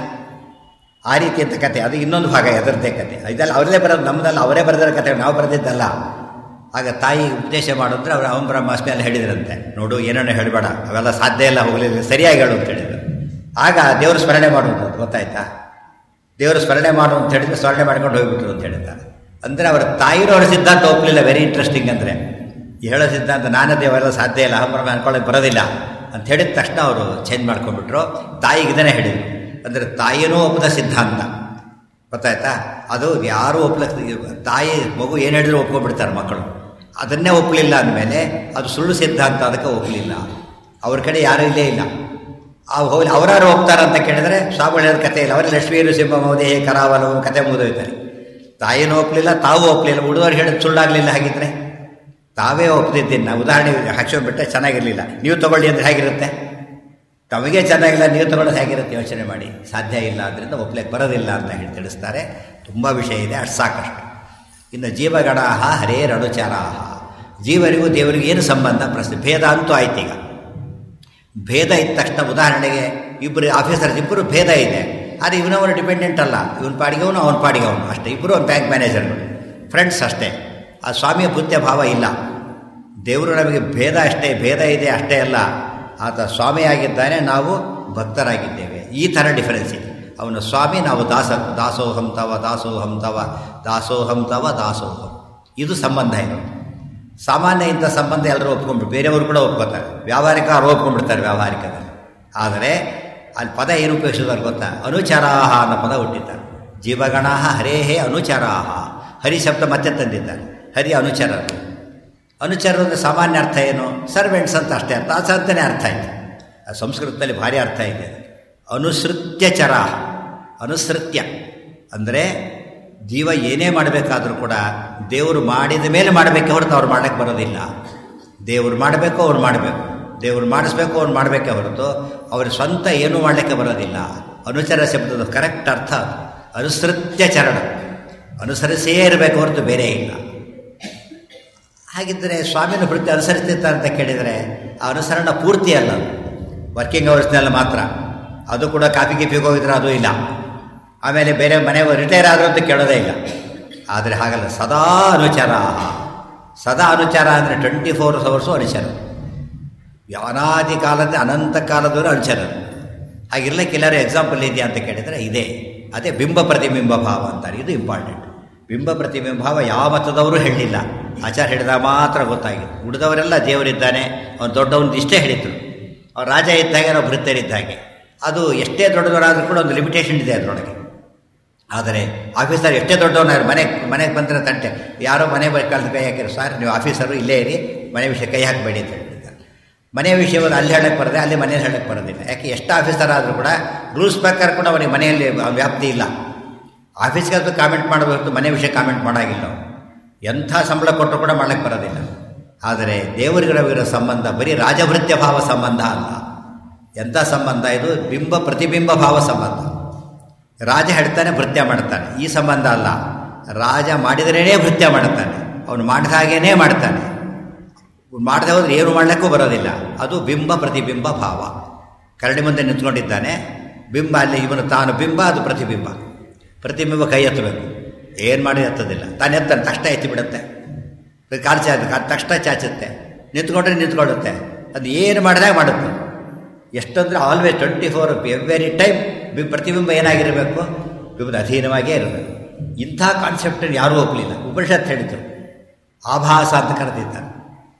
ಆ ರೀತಿ ಅಂತ ಕತೆ ಅದು ಇನ್ನೊಂದು ಭಾಗ ಎದರದೇ ಕತೆ ಇದೆಲ್ಲ ಅವರೇ ಬರೋದು ನಮ್ಮದಲ್ಲ ಅವರೇ ಬರೆದಿರೋ ಕತೆ ನಾವು ಬರೆದಿದ್ದಲ್ಲ ಆಗ ತಾಯಿ ಉಪದೇಶ ಮಾಡಿದ್ರೆ ಅವರು ಅವನ ಬ್ರಹ್ಮಾಸ್ಮಿ ಎಲ್ಲ ಹೇಳಿದ್ರಂತೆ ನೋಡು ಏನೇನೋ ಹೇಳಬೇಡ ಅವೆಲ್ಲ ಸಾಧ್ಯ ಇಲ್ಲ ಹೋಗಲಿಲ್ಲ ಸರಿಯಾಗಿ ಹೇಳು ಅಂತ ಹೇಳಿದ್ರು ಆಗ ದೇವರು ಸ್ಮರಣೆ ಮಾಡುವುದು ಗೊತ್ತಾಯ್ತಾ ದೇವರು ಸ್ಮರಣೆ ಮಾಡು ಅಂತ ಹೇಳಿದ್ರೆ ಸ್ಮರಣೆ ಮಾಡ್ಕೊಂಡು ಹೋಗ್ಬಿಟ್ರು ಅಂತ ಹೇಳ್ತಾರೆ ಅಂದರೆ ಅವರ ತಾಯಿನವರ ಸಿದ್ಧಾಂತ ಒಪ್ಪಲಿಲ್ಲ ವೆರಿ ಇಂಟ್ರೆಸ್ಟಿಂಗ್ ಅಂದರೆ ಹೇಳೋ ಸಿದ್ಧಾಂತ ನಾನೇ ದೇವರೆಲ್ಲ ಸಾಧ್ಯ ಇಲ್ಲ ಅಹಂಬ್ರಹ್ಮ ಅನ್ಕೊಳ್ಳೋಕೆ ಬರೋದಿಲ್ಲ ಅಂತ ಹೇಳಿದ ತಕ್ಷಣ ಅವರು ಚೇಂಜ್ ಮಾಡ್ಕೊಂಡ್ಬಿಟ್ರು ತಾಯಿಗೆ ಇದನ್ನೇ ಹೇಳಿದರು ಅಂದರೆ ತಾಯಿನೂ ಒಪ್ಪದ ಸಿದ್ಧಾಂತ ಗೊತ್ತಾಯ್ತಾ ಅದು ಯಾರೂ ಒಪ್ಲಕ್ಕೆ ತಾಯಿ ಮಗು ಏನು ಹೇಳಿದ್ರು ಒಪ್ಕೊಂಡ್ಬಿಡ್ತಾರೆ ಮಕ್ಕಳು ಅದನ್ನೇ ಒಪ್ಪಲಿಲ್ಲ ಅಂದಮೇಲೆ ಅದು ಸುಳ್ಳು ಸಿದ್ಧಾಂತ ಅದಕ್ಕೆ ಒಪ್ಪಲಿಲ್ಲ ಅವ್ರ ಕಡೆ ಯಾರೂ ಇಲ್ಲೇ ಇಲ್ಲ ಆ ಹೋಗಿ ಅವರಾರು ಹೋಗ್ತಾರೆ ಅಂತ ಕೇಳಿದ್ರೆ ಸ್ವಾಮಿಗಳು ಹೇಳೋದು ಕತೆ ಇಲ್ಲ ಅವರೇ ಲಕ್ಷ್ಮೀರು ಸಿಂಹ ಮೋದಿ ಕರಾವಲು ಕತೆ ಮುಗಿದೋಯ್ತಾರೆ ತಾಯಿನೂ ಒಪ್ಪಲಿಲ್ಲ ತಾವು ಒಪ್ಪಲಿಲ್ಲ ಉಳಿದವ್ರು ಹೇಳಿದ್ ಸುಳ್ಳಾಗಲಿಲ್ಲ ಹಾಗಿದ್ರೆ ತಾವೇ ಒಪ್ಪದಿದ್ದೀನಿ ನಾವು ಉದಾಹರಣೆ ಹಾಕ್ಸ್ಕೊಂಡ್ಬಿಟ್ರೆ ಚೆನ್ನಾಗಿರಲಿಲ್ಲ ನೀವು ತಗೊಳ್ಳಿ ಅಂದರೆ ಹೇಗಿರುತ್ತೆ ತಮಗೆ ಚೆನ್ನಾಗಿಲ್ಲ ನೀವು ತಗೊಳ್ಳೋದು ಹೇಗಿರುತ್ತೆ ಯೋಚನೆ ಮಾಡಿ ಸಾಧ್ಯ ಇಲ್ಲ ಆದ್ದರಿಂದ ಒಪ್ಲಿಕ್ಕೆ ಬರೋದಿಲ್ಲ ಅಂತ ಹೇಳಿ ತಿಳಿಸ್ತಾರೆ ತುಂಬ ವಿಷಯ ಇದೆ ಅಷ್ಟು ಸಾಕಷ್ಟು ಇನ್ನು ಜೀವಗಣಾಹ ಹರೇ ರಣುಚಾರಾಹ ಜೀವರಿಗೂ ದೇವರಿಗೂ ಏನು ಸಂಬಂಧ ಪ್ರಶ್ನೆ ಭೇದ ಅಂತೂ ಆಯ್ತು ಈಗ ಭೇದ ಇದ್ದ ತಕ್ಷಣ ಉದಾಹರಣೆಗೆ ಇಬ್ಬರು ಆಫೀಸರ್ಸ್ ಇಬ್ಬರು ಭೇದ ಇದೆ ಆದರೆ ಇವನವನು ಡಿಪೆಂಡೆಂಟ್ ಅಲ್ಲ ಇವನ ಪಾಡಿಗೆ ಅವನು ಅವನ ಪಾಡಿಗೆ ಅವನು ಅಷ್ಟೇ ಇಬ್ಬರು ಒಂದು ಬ್ಯಾಂಕ್ ಮ್ಯಾನೇಜರ್ಗಳು ಫ್ರೆಂಡ್ಸ್ ಅಷ್ಟೇ ಆ ಸ್ವಾಮಿಯ ಬುದ್ಧ ಭಾವ ಇಲ್ಲ ದೇವರು ನಮಗೆ ಭೇದ ಅಷ್ಟೇ ಭೇದ ಇದೆ ಅಷ್ಟೇ ಅಲ್ಲ ಆತ ಸ್ವಾಮಿಯಾಗಿದ್ದಾನೆ ನಾವು ಭಕ್ತರಾಗಿದ್ದೇವೆ ಈ ಥರ ಡಿಫರೆನ್ಸ್ ಇದೆ ಅವನು ಸ್ವಾಮಿ ನಾವು ದಾಸ ದಾಸೋಹಂ ತವ ದಾಸೋಹಂ ತವ ದಾಸೋಹಂ ತವ ದಾಸೋಹಂ ಇದು ಸಂಬಂಧ ಇರೋದು ಸಾಮಾನ್ಯ ಇಂಥ ಸಂಬಂಧ ಎಲ್ಲರೂ ಒಪ್ಕೊಂಡ್ಬಿಟ್ಟು ಬೇರೆಯವರು ಕೂಡ ಒಪ್ಕೋತಾರೆ ವ್ಯಾವಹಾರಿಕ ಅವ್ರು ಒಪ್ಕೊಂಡ್ಬಿಡ್ತಾರೆ ವ್ಯಾವಹಾರಿಕದಲ್ಲಿ ಆದರೆ ಅಲ್ಲಿ ಪದ ಏನು ಉಪಯೋಗಿಸಿದಾರೆ ಗೊತ್ತಾ ಅನುಚರಾಹ ಅನ್ನೋ ಪದ ಹುಟ್ಟಿದ್ದಾರೆ ಜೀವಗಣಾಹ ಹರೇಹೇ ಅನುಚರಾಹ ಹರಿ ಶಬ್ದ ಮತ್ತೆ ತಂದಿದ್ದಾರೆ ಹರಿ ಅನುಚರರು ಅನುಚರರು ಅಂದರೆ ಸಾಮಾನ್ಯ ಅರ್ಥ ಏನು ಸರ್ವೆಂಟ್ಸ್ ಅಂತ ಅಷ್ಟೇ ಅರ್ಥ ಅದು ಅಂತಲೇ ಅರ್ಥ ಇದೆ ಆ ಸಂಸ್ಕೃತದಲ್ಲಿ ಭಾರಿ ಅರ್ಥ ಇದೆ ಅನುಸೃತ್ಯ ಚರ ಅನುಸೃತ್ಯ ಅಂದರೆ ಜೀವ ಏನೇ ಮಾಡಬೇಕಾದ್ರೂ ಕೂಡ ದೇವರು ಮಾಡಿದ ಮೇಲೆ ಮಾಡಬೇಕೆ ಹೊರತು ಅವ್ರು ಮಾಡೋಕ್ಕೆ ಬರೋದಿಲ್ಲ ದೇವರು ಮಾಡಬೇಕು ಅವ್ರು ಮಾಡಬೇಕು ದೇವರು ಮಾಡಿಸ್ಬೇಕು ಅವ್ರು ಮಾಡಬೇಕೆ ಹೊರತು ಅವ್ರ ಸ್ವಂತ ಏನೂ ಮಾಡಲಿಕ್ಕೆ ಬರೋದಿಲ್ಲ ಅನುಚರ ಶಬ್ದದ ಕರೆಕ್ಟ್ ಅರ್ಥ ಅದು ಅನುಸೃತ್ಯ ಚರಣ ಅನುಸರಿಸೇ ಇರಬೇಕು ಹೊರತು ಬೇರೆ ಇಲ್ಲ ಹಾಗಿದ್ದರೆ ಸ್ವಾಮಿನ ವೃತ್ತಿ ಅನುಸರಿಸ್ತಿರ್ತ ಅಂತ ಕೇಳಿದರೆ ಆ ಅನುಸರಣ ಪೂರ್ತಿ ಅಲ್ಲ ವರ್ಕಿಂಗ್ ಅವರ್ಸ್ನೆಲ್ಲ ಮಾತ್ರ ಅದು ಕೂಡ ಕಾಫಿ ಗಿಫಿಗೆ ಹೋಗಿದ್ರೆ ಅದು ಇಲ್ಲ ಆಮೇಲೆ ಬೇರೆ ಮನೆ ರಿಟೈರ್ ಆದರೂ ಅಂತ ಕೇಳೋದೇ ಇಲ್ಲ ಆದರೆ ಹಾಗಲ್ಲ ಸದಾ ಅನುಚಾರ ಸದಾ ಅನುಚಾರ ಅಂದರೆ ಟ್ವೆಂಟಿ ಫೋರ್ ಅವರ್ಸು ಅನುಚಾರ ಅನಾದಿ ಕಾಲದ ಅನಂತ ಕಾಲದವರು ಅನುಚಾರ ಹಾಗಿರ್ಲಿಕ್ಕೆ ಎಲ್ಲರೂ ಎಕ್ಸಾಂಪಲ್ ಇದೆಯಾ ಅಂತ ಕೇಳಿದರೆ ಇದೆ ಅದೇ ಬಿಂಬ ಪ್ರತಿಬಿಂಬ ಭಾವ ಅಂತಾರೆ ಇದು ಇಂಪಾರ್ಟೆಂಟ್ ಬಿಂಬ ಪ್ರತಿಬಿಂಬ ಭಾವ ಯಾವ ಮತದವರು ಹೇಳಿಲ್ಲ ಆಚಾರ ಹೇಳಿದಾಗ ಮಾತ್ರ ಗೊತ್ತಾಗಿದೆ ಉಳಿದವರೆಲ್ಲ ದೇವರಿದ್ದಾನೆ ಅವನು ದೊಡ್ಡವನು ಇಷ್ಟೇ ಹೇಳಿದ್ರು ಅವ್ರು ರಾಜ ಇದ್ದಾಗೆ ನಾವು ಭೃತ್ಯರಿದ್ದಾಗೆ ಅದು ಎಷ್ಟೇ ದೊಡ್ಡದವರಾದರೂ ಕೂಡ ಒಂದು ಲಿಮಿಟೇಷನ್ ಇದೆ ಅದರೊಳಗೆ ಆದರೆ ಆಫೀಸರ್ ಎಷ್ಟೇ ದೊಡ್ಡವನಾದ್ರು ಮನೆ ಮನೆಗೆ ಬಂದರೆ ತಂಟೆ ಯಾರೋ ಮನೆ ಕಳೆದು ಕೈ ಹಾಕಿರೋ ಸರ್ ನೀವು ಆಫೀಸರು ಇಲ್ಲೇ ಇರಿ ಮನೆ ವಿಷಯ ಕೈ ಹಾಕಬೇಡಿ ಅಂತ ಹೇಳ್ತಿದ್ದಾರೆ ಮನೆಯ ವಿಷಯವನ್ನು ಅಲ್ಲಿ ಹೇಳಕ್ಕೆ ಬರದೆ ಅಲ್ಲಿ ಮನೇಲಿ ಹೇಳಕ್ಕೆ ಬರೋದಿಲ್ಲ ಯಾಕೆ ಎಷ್ಟು ಆಫೀಸರ್ ಆದರೂ ಕೂಡ ರೂಲ್ಸ್ ಪ್ರಕಾರ ಕೂಡ ಅವನಿಗೆ ಮನೆಯಲ್ಲಿ ವ್ಯಾಪ್ತಿ ಇಲ್ಲ ಆಫೀಸ್ಗೆ ಅದು ಕಾಮೆಂಟ್ ಮಾಡಬೇಕು ಮನೆ ವಿಷಯ ಕಾಮೆಂಟ್ ಮಾಡೋಂಗಿಲ್ಲ ಅವನು ಎಂಥ ಸಂಬಳ ಕೊಟ್ಟರು ಕೂಡ ಮಾಡಕ್ಕೆ ಬರೋದಿಲ್ಲ ಆದರೆ ದೇವರುಗಳಿರೋ ಸಂಬಂಧ ಬರೀ ರಾಜಭೃತ್ಯ ಭಾವ ಸಂಬಂಧ ಅಲ್ಲ ಎಂಥ ಸಂಬಂಧ ಇದು ಬಿಂಬ ಪ್ರತಿಬಿಂಬ ಭಾವ ಸಂಬಂಧ ರಾಜ ಹೇಳ್ತಾನೆ ಭೃತ್ಯ ಮಾಡ್ತಾನೆ ಈ ಸಂಬಂಧ ಅಲ್ಲ ರಾಜ ಮಾಡಿದ್ರೇ ಭೃತ್ಯ ಮಾಡ್ತಾನೆ ಅವನು ಮಾಡಿದ ಹಾಗೇನೇ ಮಾಡ್ತಾನೆ ಮಾಡದೆ ಹೋದ್ರೆ ಏನು ಮಾಡಲಿಕ್ಕೂ ಬರೋದಿಲ್ಲ ಅದು ಬಿಂಬ ಪ್ರತಿಬಿಂಬ ಭಾವ ಕರಡಿ ಮುಂದೆ ನಿಂತ್ಕೊಂಡಿದ್ದಾನೆ ಬಿಂಬ ಅಲ್ಲಿ ಇವನು ತಾನು ಬಿಂಬ ಅದು ಪ್ರತಿಬಿಂಬ ಪ್ರತಿಬಿಂಬ ಕೈ ಎತ್ತಬೇಕು ಏನು ಮಾಡಿ ಎತ್ತೋದಿಲ್ಲ ತಾನು ಎತ್ತಾನೆ ತಕ್ಷಣ ಎತ್ತಿ ಬಿಡುತ್ತೆ ಕಾಲು ಚಾಚ ತಕ್ಷಣ ಚಾಚುತ್ತೆ ನಿಂತ್ಕೊಂಡ್ರೆ ನಿಂತ್ಕೊಳ್ಳುತ್ತೆ ಅದು ಏನು ಮಾಡಿದಾಗ ಮಾಡುತ್ತೆ ಎಷ್ಟಂದ್ರೆ always twenty four every time ಬಿ ಪ್ರತಿಬಿಂಬ ಏನಾಗಿರಬೇಕು ಬಿಂಬದ ಅಧೀನವಾಗಿಯೇ ಇರಬೇಕು ಇಂಥ ಕಾನ್ಸೆಪ್ಟನ್ನು ಯಾರೂ ಒಪ್ಪಲಿಲ್ಲ ಉಪನಿಷತ್ ಹೇಳಿದ್ರು ಆಭಾಸ ಅಂತ ಕರೆದಿದ್ದಾರೆ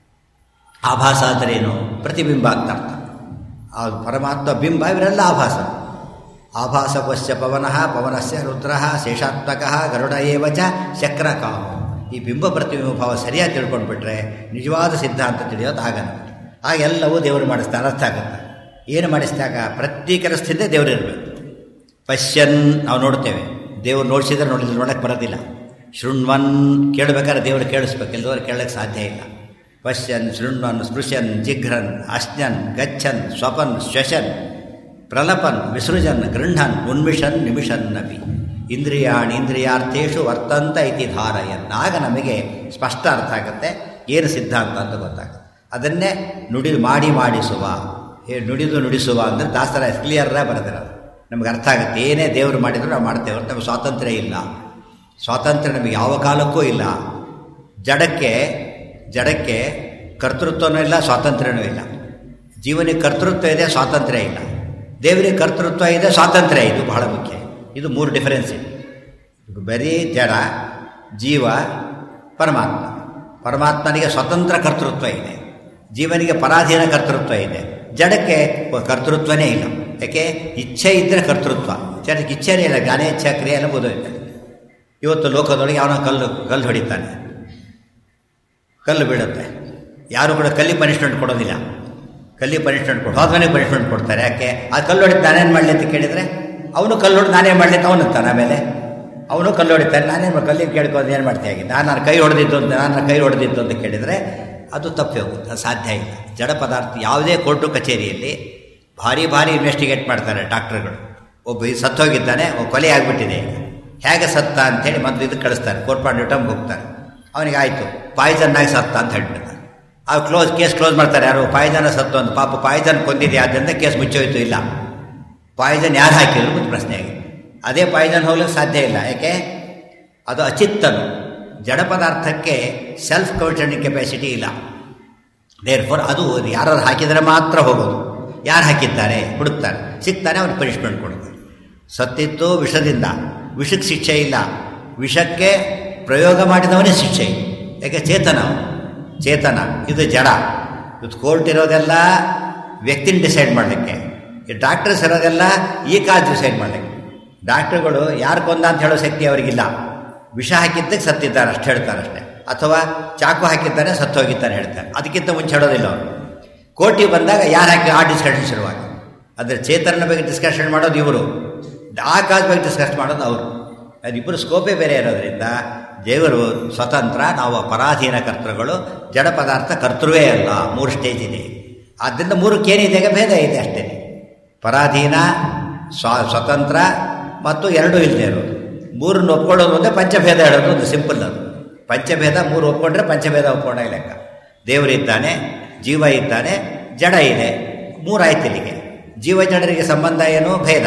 ಆಭಾಸ ಅಂದರೆ ಏನು ಪ್ರತಿಬಿಂಬ ಅಂತ ಅರ್ಥ ಆ ಪರಮಾತ್ಮ ಬಿಂಬ ಇವರೆಲ್ಲ ಆಭಾಸ ಆಭಾಸವಶ್ಯ ಪವನಃ ಪವನಸ್ಯ ರುದ್ರ ಶೇಷಾತ್ಮಕ ಗರುಡ ಏವಚ ಶಕ್ರಕಾಮ ಈ ಬಿಂಬ ಪ್ರತಿಬಿಂಬ ಭಾವ ಸರಿಯಾಗಿ ತಿಳ್ಕೊಂಡ್ಬಿಟ್ರೆ ನಿಜವಾದ ಸಿದ್ಧಾಂತ ತಿಳಿಯೋದು ಆಗಲ್ಲ ಆಗ ಎಲ್ಲವೂ ದೇವರು ಮಾಡಿಸ್ತಾರೆ ಅರ್ಥ ಆಗುತ್ತೆ ಏನು ಮಾಡಿಸಿದಾಗ ಪ್ರತಿ ಕೆಲಸದಿಂದ ದೇವರು ಇರಬೇಕು ಪಶ್ಯನ್ ನಾವು ನೋಡ್ತೇವೆ ದೇವ್ರು ನೋಡಿಸಿದ್ರೆ ನೋಡಿದ್ರೆ ನೋಡಕ್ಕೆ ಬರೋದಿಲ್ಲ ಶೃಣ್ವನ್ ಕೇಳಬೇಕಾದ್ರೆ ದೇವರು ಕೇಳಿಸ್ಬೇಕು ಎಲ್ಲದವರು ಕೇಳಕ್ಕೆ ಸಾಧ್ಯ ಇಲ್ಲ ಪಶ್ಯನ್ ಶೃಣ್ವನ್ ಸ್ಪೃಶನ್ ಜಿಘ್ರನ್ ಅಶ್ನನ್ ಗಚ್ಚನ್ ಸ್ವಪನ್ ಶ್ವಶನ್ ಪ್ರಲಪನ್ ವಿಸೃಜನ್ ಗೃಹನ್ ಉನ್ಮಿಷನ್ ನಿಮಿಷನ್ ನಪಿ ಇಂದ್ರಿಯಾಣಿ ಇಂದ್ರಿಯಾರ್ಥೇಶು ವರ್ತಂತ ಇತಿ ಧಾರಯನ್ ಆಗ ನಮಗೆ ಸ್ಪಷ್ಟ ಅರ್ಥ ಆಗುತ್ತೆ ಏನು ಸಿದ್ಧಾಂತ ಅಂತ ಗೊತ್ತಾಗುತ್ತೆ ಅದನ್ನೇ ನುಡಿ ಮಾಡಿ ಮಾಡಿಸುವ ಹೇ ನುಡಿದು ನುಡಿಸುವ ಅಂದರೆ ದಾಸರ ಕ್ಲಿಯರ್ರಾಗಿ ಬರೆದಿರೋದು ನಮಗೆ ಅರ್ಥ ಆಗುತ್ತೆ ಏನೇ ದೇವರು ಮಾಡಿದ್ರು ನಾವು ಮಾಡ್ತೇವೆ ಹೊರತು ನಮಗೆ ಸ್ವಾತಂತ್ರ್ಯ ಇಲ್ಲ ಸ್ವಾತಂತ್ರ್ಯ ನಮಗೆ ಯಾವ ಕಾಲಕ್ಕೂ ಇಲ್ಲ ಜಡಕ್ಕೆ ಜಡಕ್ಕೆ ಕರ್ತೃತ್ವನೂ ಇಲ್ಲ ಸ್ವಾತಂತ್ರ್ಯನೂ ಇಲ್ಲ ಜೀವನಿಗೆ ಕರ್ತೃತ್ವ ಇದೆ ಸ್ವಾತಂತ್ರ್ಯ ಇಲ್ಲ ದೇವರಿಗೆ ಕರ್ತೃತ್ವ ಇದೆ ಸ್ವಾತಂತ್ರ್ಯ ಇದು ಬಹಳ ಮುಖ್ಯ ಇದು ಮೂರು ಡಿಫರೆನ್ಸ್ ಇದೆ ಬರೀ ಜಡ ಜೀವ ಪರಮಾತ್ಮ ಪರಮಾತ್ಮನಿಗೆ ಸ್ವತಂತ್ರ ಕರ್ತೃತ್ವ ಇದೆ ಜೀವನಿಗೆ ಪರಾಧೀನ ಕರ್ತೃತ್ವ ಇದೆ ಜಡಕ್ಕೆ ಕರ್ತೃತ್ವನೇ ಇಲ್ಲ ಯಾಕೆ ಇಚ್ಛೆ ಇದ್ದರೆ ಕರ್ತೃತ್ವ ಜಡಕ್ಕೆ ಇಚ್ಛೆನೇ ಇಲ್ಲ ಜ್ಞಾನೇಚ್ಛ ಕ್ರಿಯೆ ಎಲ್ಲ ಬೋಧೋಯ್ತಾರೆ ಇವತ್ತು ಲೋಕದೊಳಗೆ ಅವನ ಕಲ್ಲು ಕಲ್ಲು ಹೊಡಿತಾನೆ ಕಲ್ಲು ಬೀಳುತ್ತೆ ಯಾರು ಕೂಡ ಕಲ್ಲಿ ಪನಿಷ್ಮೆಂಟ್ ಕೊಡೋದಿಲ್ಲ ಕಲ್ಲಿ ಪನಿಷ್ಮೆಂಟ್ ಕೊಡು ಹೋದ್ಮನೆ ಪನಿಷ್ಮೆಂಟ್ ಕೊಡ್ತಾರೆ ಯಾಕೆ ಆ ಕಲ್ಲು ಹೊಡಿತು ನಾನೇನು ಮಾಡಲಿ ಅಂತ ಕೇಳಿದರೆ ಅವನು ಕಲ್ಲು ಹೊಡೆದು ನಾನೇ ಮಾಡಲಿ ಅಂತ ಅವನು ಅಂತಾನೆ ಆಮೇಲೆ ಅವನು ಕಲ್ಲು ಹೊಡಿತಾನೆ ನಾನೇನು ಕಲ್ಲಿಗೆ ಕೇಳ್ಕೊಂಡು ಏನು ಮಾಡ್ತೀಯ ಆಗಿ ನಾನು ನನ್ನ ಕೈ ಹೊಡೆದಿದ್ದು ಅಂತ ನಾನು ನನ್ನ ಕೈ ಹೊಡೆದಿದ್ದು ಅಂತ ಕೇಳಿದರೆ ಅದು ತಪ್ಪಿ ಹೋಗುತ್ತೆ ಅದು ಸಾಧ್ಯ ಇಲ್ಲ ಜಡ ಪದಾರ್ಥ ಯಾವುದೇ ಕೋರ್ಟು ಕಚೇರಿಯಲ್ಲಿ ಭಾರಿ ಭಾರಿ ಇನ್ವೆಸ್ಟಿಗೇಟ್ ಮಾಡ್ತಾರೆ ಡಾಕ್ಟ್ರುಗಳು ಒಬ್ಬ ಈ ಸತ್ತೋಗಿದ್ದಾನೆ ಒಬ್ಬ ಕೊಲೆ ಆಗಿಬಿಟ್ಟಿದೆ ಈಗ ಹೇಗೆ ಸತ್ತ ಅಂತೇಳಿ ಮೊದಲು ಇದು ಕಳಿಸ್ತಾರೆ ಕೋರ್ಪಾಂಡ್ಯೂಟಮ್ಗೆ ಹೋಗ್ತಾರೆ ಅವನಿಗೆ ಆಯಿತು ಪಾಯ್ಸನ್ನಾಗಿ ಸತ್ತ ಅಂತ ಹೇಳ್ಬಿಡ್ತಾರೆ ಆ ಕ್ಲೋಸ್ ಕೇಸ್ ಕ್ಲೋಸ್ ಮಾಡ್ತಾರೆ ಯಾರು ಪಾಯ್ಸನ ಸತ್ತು ಅಂತ ಪಾಪ ಪಾಯ್ಸನ್ ಕೊಂದಿದೆ ಆದ್ದರಿಂದ ಕೇಸ್ ಮುಚ್ಚೋಯ್ತು ಇಲ್ಲ ಪಾಯ್ಸನ್ ಯಾರು ಹಾಕಿದ್ರು ಒಂದು ಪ್ರಶ್ನೆ ಆಗಿದೆ ಅದೇ ಪಾಯ್ಸನ್ ಹೋಗ್ಲಿಕ್ಕೆ ಸಾಧ್ಯ ಇಲ್ಲ ಯಾಕೆ ಅದು ಅಚಿತ್ತನು ಜಡ ಪದಾರ್ಥಕ್ಕೆ ಸೆಲ್ಫ್ ಕೌಂಟರ್ನಿಂಗ್ ಕೆಪಾಸಿಟಿ ಇಲ್ಲ ದೇರ್ ಫೋರ್ ಅದು ಯಾರು ಹಾಕಿದರೆ ಮಾತ್ರ ಹೋಗೋದು ಯಾರು ಹಾಕಿದ್ದಾರೆ ಹುಡುಕ್ತಾರೆ ಸಿಗ್ತಾನೆ ಅವ್ರಿಗೆ ಪನಿಷ್ಮೆಂಟ್ ಕೊಡ್ತಾರೆ ಸತ್ತಿತ್ತು ವಿಷದಿಂದ ವಿಷಕ್ಕೆ ಶಿಕ್ಷೆ ಇಲ್ಲ ವಿಷಕ್ಕೆ ಪ್ರಯೋಗ ಮಾಡಿದವನೇ ಶಿಕ್ಷೆ ಯಾಕೆ ಚೇತನ ಅವನು. ಚೇತನ ಇದು ಜಡ ಇದು ಕೋರ್ಟ್ ಇರೋದೆಲ್ಲ ವ್ಯಕ್ತಿನ ಡಿಸೈಡ್ ಮಾಡಲಿಕ್ಕೆ ಈ ಡಾಕ್ಟರ್ಸ್ ಇರೋದೆಲ್ಲ ಈ ಕಾಜ್ ಡಿಸೈಡ್ ಮಾಡಲಿಕ್ಕೆ ಡಾಕ್ಟರ್ಗಳು ಯಾರು ಕೊಂದ ಅಂತ ಹೇಳೋ ಶಕ್ತಿ ಅವರಿಗಿಲ್ಲ ವಿಷ ಹಾಕಿದ್ದಕ್ಕೆ ಸತ್ತಿದ್ದಾರೆ ಅಷ್ಟು ಹೇಳ್ತಾರೆ ಅಷ್ಟೇ ಅಥವಾ ಚಾಕು ಹಾಕಿದ್ದಾನೆ ಸತ್ತು ಹೋಗಿದ್ದಾನೆ ಹೇಳ್ತಾರೆ ಅದಕ್ಕಿಂತ ಮುಂಚೆ ಹೇಳೋದಿಲ್ಲ ಅವರು ಕೋರ್ಟಿಗೆ ಬಂದಾಗ ಯಾರು ಹಾಕಿ ಆ ಡಿಸ್ಕಷನ್ ಶುರುವಾಗಿ ಅಂದರೆ ಚೇತನ ಬಗ್ಗೆ ಡಿಸ್ಕಷನ್ ಮಾಡೋದು ಇವರು ಆ ಕಾಜ್ ಬಗ್ಗೆ ಡಿಸ್ಕಸ್ ಮಾಡೋದು ಅವರು ಅದಿಬ್ಬರು ಸ್ಕೋಪೇ ಬೇರೆ ಇರೋದ್ರಿಂದ ದೇವರು ಸ್ವತಂತ್ರ ನಾವು ಪರಾಧೀನ ಕರ್ತೃಗಳು ಜಡ ಪದಾರ್ಥ ಕರ್ತೃವೇ ಅಲ್ಲ ಮೂರು ಸ್ಟೇಜ್ ಇದೆ ಆದ್ದರಿಂದ ಮೂರಕ್ಕೆ ಏನಿದೆ ಭೇದ ಇದೆ ಅಷ್ಟೇ ಪರಾಧೀನ ಸ್ವ ಸ್ವತಂತ್ರ ಮತ್ತು ಎರಡೂ ಇಲ್ಲದೆ ಇರೋದು ಮೂರನ್ನು ಒಪ್ಕೊಳ್ಳೋದು ಅಂದರೆ ಪಂಚಭೇದ ಹೇಳೋದು ಒಂದು ಸಿಂಪಲ್ ಅದು ಪಂಚಭೇದ ಮೂರು ಒಪ್ಕೊಂಡ್ರೆ ಪಂಚಭೇದ ಒಪ್ಕೊಂಡ ಲೆಕ್ಕ ದೇವರಿದ್ದಾನೆ ಜೀವ ಇದ್ದಾನೆ ಜಡ ಇದೆ ಮೂರಾಯ್ತು ಇಲ್ಲಿಗೆ ಜೀವ ಜಡರಿಗೆ ಸಂಬಂಧ ಏನು ಭೇದ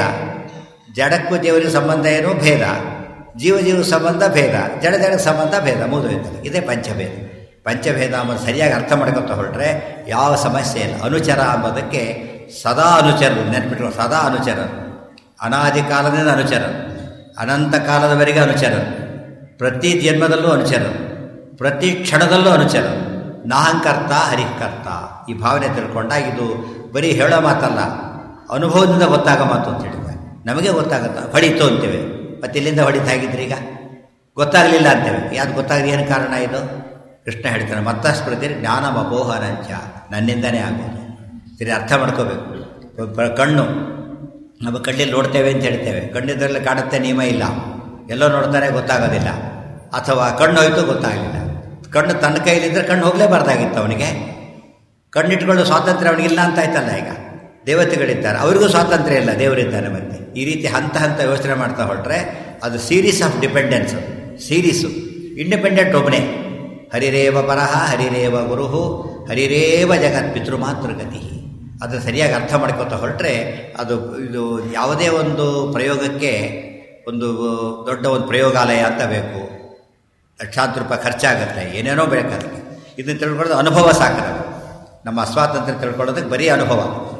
ಜಡಕ್ಕೂ ದೇವರಿಗೆ ಸಂಬಂಧ ಏನು ಭೇದ ಜೀವ ಜೀವ ಸಂಬಂಧ ಭೇದ ಜಡ ಜಡಕ್ಕೆ ಸಂಬಂಧ ಭೇದ ಮುಗಿದೋಯ್ತದೆ ಇದೇ ಪಂಚಭೇದ ಪಂಚಭೇದ ಅಂಬೋದು ಸರಿಯಾಗಿ ಅರ್ಥ ಮಾಡ್ಕೊತ ಹೊರಟ್ರೆ ಯಾವ ಸಮಸ್ಯೆ ಇಲ್ಲ ಅನುಚರ ಅಂಬೋದಕ್ಕೆ ಸದಾ ಅನುಚರರು ನೆನ್ಪಿಟ್ಕೊಂಡು ಸದಾ ಅನುಚರರು ಅನಾದಿ ಕಾಲದಿಂದ ಅನುಚರರು ಅನಂತ ಕಾಲದವರೆಗೆ ಅನುಚರರು ಪ್ರತಿ ಜನ್ಮದಲ್ಲೂ ಅನುಚರರು ಪ್ರತಿ ಕ್ಷಣದಲ್ಲೂ ಅನುಚರರು ನಾಹಂಕರ್ತ ಹರಿಕರ್ತ ಈ ಭಾವನೆ ತಿಳ್ಕೊಂಡಾಗ ಇದು ಬರೀ ಹೇಳೋ ಮಾತಲ್ಲ ಅನುಭವದಿಂದ ಗೊತ್ತಾಗೋ ಮಾತು ಅಂತ ಹೇಳಿದ್ದಾರೆ ನಮಗೆ ಗೊತ್ತಾಗುತ್ತಾ ಹೊಡಿತು ಅಂತೇವೆ ಮತ್ತೆ ಇಲ್ಲಿಂದ ಹೊಡಿತಾಗಿದ್ರಿ ಈಗ ಗೊತ್ತಾಗಲಿಲ್ಲ ಅಂತೇವೆ ಯಾವ್ದು ಗೊತ್ತಾಗಲಿ ಏನು ಕಾರಣ ಇದು ಕೃಷ್ಣ ಹೇಳ್ತಾನೆ ಮತ್ತಸ್ಮೃತಿ ಜ್ಞಾನ ಮಪೋಹನಂಚ ನನ್ನಿಂದನೇ ಆಗೋದು ಸರಿ ಅರ್ಥ ಮಾಡ್ಕೋಬೇಕು ಪ- ಕಣ್ಣು ನಮ್ಮ ಕಣ್ಣಲ್ಲಿ ನೋಡ್ತೇವೆ ಅಂತ ಹೇಳ್ತೇವೆ ಕಣ್ಣಿದ್ರಲ್ಲಿ ಕಾಣುತ್ತೆ ನಿಯಮ ಇಲ್ಲ ಎಲ್ಲೋ ನೋಡ್ತಾನೆ ಗೊತ್ತಾಗೋದಿಲ್ಲ ಅಥವಾ ಕಣ್ಣು ಹೋಯ್ತು ಗೊತ್ತಾಗಲಿಲ್ಲ ಕಣ್ಣು ತನ್ನ ಕೈಲಿದ್ದರೆ ಕಣ್ಣು ಹೋಗಲೇಬಾರ್ದಾಗಿತ್ತು ಅವನಿಗೆ ಕಣ್ಣಿಟ್ಕೊಳ್ಳೋ ಸ್ವಾತಂತ್ರ್ಯ ಅವನಿಗಿಲ್ಲ ಅಂತ ಆಯ್ತಲ್ಲ ಈಗ ದೇವತೆಗಳಿದ್ದಾರೆ ಅವರಿಗೂ ಸ್ವಾತಂತ್ರ್ಯ ಇಲ್ಲ ದೇವರಿದ್ದಾನೆ ಮತ್ತೆ ಈ ರೀತಿ ಹಂತ ಹಂತ ಯೋಚನೆ ಮಾಡ್ತಾ ಹೊರಟ್ರೆ ಅದು series of dependence series independent ಒಬ್ಬನೇ ಹರಿರೇವ ಪರಹ ಹರಿರೇವ ಗುರುಹು ಹರಿರೇವ ಜಗತ್ ಪಿತೃಮಾತೃಗತಿ ಅದು ಸರಿಯಾಗಿ ಅರ್ಥ ಮಾಡ್ಕೊತಾ ಹೊರಟ್ರೆ ಅದು ಇದು ಯಾವುದೇ ಒಂದು ಪ್ರಯೋಗಕ್ಕೆ ಒಂದು ದೊಡ್ಡ ಒಂದು ಪ್ರಯೋಗಾಲಯ ಅಂತ ಬೇಕು ಲಕ್ಷಾಂತರ ರೂಪಾಯಿ ಖರ್ಚಾಗುತ್ತೆ ಏನೇನೋ ಬೇಕಾದ್ರೆ ಇದನ್ನು ತಿಳ್ಕೊಳ್ಳೋದು ಅನುಭವ ಸಾಕು ನಮಗೆ ನಮ್ಮ ಅಸ್ವಾತಂತ್ರ್ಯ ತಿಳ್ಕೊಳ್ಳೋದಕ್ಕೆ ಬರೀ ಅನುಭವ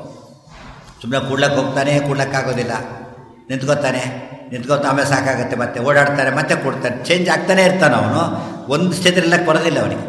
ಸುಮ್ಮನೆ ಕೂಡ್ಲಕ್ಕೆ ಹೋಗ್ತಾನೆ ಕೂಡ್ಲಕ್ಕಾಗೋದಿಲ್ಲ ನಿಂತ್ಕೋತಾನೆ ನಿಂತ್ಕೋತ ಆಮೇಲೆ ಸಾಕಾಗುತ್ತೆ ಮತ್ತೆ ಓಡಾಡ್ತಾನೆ ಮತ್ತೆ ಕೂಡ್ತಾನೆ ಚೇಂಜ್ ಆಗ್ತಾನೆ ಇರ್ತಾನೆ ಅವನು ಒಂದು ಸ್ಥಿತಿರಲ್ಲಕ್ಕೆ ಬರೋದಿಲ್ಲ ಅವನಿಗೆ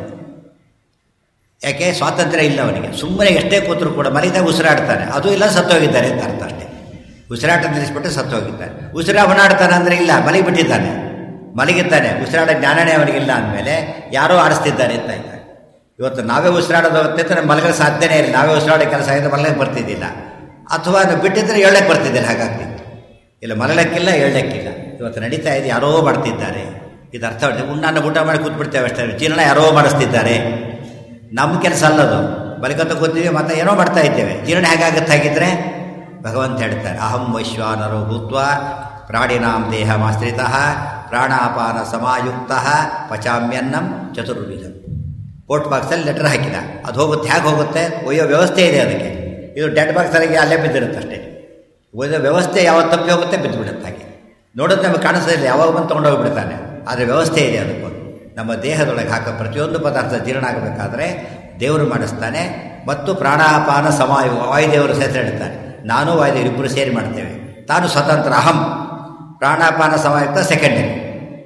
ಯಾಕೆ ಸ್ವಾತಂತ್ರ್ಯ ಇಲ್ಲ ಅವನಿಗೆ ಸುಮ್ಮನೆ ಎಷ್ಟೇ ಕೂತರು ಕೂಡ ಮಲಗಿದಾಗ ಉಸಿರಾಡ್ತಾನೆ ಅದು ಇಲ್ಲ ಸತ್ತೋಗಿದ್ದಾರೆ ಅಂತ ಅರ್ಥ ಅಷ್ಟೇ ಉಸಿರಾಟ ನಿಲ್ಲಿಸ್ಬಿಟ್ಟು ಸತ್ತೋಗಿದ್ದಾನೆ ಉಸಿರಾ ಹೊಣಾಡ್ತಾನೆ ಅಂದರೆ ಇಲ್ಲ ಮಲಗಿಬಿಟ್ಟಿದ್ದಾನೆ ಮಲಗಿದ್ದಾನೆ ಉಸಿರಾಡ ಜ್ಞಾನನೇ ಅವನಿಗಿಲ್ಲ ಅಂದಮೇಲೆ ಯಾರೋ ಆಡಿಸ್ತಿದ್ದಾರೆ ಅಂತ ಇದ್ದಾರೆ ಇವತ್ತು ನಾವೇ ಉಸಿರಾಡೋದು ಹೋಗುತ್ತೆ ಮಲಗಲು ಸಾಧ್ಯನೇ ಇಲ್ಲ ನಾವೇ ಉಸಿರಾಡೋ ಕೆಲಸ ಆಗಿದ್ರೆ ಮಲಗಕ್ಕೆ ಬರ್ತಿದ್ದಿಲ್ಲ ಅಥವಾ ನಾವು ಬಿಟ್ಟಿದ್ರೆ ಹೇಳಕ್ಕೆ ಬರ್ತಿದ್ದಿಲ್ಲ ಹಾಗಾಗ್ತಿತ್ತು ಇಲ್ಲ ಮಲಗಕ್ಕಿಲ್ಲ ಹೇಳಕ್ಕಿಲ್ಲ ಇವತ್ತು ನಡೀತಾ ಇದೆ ಯಾರೋ ಮಾಡ್ತಿದ್ದಾರೆ ಇದು ಅರ್ಥ ಹೊಟ್ಟೆ ಉಣ್ಣಾನ ಊಟ ಮಾಡಿ ಕೂತ್ಬಿಡ್ತೇವೆ ಅಷ್ಟೇ ಜೀರ್ಣ ಯಾರೋ ಮಾಡಿಸ್ತಿದ್ದಾರೆ ನಮ್ಮ ಕೆಲಸ ಅಲ್ಲದು ಬಲಿಕಂತ ಕೂತೀವಿ ಮತ್ತೆ ಏನೋ ಮಾಡ್ತಾ ಇದ್ದೇವೆ ಜೀರ್ಣ ಹೇಗಾಗುತ್ತೆ ಹಾಗಿದ್ರೆ ಭಗವಂತ ಹೇಳ್ತಾರೆ ಅಹಂ ವೈಶ್ವಾನರೋ ಭೂತ್ವ ಪ್ರಾಣಿನಾಂ ದೇಹಮಾಶ್ರಿತ ಪ್ರಾಣಾಪಾನ ಸಮಾಯುಕ್ತ ಪಚಾಮ್ಯನ್ನಂ ಚತುರ್ವಿಧ ಪೋಸ್ಟ್ ಬಾಕ್ಸಲ್ಲಿ ಲೆಟರ್ ಹಾಕಿದ ಅದು ಹೋಗುತ್ತೆ ಹೇಗೆ ಹೋಗುತ್ತೆ ಒಯ್ಯೋ ವ್ಯವಸ್ಥೆ ಇದೆ ಅದಕ್ಕೆ ಇದು ಡೆಡ್ ಬಾಕ್ಸಲ್ಲಿ ಅಲ್ಲೇ ಬಿದ್ದಿರುತ್ತೆ ಅಷ್ಟೇ ಒಯ್ಯೋ ವ್ಯವಸ್ಥೆ ಯಾವತ್ತು ತಪ್ಪಿ ಹೋಗುತ್ತೆ ಬಿದ್ದು ಬಿಡುತ್ತೆ ಹಾಗೆ ನೋಡೋದು ನಮಗೆ ಕಾಣಿಸೋದಿಲ್ಲ ಯಾವಾಗ ಬಂದು ತೊಗೊಂಡೋಗ್ಬಿಡ್ತಾನೆ ಆದರೆ ವ್ಯವಸ್ಥೆ ಇದೆ ಅದಕ್ಕೊಂದು ನಮ್ಮ ದೇಹದೊಳಗೆ ಹಾಕೋ ಪ್ರತಿಯೊಂದು ಪದಾರ್ಥ ಜೀರ್ಣ ಆಗಬೇಕಾದ್ರೆ ದೇವರು ಮಾಡಿಸ್ತಾನೆ ಮತ್ತು ಪ್ರಾಣಾಪಾನ ಸಮಾಯು ವಾಯುದೇವರು ಹೆಸರು ಹೇಳ್ತಾನೆ ನಾನು ವಾಯುದೇವರು ಇಬ್ಬರು ಸೇರಿ ಮಾಡ್ತೇವೆ ತಾನು ಸ್ವತಂತ್ರ ಅಹಂ ಪ್ರಾಣಾಪಾನ ಸಮಾಯುಕ್ತ ಸೆಕೆಂಡರಿ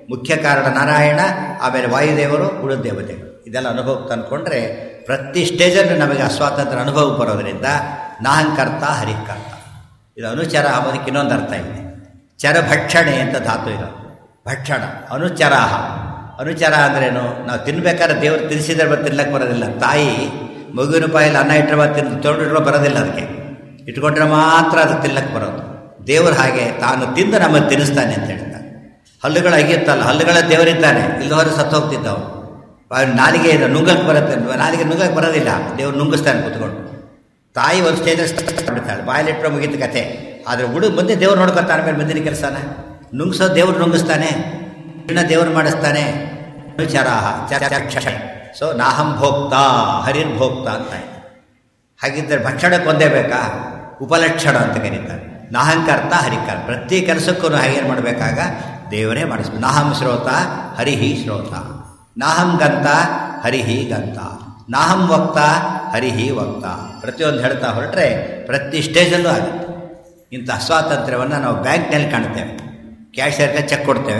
ಮುಖ್ಯ ಕಾರಣ ನಾರಾಯಣ ಆಮೇಲೆ ವಾಯುದೇವರು ಉಳಿದ ದೇವತೆಗಳು ಇದೆಲ್ಲ ಅನುಭವಕ್ಕೆ ತಂದ್ಕೊಂಡ್ರೆ ಪ್ರತಿ ಸ್ಟೇಜಲ್ಲೂ ನಮಗೆ ಅಸ್ವಾತಂತ್ರ್ಯ ಅನುಭವಕ್ಕೆ ಬರೋದರಿಂದ ನಾಹಂಕರ್ತ ಹರಿಕರ್ತ ಇದು ಅನುಚರ ಅಂಬೋದಕ್ಕೆ ಇನ್ನೊಂದು ಅರ್ಥ ಇದೆ ಚರಭಕ್ಷಣೆ ಅಂತ ಧಾತು ಇದು ಭಕ್ಷಣ ಅನುಚರಾಹ ಅನುಚರ ಅಂದ್ರೇನು ನಾವು ತಿನ್ಬೇಕಾದ್ರೆ ದೇವರು ತಿನ್ನಿಸಿದ್ರೆ ಬಂದು ತಿನ್ಲಕ್ಕೆ ಬರೋದಿಲ್ಲ ತಾಯಿ ಮಗುವಿನ ಬಾಯಲ್ಲಿ ಅನ್ನ ಇಟ್ಟರೆ ಬಂದು ತಿನ್ ತೊಗೊಂಡಿರೋ ಬರೋದಿಲ್ಲ ಅದಕ್ಕೆ ಇಟ್ಕೊಂಡ್ರೆ ಮಾತ್ರ ಅದು ತಿನ್ಲಕ್ಕೆ ಬರೋದು ದೇವರು ಹಾಗೆ ತಾನು ತಿಂದು ನಮಗೆ ತಿನ್ನಿಸ್ತಾನೆ ಅಂತ ಹೇಳ್ತಾನೆ ಹಲ್ಲುಗಳು ಅಗಿಯುತ್ತಲ್ಲ ಹಲ್ಲುಗಳ ದೇವರಿದ್ದಾನೆ ಇಲ್ಲದವರು ಸತ್ತು ಹೋಗ್ತಿದ್ದವು ನಾಲಿಗೆ ಇದೆ ನುಂಗಕ್ಕೆ ಬರುತ್ತೆ ನಾಲಿಗೆ ನುಂಗಕ್ಕೆ ಬರೋದಿಲ್ಲ ದೇವ್ರು ನುಂಗಿಸ್ತಾನೆ ಕೂತ್ಕೊಂಡು ತಾಯಿ ಒಂದು ಸ್ಟೇಜಲ್ಲಿ ಬಿಡ್ತಾಳೆ ಬಾಯಲ್ಲಿಟ್ಟರೆ ಮುಗಿತ ಕತೆ ಆದರೆ ಹುಡುಗ ಮುಂದೆ ದೇವ್ರು ನೋಡ್ಕೊತಾನೆ ಮೇಲೆ ಮುಂದಿನ ಕೆಲಸನ ನುಂಗಿಸೋ ದೇವ್ರು ನುಂಗಿಸ್ತಾನೆ ಇನ್ನ ದೇವ್ರು ಮಾಡಿಸ್ತಾನೆ ಚರಾಹ ಚರ ಸೊ ನಾಹಂ ಭೋಕ್ತ ಹರಿರ್ ಭೋಕ್ತ ಅಂತ ಹಾಗಿದ್ದರೆ ಭಕ್ಷಣಕ್ಕೆ ಒಂದೇ ಬೇಕಾ ಉಪಲಕ್ಷಣ ಅಂತ ಕರೀತಾರೆ ನಾಹಂಕರ್ತ ಹರಿಕರ್ ಪ್ರತಿ ಕೆಲಸಕ್ಕೂ ಹಾಗೇನು ಮಾಡಬೇಕಾಗ ದೇವರೇ ಮಾಡಿಸ್ಬೇಕು ನಾಹಂ ಶ್ರೋತ ಹರಿಹಿ ಶ್ರೋತ ನಾಹಂ ಗಂತ ಹರಿಹಿ ಗಂತ ನಾಹಂ ವಕ್ತ ಹರಿಹಿ ವಕ್ತ ಪ್ರತಿಯೊಂದು ಹೇಳ್ತಾ ಹೊರಟ್ರೆ ಪ್ರತಿ ಸ್ಟೇಜಲ್ಲೂ ಆಗುತ್ತೆ ಇಂಥ ಸ್ವಾತಂತ್ರ್ಯವನ್ನು ನಾವು ಬ್ಯಾಂಕ್ನಲ್ಲಿ ಕಾಣ್ತೇವೆ ಕ್ಯಾಶಿಯರ್ಗೆ ಚೆಕ್ ಕೊಡ್ತೇವೆ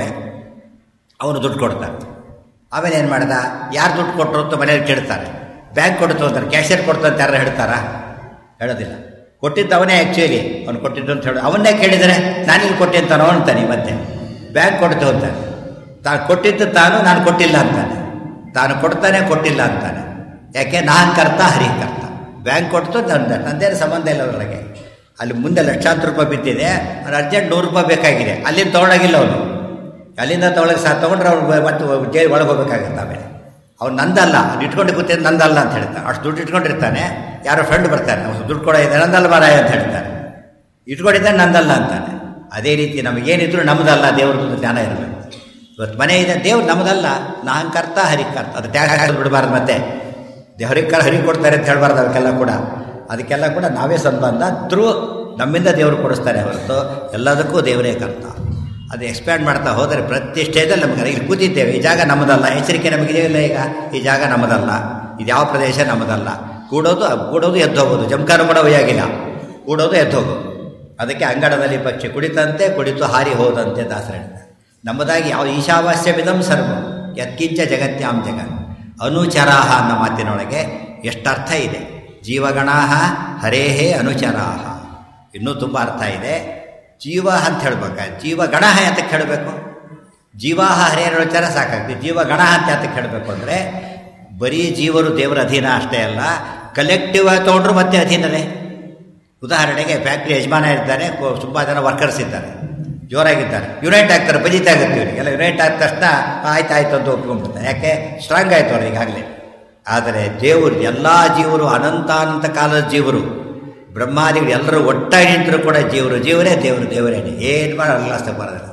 ಅವನು ದುಡ್ಡು ಕೊಡ್ತಾನೆ ಆಮೇಲೆ ಏನು ಮಾಡ್ದ ಯಾರು ದುಡ್ಡು ಕೊಟ್ಟರು ಅಂತ ಮನೇಲಿ ಕೇಳ್ತಾರೆ ಬ್ಯಾಂಕ್ ಕೊಡ್ತು ಅಂತಾರೆ ಕ್ಯಾಶಿಯರ್ ಕೊಡ್ತು ಅಂತ ಯಾರು ಹೇಳ್ತಾರಾ ಹೇಳೋದಿಲ್ಲ ಕೊಟ್ಟಿದ್ದು ಅವನೇ ಆ್ಯಕ್ಚುಲಿ ಅವ್ನು ಕೊಟ್ಟಿದ್ದು ಅಂತ ಹೇಳೋದು ಅವನ್ನೇ ಕೇಳಿದರೆ ನಾನಿಗೆ ಕೊಟ್ಟೆ ಅಂತಾನೋ ಅಂತಾನೆ ಮತ್ತೆ ಬ್ಯಾಂಕ್ ಕೊಡ್ತು ಅಂತಾನೆ ತಾನು ಕೊಟ್ಟಿದ್ದು ತಾನು ನಾನು ಕೊಟ್ಟಿಲ್ಲ ಅಂತಾನೆ ತಾನು ಕೊಡ್ತಾನೆ ಕೊಟ್ಟಿಲ್ಲ ಅಂತಾನೆ ಯಾಕೆ ನಾನು ಕರ್ತ ಹರಿ ಕರ್ತ ಬ್ಯಾಂಕ್ ಕೊಡ್ತು ನಂದ ನಂದೇನು ಸಂಬಂಧ ಇಲ್ಲ ಅವರೊಳಗೆ ಅಲ್ಲಿ ಮುಂದೆ ಲಕ್ಷಾಂತರ ರೂಪಾಯಿ ಬಿದ್ದಿದೆ ಅವ್ನು ಅರ್ಜೆಂಟ್ ನೂರು ರೂಪಾಯಿ ಬೇಕಾಗಿದೆ ಅಲ್ಲಿಂದ ತೊಗೊಳಗಿಲ್ಲ ಅವನು ಅಲ್ಲಿಂದ ತೊಗೊಳಗೆ ಸಹ ತೊಗೊಂಡ್ರೆ ಅವ್ನು ಮತ್ತೆ ಜೈಲು ಒಳಗೆ ಹೋಗ್ಬೇಕಾಗತ್ತೆ ಆಮೇಲೆ ಅವ್ನು ನಂದಲ್ಲ ಅವ್ನು ಇಟ್ಕೊಂಡು ಕೂತಿದ್ದು ನಂದಲ್ಲ ಅಂತ ಹೇಳ್ತಾನೆ ಅಷ್ಟು ದುಡ್ಡು ಇಟ್ಕೊಂಡಿರ್ತಾನೆ ಯಾರೋ ಫ್ರೆಂಡ್ ಬರ್ತಾನೆ ಅವ್ನು ದುಡ್ಡು ಕೊಡೋ ಇದೆ ನಂದಲ್ಲ ಮಾರಾಯ ಅಂತ ಹೇಳ್ತಾನೆ ಇಟ್ಕೊಂಡಿದ್ದಾನೆ ನಂದಲ್ಲ ಅಂತಾನೆ ಅದೇ ರೀತಿ ನಮಗೇನಿದ್ರು ನಮ್ಮದಲ್ಲ ದೇವ್ರದ್ದು ಜ್ಞಾನ ಇರಬೇಕು ಇವತ್ತು ಮನೆ ಇದೆ ದೇವ್ರು ನಮ್ಮದಲ್ಲ ನಾಹಂಕರ್ತ ಹರಿಕರ್ತ ಅದು ಟ್ಯಾಗ್ ಹಾಕಿ ಬಿಡಬಾರ್ದು ಮತ್ತೆ ಹರಿಕರ್ ಹರಿ ಕೊಡ್ತಾರೆ ಅಂತ ಹೇಳಬಾರ್ದು ಅದಕ್ಕೆಲ್ಲ ಕೂಡ ಅದಕ್ಕೆಲ್ಲ ಕೂಡ ನಾವೇ ಸಂಬಂಧ ಥ್ರೂ ನಮ್ಮಿಂದ ದೇವರು ಕೊಡಿಸ್ತಾರೆ ಹೊರತು ಎಲ್ಲದಕ್ಕೂ ದೇವರೇ ಕರ್ತ ಅದು ಎಕ್ಸ್ಪ್ಯಾಂಡ್ ಮಾಡ್ತಾ ಹೋದರೆ ಪ್ರತಿ ಸ್ಟೇಜಲ್ಲಿ ನಮಗೆ ಇಲ್ಲಿ ಕೂತಿದ್ದೇವೆ ಈ ಜಾಗ ನಮ್ಮದಲ್ಲ ಎಚ್ಚರಿಕೆ ನಮಗಿದೆಯಲ್ಲ ಈಗ ಈ ಜಾಗ ನಮ್ಮದಲ್ಲ ಇದು ಯಾವ ಪ್ರದೇಶ ನಮ್ಮದಲ್ಲ ಕೂಡೋದು ಕೂಡೋದು ಎದ್ದು ಹೋಗೋದು ಜಮಖಾನ ಮಾಡೋ ಆಗಿಲ್ಲ ಕೂಡೋದು ಎದ್ದು ಹೋಗೋದು ಅದಕ್ಕೆ ಅಂಗಡದಲ್ಲಿ ಪಕ್ಷಿ ಕುಡಿತಂತೆ ಕುಡಿತು ಹಾರಿ ಹೋದಂತೆ ದಾಸರ ಹೇಳ್ತಾರೆ ನಮ್ಮದಾಗಿ ಯಾವ ಈಶಾವಾಸ್ಯ ವಿಧಂ ಸರ್ವ ಯತ್ಕಿಂಚ ಜಗತ್ಯಾಂ ಜಗನ್ ಅನುಚರಾಹ ಅನ್ನೋ ಮಾತಿನೊಳಗೆ ಎಷ್ಟರ್ಥ ಇದೆ ಜೀವಗಣಾಹ ಹರೇಹೇ ಅನುಚರಾಹ ಇನ್ನೂ ತುಂಬ ಅರ್ಥ ಇದೆ ಜೀವ ಅಂತ ಹೇಳ್ಬೇಕು ಜೀವಗಣ ಯಾತಕ್ಕೆ ಹೇಳಬೇಕು ಜೀವಾಹ ಹರೇರೋಚರ ಸಾಕಾಗ್ತದೆ ಜೀವಗಣ ಅಂತ ಯಾತಕ್ಕೆ ಹೇಳಬೇಕು ಅಂದರೆ ಬರೀ ಜೀವರು ದೇವರ ಅಧೀನ ಅಷ್ಟೇ ಅಲ್ಲ ಕಲೆಕ್ಟಿವ್ ಆಗಿ ತೊಗೊಂಡ್ರು ಮತ್ತೆ ಅಧೀನವೇ ಉದಾಹರಣೆಗೆ ಫ್ಯಾಕ್ಟ್ರಿ ಯಜಮಾನ ಇರ್ತಾನೆ ತುಂಬ ಜನ ವರ್ಕರ್ಸ್ ಇದ್ದಾರೆ ಜೋರಾಗಿದ್ದಾರೆ ಯುನೈಟ್ ಆಗ್ತಾರೆ ಬಜಿತಾ ಆಗುತ್ತೆ ಇವರಿಗೆ ಎಲ್ಲ ಯುನೈಟ್ ಆದ ತಕ್ಷಣ ಆಯ್ತು ಆಯ್ತು ಅಂತ ಒಪ್ಕೊಂಡ್ಬಿಡ್ತಾರೆ ಯಾಕೆ ಸ್ಟ್ರಾಂಗ್ ಆಯ್ತು ಅವ್ರಿಗೆ ಈಗಾಗಲೇ ಆದರೆ ದೇವರು ಎಲ್ಲ ಜೀವರು ಅನಂತಾನಂತ ಕಾಲದ ಜೀವರು ಬ್ರಹ್ಮಾದಿಗಳು ಎಲ್ಲರೂ ಒಟ್ಟಾಗಿ ನಿಂತರೂ ಕೂಡ ಜೀವರು ಜೀವರೇ ದೇವರು ದೇವರೇನೆ ಏನು ಮಾಡಲ್ಲ ಅಷ್ಟೇ ಬರೋದಿಲ್ಲ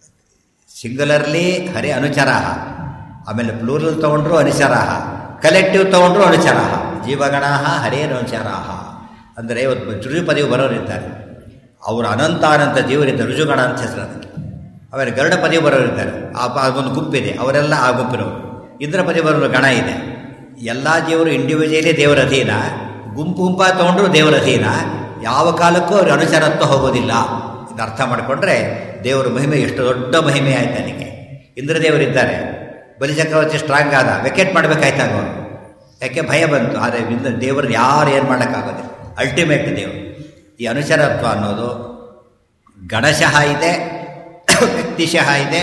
ಸಿಂಗುಲರ್ಲಿ ಹರಿ ಅನುಚರಾಹ ಆಮೇಲೆ ಪ್ಲೂರಲ್ ತೊಗೊಂಡ್ರು ಅನುಚರಾಹ ಕಲೆಕ್ಟಿವ್ ತೊಗೊಂಡ್ರು ಅನುಚರಾಹ ಜೀವಗಣಾಹ ಹರೇ ಅನುಚರಾಹ ಅಂದರೆ ಇವತ್ತು ರುಜು ಪದವಿ ಬರೋರಿದ್ದಾರೆ ಅವರು ಅನಂತ ಅನಂತ ಜೀವರಿದ್ದಾರೆ ರುಜುಗಣ ಅಂತ ಹೆಸರು ಅದಕ್ಕೆ ಆಮೇಲೆ ಗರುಡ ಪದವಿ ಬರೋರಿದ್ದಾರೆ ಆ ಒಂದು ಗುಂಪಿದೆ ಅವರೆಲ್ಲ ಆ ಗುಂಪಿನವರು ಇಂದ್ರ ಪದವಿ ಬರೋರು ಗಣ ಇದೆ ಎಲ್ಲ ಜೀವರು ಇಂಡಿವಿಜುವಲಿ ದೇವರ ಅಧೀನ ಗುಂಪು ಗುಂಪ ತೊಗೊಂಡ್ರು ದೇವರ ಅಧೀನ ಯಾವ ಕಾಲಕ್ಕೂ ಅವ್ರ ಅನುಚರತ್ವ ಹೋಗೋದಿಲ್ಲ ಇದು ಅರ್ಥ ಮಾಡಿಕೊಂಡ್ರೆ ದೇವರ ಮಹಿಮೆ ಎಷ್ಟು ದೊಡ್ಡ ಮಹಿಮೆ ಆಯ್ತು ನನಗೆ ಇಂದ್ರದೇವರಿದ್ದಾರೆ ಬಲಿಚಕ್ರವರ್ತಿ ಸ್ಟ್ರಾಂಗ್ ಆದ ವೆಕೆಟ್ ಮಾಡಬೇಕಾಯ್ತಾಗ ಅವರು ಯಾಕೆ ಭಯ ಬಂತು ಆದರೆ ಇಂದ್ರ ದೇವರನ್ನ ಯಾರು ಏನು ಮಾಡೋಕ್ಕಾಗೋದಿಲ್ಲ ಅಲ್ಟಿಮೇಟ್ ದೇವರು ಈ ಅನುಚರತ್ವ ಅನ್ನೋದು ಗಣಶಃ ಇದೆ ವ್ಯಕ್ತಿಶಃ ಇದೆ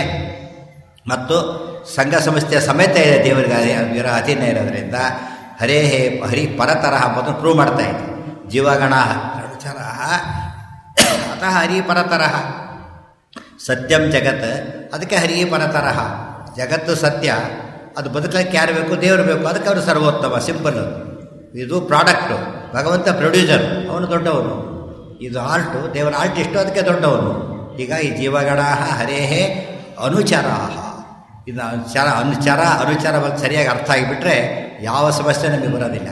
ಮತ್ತು ಸಂಘ ಸಂಸ್ಥೆಯ ಸಮೇತ ಇದೆ ದೇವರಿಗೆ ಇವರ ಅಧೀನ ಇರೋದ್ರಿಂದ ಹರೇ ಹೇ ಹರಿ ಪರತರಹ ಮತ್ತು ಪ್ರೂವ್ ಮಾಡ್ತಾ ಇದೆ ಜೀವಗಣ ಅನುಚರ ಅತಃ ಹರಿ ಪರತರಹ ಸತ್ಯಂ ಜಗತ್ ಅದಕ್ಕೆ ಹರಿ ಪರತರಹ ಜಗತ್ತು ಸತ್ಯ ಅದು ಬದುಕಲಿಕ್ಕೆ ಯಾರು ಬೇಕು ದೇವರು ಬೇಕು ಅದಕ್ಕೆ ಅವರು ಸರ್ವೋತ್ತಮ ಸಿಂಪಲ್ ಇದು ಪ್ರಾಡಕ್ಟು ಭಗವಂತ ಪ್ರೊಡ್ಯೂಸರ್ ಅವನು ದೊಡ್ಡವನು ಇದು ಆರ್ಟು ದೇವರ ಆರ್ಟಿಸ್ಟು ಅದಕ್ಕೆ ದೊಡ್ಡವನು ಹೀಗಾಗಿ ಜೀವಗಣ ಹರೇಹೇ ಅನುಚರಾಹ ಇದು ಚರ ಅನುಚರ ಅನುಚರ ಬಗ್ಗೆ ಸರಿಯಾಗಿ ಅರ್ಥ ಆಗಿಬಿಟ್ರೆ ಯಾವ ಸಮಸ್ಯೆ ನಮಗೆ ಬರೋದಿಲ್ಲ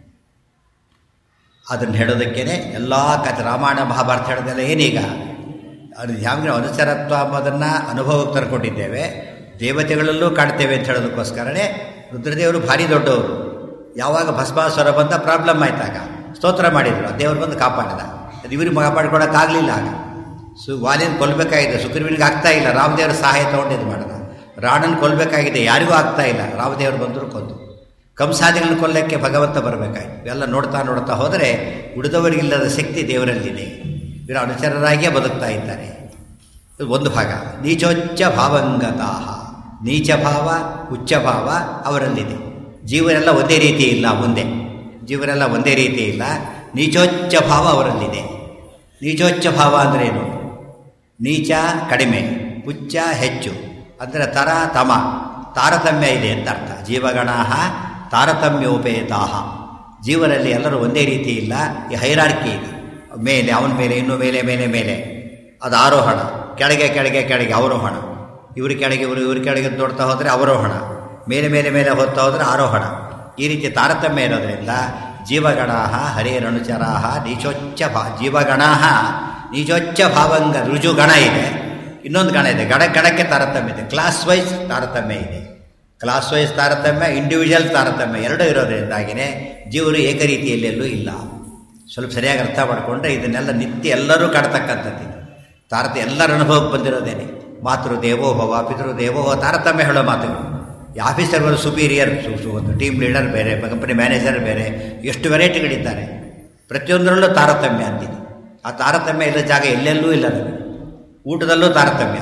ಅದನ್ನು ಹೇಳೋದಕ್ಕೇನೆ ಎಲ್ಲ ಕಥೆ ರಾಮಾಯಣ ಮಹಾಭಾರತ ಹೇಳೋದೆಲ್ಲ ಏನೀಗ ಅದು ಯಾವ ಅನುಚರತ್ವ ಎಂಬುದನ್ನು ಅನುಭವಕ್ಕೆ ತರ್ಕೊಂಡಿದ್ದೇವೆ ದೇವತೆಗಳಲ್ಲೂ ಕಾಣ್ತೇವೆ ಅಂತ ಹೇಳೋದಕ್ಕೋಸ್ಕರನೇ ರುದ್ರದೇವರು ಭಾರಿ ದೊಡ್ಡವರು ಯಾವಾಗ ಭಸ್ಮಾಸುರ ಬಂದ ಪ್ರಾಬ್ಲಮ್ ಆಯ್ತಾಗ ಸ್ತೋತ್ರ ಮಾಡಿದರು ದೇವರು ಬಂದು ಕಾಪಾಡಿದ ಅದು ಇವ್ರಿಗೆ ಕಾಪಾಡ್ಕೊಳಕ್ಕಾಗಲಿಲ್ಲ ಆಗ ಸು ವಾಲಿನ ಕೊಲ್ಲಬೇಕಾಗಿದೆ ಸುಗ್ರೀವನಿಗೆ ಆಗ್ತಾ ಇಲ್ಲ ರಾಮದೇವರ ಸಹಾಯ ತೊಗೊಂಡು ಇದು ಮಾಡಿದ ರಾಣನ್ ಕೊಲ್ಲಬೇಕಾಗಿದೆ ಯಾರಿಗೂ ಆಗ್ತಾ ಇಲ್ಲ ರಾಮದೇವರು ಬಂದರು ಕೊಂದು ಕಂಸಾದಿಗಳನ್ನ ಕೊಲ್ಲಕ್ಕೆ ಭಗವಂತ ಬರಬೇಕಾಯ್ತು ಇವೆಲ್ಲ ನೋಡ್ತಾ ನೋಡ್ತಾ ಹೋದರೆ ಉಳಿದವರಿಗಿಲ್ಲದ ಶಕ್ತಿ ದೇವರಲ್ಲಿದೆ ಇವರು ಅನುಚರರಾಗಿಯೇ ಬದುಕ್ತಾ ಇದ್ದಾರೆ ಇದು ಒಂದು ಭಾಗ ನೀಚೋಚ್ಚ ಭಾವಂಗತಾಹ ನೀಚ ಭಾವ ಉಚ್ಚ ಭಾವ ಅವರಲ್ಲಿದೆ ಜೀವನೆಲ್ಲ ಒಂದೇ ರೀತಿ ಇಲ್ಲ ಮುಂದೆ ಜೀವನೆಲ್ಲ ಒಂದೇ ರೀತಿ ಇಲ್ಲ ನೀಚೋಚ್ಚ ಭಾವ ಅವರಲ್ಲಿದೆ ನೀಚೋಚ್ಚ ಭಾವ ಅಂದ್ರೇನು ನೀಚ ಕಡಿಮೆ ಉಚ್ಚ ಹೆಚ್ಚು ಅಂದರೆ ತರ ತಮ ತಾರತಮ್ಯ ಇದೆ ಅಂತ ಅರ್ಥ ಜೀವಗಣಾಹ ತಾರತಮ್ಯೋಪೇತಾಹ ಜೀವನಲ್ಲಿ ಎಲ್ಲರೂ ಒಂದೇ ರೀತಿ ಇಲ್ಲ ಈ ಹೈರಾರ್ಕಿ ಇದೆ ಮೇಲೆ ಅವನ ಮೇಲೆ ಇನ್ನೂ ಮೇಲೆ ಮೇಲೆ ಮೇಲೆ ಅದು ಆರೋಹಣ ಕೆಳಗೆ ಕೆಳಗೆ ಕೆಳಗೆ ಅವರೋಹಣ ಇವ್ರ ಕೆಳಗೆ ಇವರು ಇವ್ರ ಕೆಳಗೆ ನೋಡ್ತಾ ಹೋದರೆ ಅವರೋಹಣ ಮೇಲೆ ಮೇಲೆ ಮೇಲೆ ಹೋಗ್ತಾ ಹೋದರೆ ಆರೋಹಣ ಈ ರೀತಿ ತಾರತಮ್ಯ ಇರೋದ್ರಿಂದ ಜೀವಗಣಾಹ ಹರೇರನುಚರಾಹ ನೀಚೋಚ್ಚ ಭಾ ಜೀವಗಣಾಹ ನೀಚೋಚ್ಚ ಭಾವಂಗ ರುಜು ಗಣ ಇದೆ ಇನ್ನೊಂದು ಗಣ ಇದೆ ಗಣ ಗಣಕ್ಕೆ ತಾರತಮ್ಯ ಇದೆ ಕ್ಲಾಸ್ ವೈಸ್ ತಾರತಮ್ಯ ಇದೆ ಕ್ಲಾಸ್ ವೈಸ್ ತಾರತಮ್ಯ ಇಂಡಿವಿಜುವಲ್ ತಾರತಮ್ಯ ಎರಡೂ ಇರೋದ್ರಿಂದಾಗಿಯೇ ಜೀವರು ಏಕರೀತಿಯಲ್ಲೆಲ್ಲೂ ಇಲ್ಲ ಸ್ವಲ್ಪ ಸರಿಯಾಗಿ ಅರ್ಥ ಮಾಡಿಕೊಂಡ್ರೆ ಇದನ್ನೆಲ್ಲ ನಿತ್ಯ ಎಲ್ಲರೂ ಕಾಡ್ತಕ್ಕಂಥದ್ದು ಇದು. ತಾರತ ಎಲ್ಲರ ಅನುಭವಕ್ಕೆ ಬಂದಿರೋದೇನೆ ಮಾತೃ ದೇವೋಭವ ಪಿತೃ ದೇವೋಭವ ತಾರತಮ್ಯ ಹೇಳೋ ಮಾತುಗಳು ಈ ಆಫೀಸರ್ ಒಂದು ಸುಪೀರಿಯರ್ ಒಂದು ಟೀಮ್ ಲೀಡರ್ ಬೇರೆ ಕಂಪನಿ ಮ್ಯಾನೇಜರ್ ಬೇರೆ ಎಷ್ಟು ವೆರೈಟಿಗಳಿದ್ದಾರೆ ಪ್ರತಿಯೊಂದರಲ್ಲೂ ತಾರತಮ್ಯ ಅಂತಿದೆ ಆ ತಾರತಮ್ಯ ಇಲ್ಲದ ಜಾಗ ಎಲ್ಲೆಲ್ಲೂ ಇಲ್ಲ ನಮಗೆ ಊಟದಲ್ಲೂ ತಾರತಮ್ಯ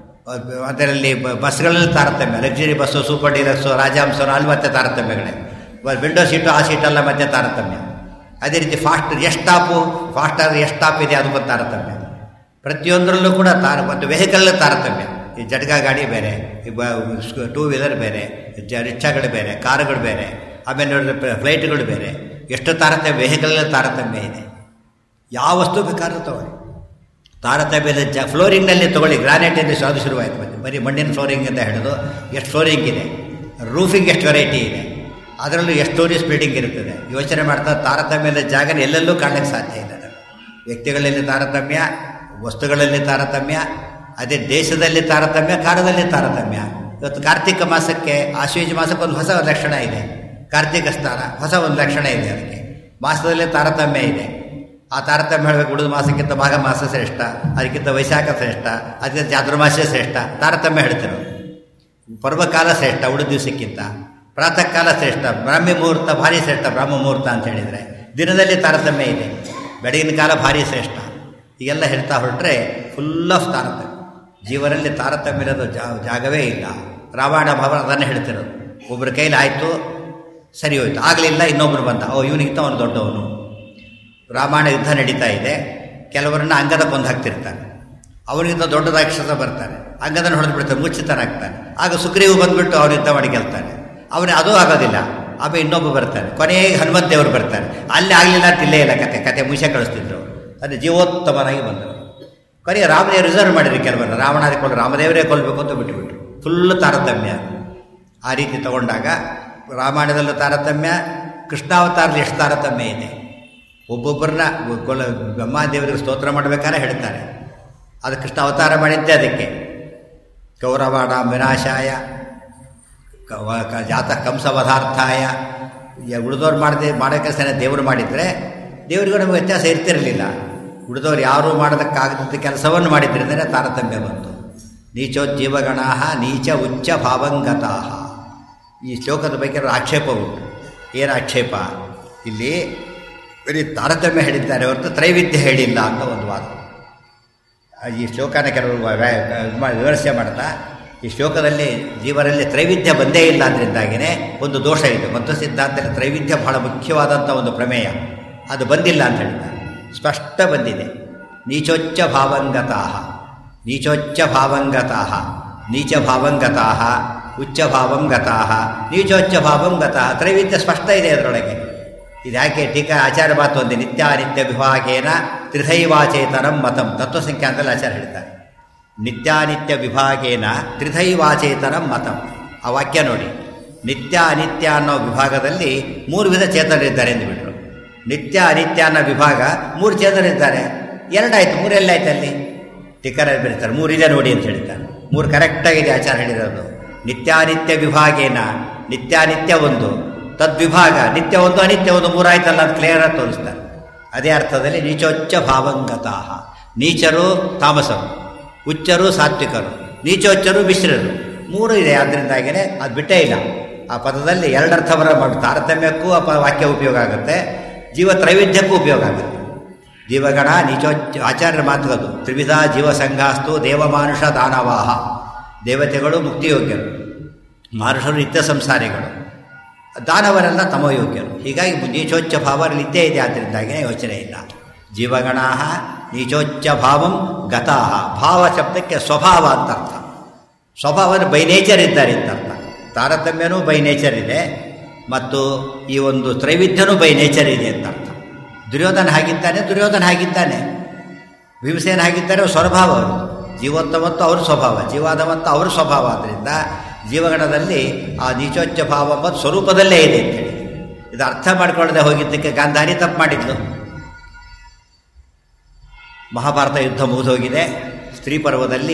ಅದರಲ್ಲಿ ಬಸ್ಗಳಲ್ಲಿ ತಾರತಮ್ಯ luxury bus super deluxe Rajahamsa ಅಲ್ಲಿ ಮತ್ತೆ ತಾರತಮ್ಯಗಳೇ ವಿಂಡೋ ಸೀಟು ಆ ಸೀಟೆಲ್ಲ ಮತ್ತೆ ತಾರತಮ್ಯ ಅದೇ ರೀತಿ ಫಾಸ್ಟ್ ಎಷ್ಟು ಸ್ಟಾಪು ಫಾಸ್ಟ್ ಆದರೆ ಎಷ್ಟು ಸ್ಟಾಪ್ ಇದೆ ಅದು ಒಂದು ತಾರತಮ್ಯ ಪ್ರತಿಯೊಂದರಲ್ಲೂ ಕೂಡ ತಾರ ಮತ್ತು ವೆಹಿಕಲ್ ತಾರತಮ್ಯ ಈ ಜಟ್ಗಾ ಗಾಡಿ ಬೇರೆ ಈ ಬ ಟೂ ವೀಲರ್ ಬೇರೆ ಜ ರಿಕ್ಷಾಗಳು ಬೇರೆ ಕಾರುಗಳು ಬೇರೆ ಆಮೇಲೆ ನೋಡಿದ್ರೆ ಫ್ಲೈಟ್ಗಳು ಬೇರೆ ಎಷ್ಟು ತಾರತಮ್ಯ ವೆಹಿಕಲ್ ತಾರತಮ್ಯ ಇದೆ ಯಾವ ವಸ್ತು ಬೇಕಾದ್ರೂ ತಗೊಳ್ಳಿ ತಾರತಮ್ಯದ ಜ ಫ್ಲೋರಿಂಗ್ನಲ್ಲಿ ತೊಗೊಳ್ಳಿ ಗ್ರಾನೈಟಿಂದ ಅದು ಶುರುವಾಯಿತು ಬನ್ನಿ ಬರೀ ಮಣ್ಣಿನ ಫ್ಲೋರಿಂಗ್ ಅಂತ ಹಿಡಿದು ಎಷ್ಟು ಫ್ಲೋರಿಂಗ್ ಇದೆ ರೂಫಿಂಗ್ ಎಷ್ಟು ವೆರೈಟಿ ಇದೆ ಅದರಲ್ಲೂ ಎಷ್ಟು ಸ್ಟೋರಿ ಸ್ಪ್ಲಿಟಿಂಗ್ ಇರ್ತದೆ ಯೋಚನೆ ಮಾಡ್ತಾ ತಾರತಮ್ಯದ ಜಾಗನ ಎಲ್ಲೆಲ್ಲೂ ಕಾಣಲಿಕ್ಕೆ ಸಾಧ್ಯ ಇಲ್ಲ ನಮಗೆ ವ್ಯಕ್ತಿಗಳಲ್ಲಿ ತಾರತಮ್ಯ ವಸ್ತುಗಳಲ್ಲಿ ತಾರತಮ್ಯ ಅದೇ ದೇಶದಲ್ಲಿ ತಾರತಮ್ಯ ಕಾಲದಲ್ಲಿ ತಾರತಮ್ಯ ಇವತ್ತು ಕಾರ್ತಿಕ ಮಾಸಕ್ಕೆ ಆಶ್ವೇಜ ಮಾಸಕ್ಕೆ ಒಂದು ಹೊಸ ಲಕ್ಷಣ ಇದೆ ಕಾರ್ತಿಕ ಸ್ಥಾನ ಹೊಸ ಒಂದು ಲಕ್ಷಣ ಇದೆ ಅದಕ್ಕೆ ಮಾಸದಲ್ಲಿ ತಾರತಮ್ಯ ಇದೆ ಆ ತಾರತಮ್ಯ ಹೇಳಬೇಕು ಉಳಿದ ಮಾಸಕ್ಕಿಂತ ಮಾಘ ಮಾಸ ಶ್ರೇಷ್ಠ ಅದಕ್ಕಿಂತ ವೈಶಾಖ ಶ್ರೇಷ್ಠ ಅದಕ್ಕಿಂತ ಚಾತುರ್ಮಾಸ್ಯ ಶ್ರೇಷ್ಠ ತಾರತಮ್ಯ ಹೇಳ್ತಿರೋ ಪರ್ವಕಾಲ ಶ್ರೇಷ್ಠ ಉಳಿದ ದಿವಸಕ್ಕಿಂತ ಪ್ರಾತಃ ಕಾಲ ಶ್ರೇಷ್ಠ ಬ್ರಾಹ್ಮಿ ಮುಹೂರ್ತ ಭಾರಿ ಶ್ರೇಷ್ಠ ಬ್ರಾಹ್ಮ ಮುಹೂರ್ತ ಅಂತ ಹೇಳಿದರೆ ದಿನದಲ್ಲಿ ತಾರತಮ್ಯ ಇದೆ ಬೆಳಗಿನ ಕಾಲ ಭಾರಿ ಶ್ರೇಷ್ಠ ಈಗೆಲ್ಲ ಹೇಳ್ತಾ ಹೊರಟ್ರೆ ಫುಲ್ ಆಫ್ ತಾರತಮ್ಯ ಜೀವನದಲ್ಲಿ ತಾರತಮ್ಯ ಇರೋದು ಜಾಗವೇ ಇಲ್ಲ ರಾಮಾಯಣ ಭಾವ ಅದನ್ನೇ ಹೇಳ್ತಿರೋದು ಒಬ್ಬರ ಕೈಲಿ ಆಯಿತು ಸರಿ ಹೋಯ್ತು ಆಗಲಿಲ್ಲ ಇನ್ನೊಬ್ಬರು ಬಂದ ಓ ಇವನಿಗಿಂತ ಅವನು ದೊಡ್ಡವನು ರಾಮಾಯಣ ಯುದ್ಧ ನಡೀತಾ ಇದೆ ಕೆಲವರನ್ನ ಅಂಗದ ಕೊಂದು ಹಾಕ್ತಿರ್ತಾನೆ ಅವನಿಗಿಂತ ದೊಡ್ಡ ರಾಕ್ಷಸ ಬರ್ತಾನೆ ಅಂಗದನ್ನು ಹೊಡೆದು ಬಿಡ್ತಾನೆ ಮುಚ್ಚಿತನಾಗ್ತಾನೆ ಆಗ ಸುಗ್ರೀವು ಬಂದ್ಬಿಟ್ಟು ಅವನು ಯುದ್ಧ ಮಾಡಿ ಗೆಲ್ತಾನೆ ಅವನು ಅದೂ ಆಗೋದಿಲ್ಲ ಆಮೇಲೆ ಇನ್ನೊಬ್ಬ ಬರ್ತಾನೆ ಕೊನೆಗೆ ಹನುಮಂತ ದೇವರು ಬರ್ತಾನೆ ಅಲ್ಲಿ ಆಗಲಿಲ್ಲ ಅಂತ ಇಲ್ಲೇ ಇಲ್ಲ ಕತೆ ಕತೆ ಮುಷೆ ಕಳಿಸ್ತಿದ್ರು ಅದು ಜೀವೋತ್ತಮನಾಗಿ ಬಂದರು ಕೊನೆಗೆ ರಾಮದೇವರು ರಿಸರ್ವ್ ಮಾಡಿದ್ರು ಕೆಲವರನ್ನ ರಾವಣಾದಿ ಕೊಂಡು ರಾಮದೇವರೇ ಕೊಲ್ಲಬೇಕು ಅಂತ ಬಿಟ್ಟುಬಿಟ್ರು ಫುಲ್ ತಾರತಮ್ಯ ಆ ರೀತಿ ತಗೊಂಡಾಗ ರಾಮಾಯಣದಲ್ಲೂ ತಾರತಮ್ಯ ಕೃಷ್ಣಾವತಾರದಲ್ಲಿ ಎಷ್ಟು ತಾರತಮ್ಯ ಇದೆ ಒಬ್ಬೊಬ್ಬರನ್ನ ಕೊಲ್ಲ ಬ್ರಹ್ಮಾದೇವರಿಗೆ ಸ್ತೋತ್ರ ಮಾಡಬೇಕಾದ್ರೆ ಹೇಳ್ತಾರೆ ಅದು ಕೃಷ್ಣ ಅವತಾರ ಮಾಡಿದ್ದೆ ಅದಕ್ಕೆ ಕೌರವಾಣ ವಿನಾಶಾಯ ಜಾತ ಕಂಸವಧಾರ್ಥಾಯ ಉಳಿದವ್ರು ಮಾಡದೆ ಮಾಡೋ ಕೆಲಸನೇ ದೇವರು ಮಾಡಿದರೆ ದೇವರಿಗೂ ನಮಗೆ ವ್ಯತ್ಯಾಸ ಇರ್ತಿರಲಿಲ್ಲ ಉಳಿದವ್ರು ಯಾರೂ ಮಾಡೋದಕ್ಕಾಗದಂಥ ಕೆಲಸವನ್ನು ಮಾಡಿದ್ರಿಂದಲೇ ತಾರತಮ್ಯ ಬಂತು ನೀಚೋ ಜೀವಗಣಾ ನೀಚ ಉಚ್ಚ ಭಾವಂಗತಾ ಈ ಶ್ಲೋಕದ ಬಗ್ಗೆ ಆಕ್ಷೇಪ ಉಂಟು ಏನು ಆಕ್ಷೇಪ ಇಲ್ಲಿ ಬರೀ ತಾರತಮ್ಯ ಹೇಳಿದ್ದಾರೆ ಹೊರತು ತ್ರೈವಿಧ್ಯ ಹೇಳಿಲ್ಲ ಅಂತ ಒಂದು ವಾದ ಈ ಶ್ಲೋಕನ ಕೆಲವರು ವಿಮರ್ಶೆ ಮಾಡ್ತಾ ಈ ಶ್ಲೋಕದಲ್ಲಿ ಜೀವರಲ್ಲಿ ತ್ರೈವಿಧ್ಯ ಬಂದೇ ಇಲ್ಲ ಅದರಿಂದಾಗಿಯೇ ಒಂದು ದೋಷ ಇದೆ ಮತ್ತು ಸಿದ್ಧಾಂತದಲ್ಲಿ ತ್ರೈವಿಧ್ಯ ಬಹಳ ಮುಖ್ಯವಾದಂಥ ಒಂದು ಪ್ರಮೇಯ ಅದು ಬಂದಿಲ್ಲ ಅಂತ ಹೇಳ್ತಾರೆ ಸ್ಪಷ್ಟ ಬಂದಿದೆ ನೀಚೋಚ್ಚ ಭಾವಂಗತಾ ನೀಚೋಚ್ಚ ಭಾವಂಗತಾ ನೀಚ ಭಾವಂಗತಾ ಉಚ್ಚ ಭಾವಂ ಗತಾ ನೀಚೋಚ್ಚ ಭಾವಂ ಗತಾ ತ್ರೈವಿಧ್ಯ ಸ್ಪಷ್ಟ ಇದೆ ಅದರೊಳಗೆ ಇದು ಯಾಕೆ ಟೀಕಾ ಆಚಾರ್ಯ ಮಾತು ಒಂದೇ ನಿತ್ಯಾನಿತ್ಯ ವಿಭಾಗೇನ ತ್ರಿಧೈವಾಚೇತನಂ ಮತಂ ತತ್ವಸಂಖ್ಯಾಂತದಲ್ಲಿ ಆಚಾರ್ಯ ಹೇಳ್ತಾರೆ ನಿತ್ಯಾನಿತ್ಯ ವಿಭಾಗೇನ ತ್ರಿಧೈವಾಚೇತನಂ ಮತಂ ಆ ವಾಕ್ಯ ನೋಡಿ ನಿತ್ಯ ಅನಿತ್ಯ ಅನ್ನೋ ವಿಭಾಗದಲ್ಲಿ ಮೂರು ವಿಧ ಚೇತನರಿದ್ದಾರೆ ಎಂದು ಬಿಟ್ಟರು ನಿತ್ಯ ಅನಿತ್ಯ ಅನ್ನೋ ವಿಭಾಗ ಮೂರು ಚೇತನರಿದ್ದಾರೆ ಎರಡಾಯ್ತು ಮೂರೆಲ್ಲಾಯ್ತು ಅಲ್ಲಿ ಟಿಕ್ಕರಲ್ಲಿ ಬರೀತಾರೆ ಮೂರಿದೆ ನೋಡಿ ಅಂತ ಹೇಳ್ತಾರೆ ಮೂರು ಕರೆಕ್ಟಾಗಿದೆ ಆಚಾರ ಹೇಳಿರೋದು ನಿತ್ಯಾನಿತ್ಯ ವಿಭಾಗೇನ ನಿತ್ಯಾನಿತ್ಯ ಒಂದು ತದ್ವಿಭಾಗ ನಿತ್ಯ ಒಂದು ಅನಿತ್ಯ ಒಂದು ಮೂರಾಯ್ತಲ್ಲ ಅಂತ ಕ್ಲಿಯರಾಗಿ ತೋರಿಸ್ತಾರೆ ಅದೇ ಅರ್ಥದಲ್ಲಿ ನೀಚೋಚ್ಚ ಭಾವಂಗತಾ ನೀಚರು ತಾಮಸರು ಉಚ್ಚರು ಸಾತ್ವಿಕರು ನೀಚೋಚ್ಚರು ಮಿಶ್ರರು ಮೂರು ಇದೆ ಆದ್ದರಿಂದಾಗಿಯೇ ಅದು ಬಿಟ್ಟೇ ಇಲ್ಲ ಆ ಪದದಲ್ಲಿ ಎರಡರ್ಥವರ ಮಾಡಿ ತಾರತಮ್ಯಕ್ಕೂ ಆ ಪ ವಾಕ್ಯ ಉಪಯೋಗ ಆಗುತ್ತೆ ಜೀವ ತ್ರೈವಿಧ್ಯಕ್ಕೂ ಉಪಯೋಗ ಆಗುತ್ತೆ ಜೀವಗಣ ನಿಜೋಚ್ಚ ಆಚಾರ್ಯರ ಮಾತುಗಳು ತ್ರಿವಿಧ ಜೀವಸಂಘಾಸ್ತು ದೇವಮಾನುಷ ದಾನವಾಹ ದೇವತೆಗಳು ಮುಕ್ತಿಯೋಗ್ಯರು ಮಾನುಷರು ನಿತ್ಯ ಸಂಸಾರಿಗಳು ದಾನವರೆಲ್ಲ ತಮೋಯೋಗ್ಯರು ಹೀಗಾಗಿ ನೀಚೋಚ್ಚ ಭಾವ ಅಲ್ಲಿ ಇದ್ದೇ ಇದೆ ಆದ್ದರಿಂದಾಗಿಯೇ ಯೋಚನೆ ಇಲ್ಲ ಜೀವಗಣಾ ನೀಚೋಚ್ಚ ಭಾವಂ ಗತಾಹ ಭಾವ ಶಬ್ದಕ್ಕೆ ಸ್ವಭಾವ ಅಂತ ಅರ್ಥ ಸ್ವಭಾವ ಅಂದರೆ ಬೈ ನೇಚರ್ ಇದ್ದಾರೆ ಅಂತ ಅರ್ಥ ತಾರತಮ್ಯನೂ ಬೈ ನೇಚರ್ ಇದೆ ಮತ್ತು ಈ ಒಂದು ತ್ರೈವಿಧ್ಯನೂ ಬೈ ನೇಚರ್ ಇದೆ ಅಂತ ಅರ್ಥ ದುರ್ಯೋಧನ ಹಾಗಿದ್ದಾನೆ ದುರ್ಯೋಧನ ಹಾಗಿದ್ದಾನೆ ಭೀಮಸೇನ ಹಾಗಿದ್ದಾರೆ ಅವ್ರ ಸ್ವಭಾವ ಅವರು ಜೀವೋತ್ತಮತ್ತು ಅವ್ರ ಸ್ವಭಾವ ಜೀವಾದಮತ್ತು ಅವ್ರ ಸ್ವಭಾವ ಆದ್ದರಿಂದ ಜೀವಗಣದಲ್ಲಿ ಆ ನೀಚೋಚ್ಚ ಭಾವ ಮತ್ತು ಸ್ವರೂಪದಲ್ಲೇ ಇದೆ ಅಂತೇಳಿ ಇದು ಅರ್ಥ ಮಾಡ್ಕೊಳ್ಳದೆ ಹೋಗಿದ್ದಕ್ಕೆ ಗಾಂಧಾರಿ ತಪ್ಪು ಮಾಡಿದ್ಲು ಮಹಾಭಾರತ ಯುದ್ಧ ಮುಗಿದೋಗಿದೆ ಸ್ತ್ರೀ ಪರ್ವದಲ್ಲಿ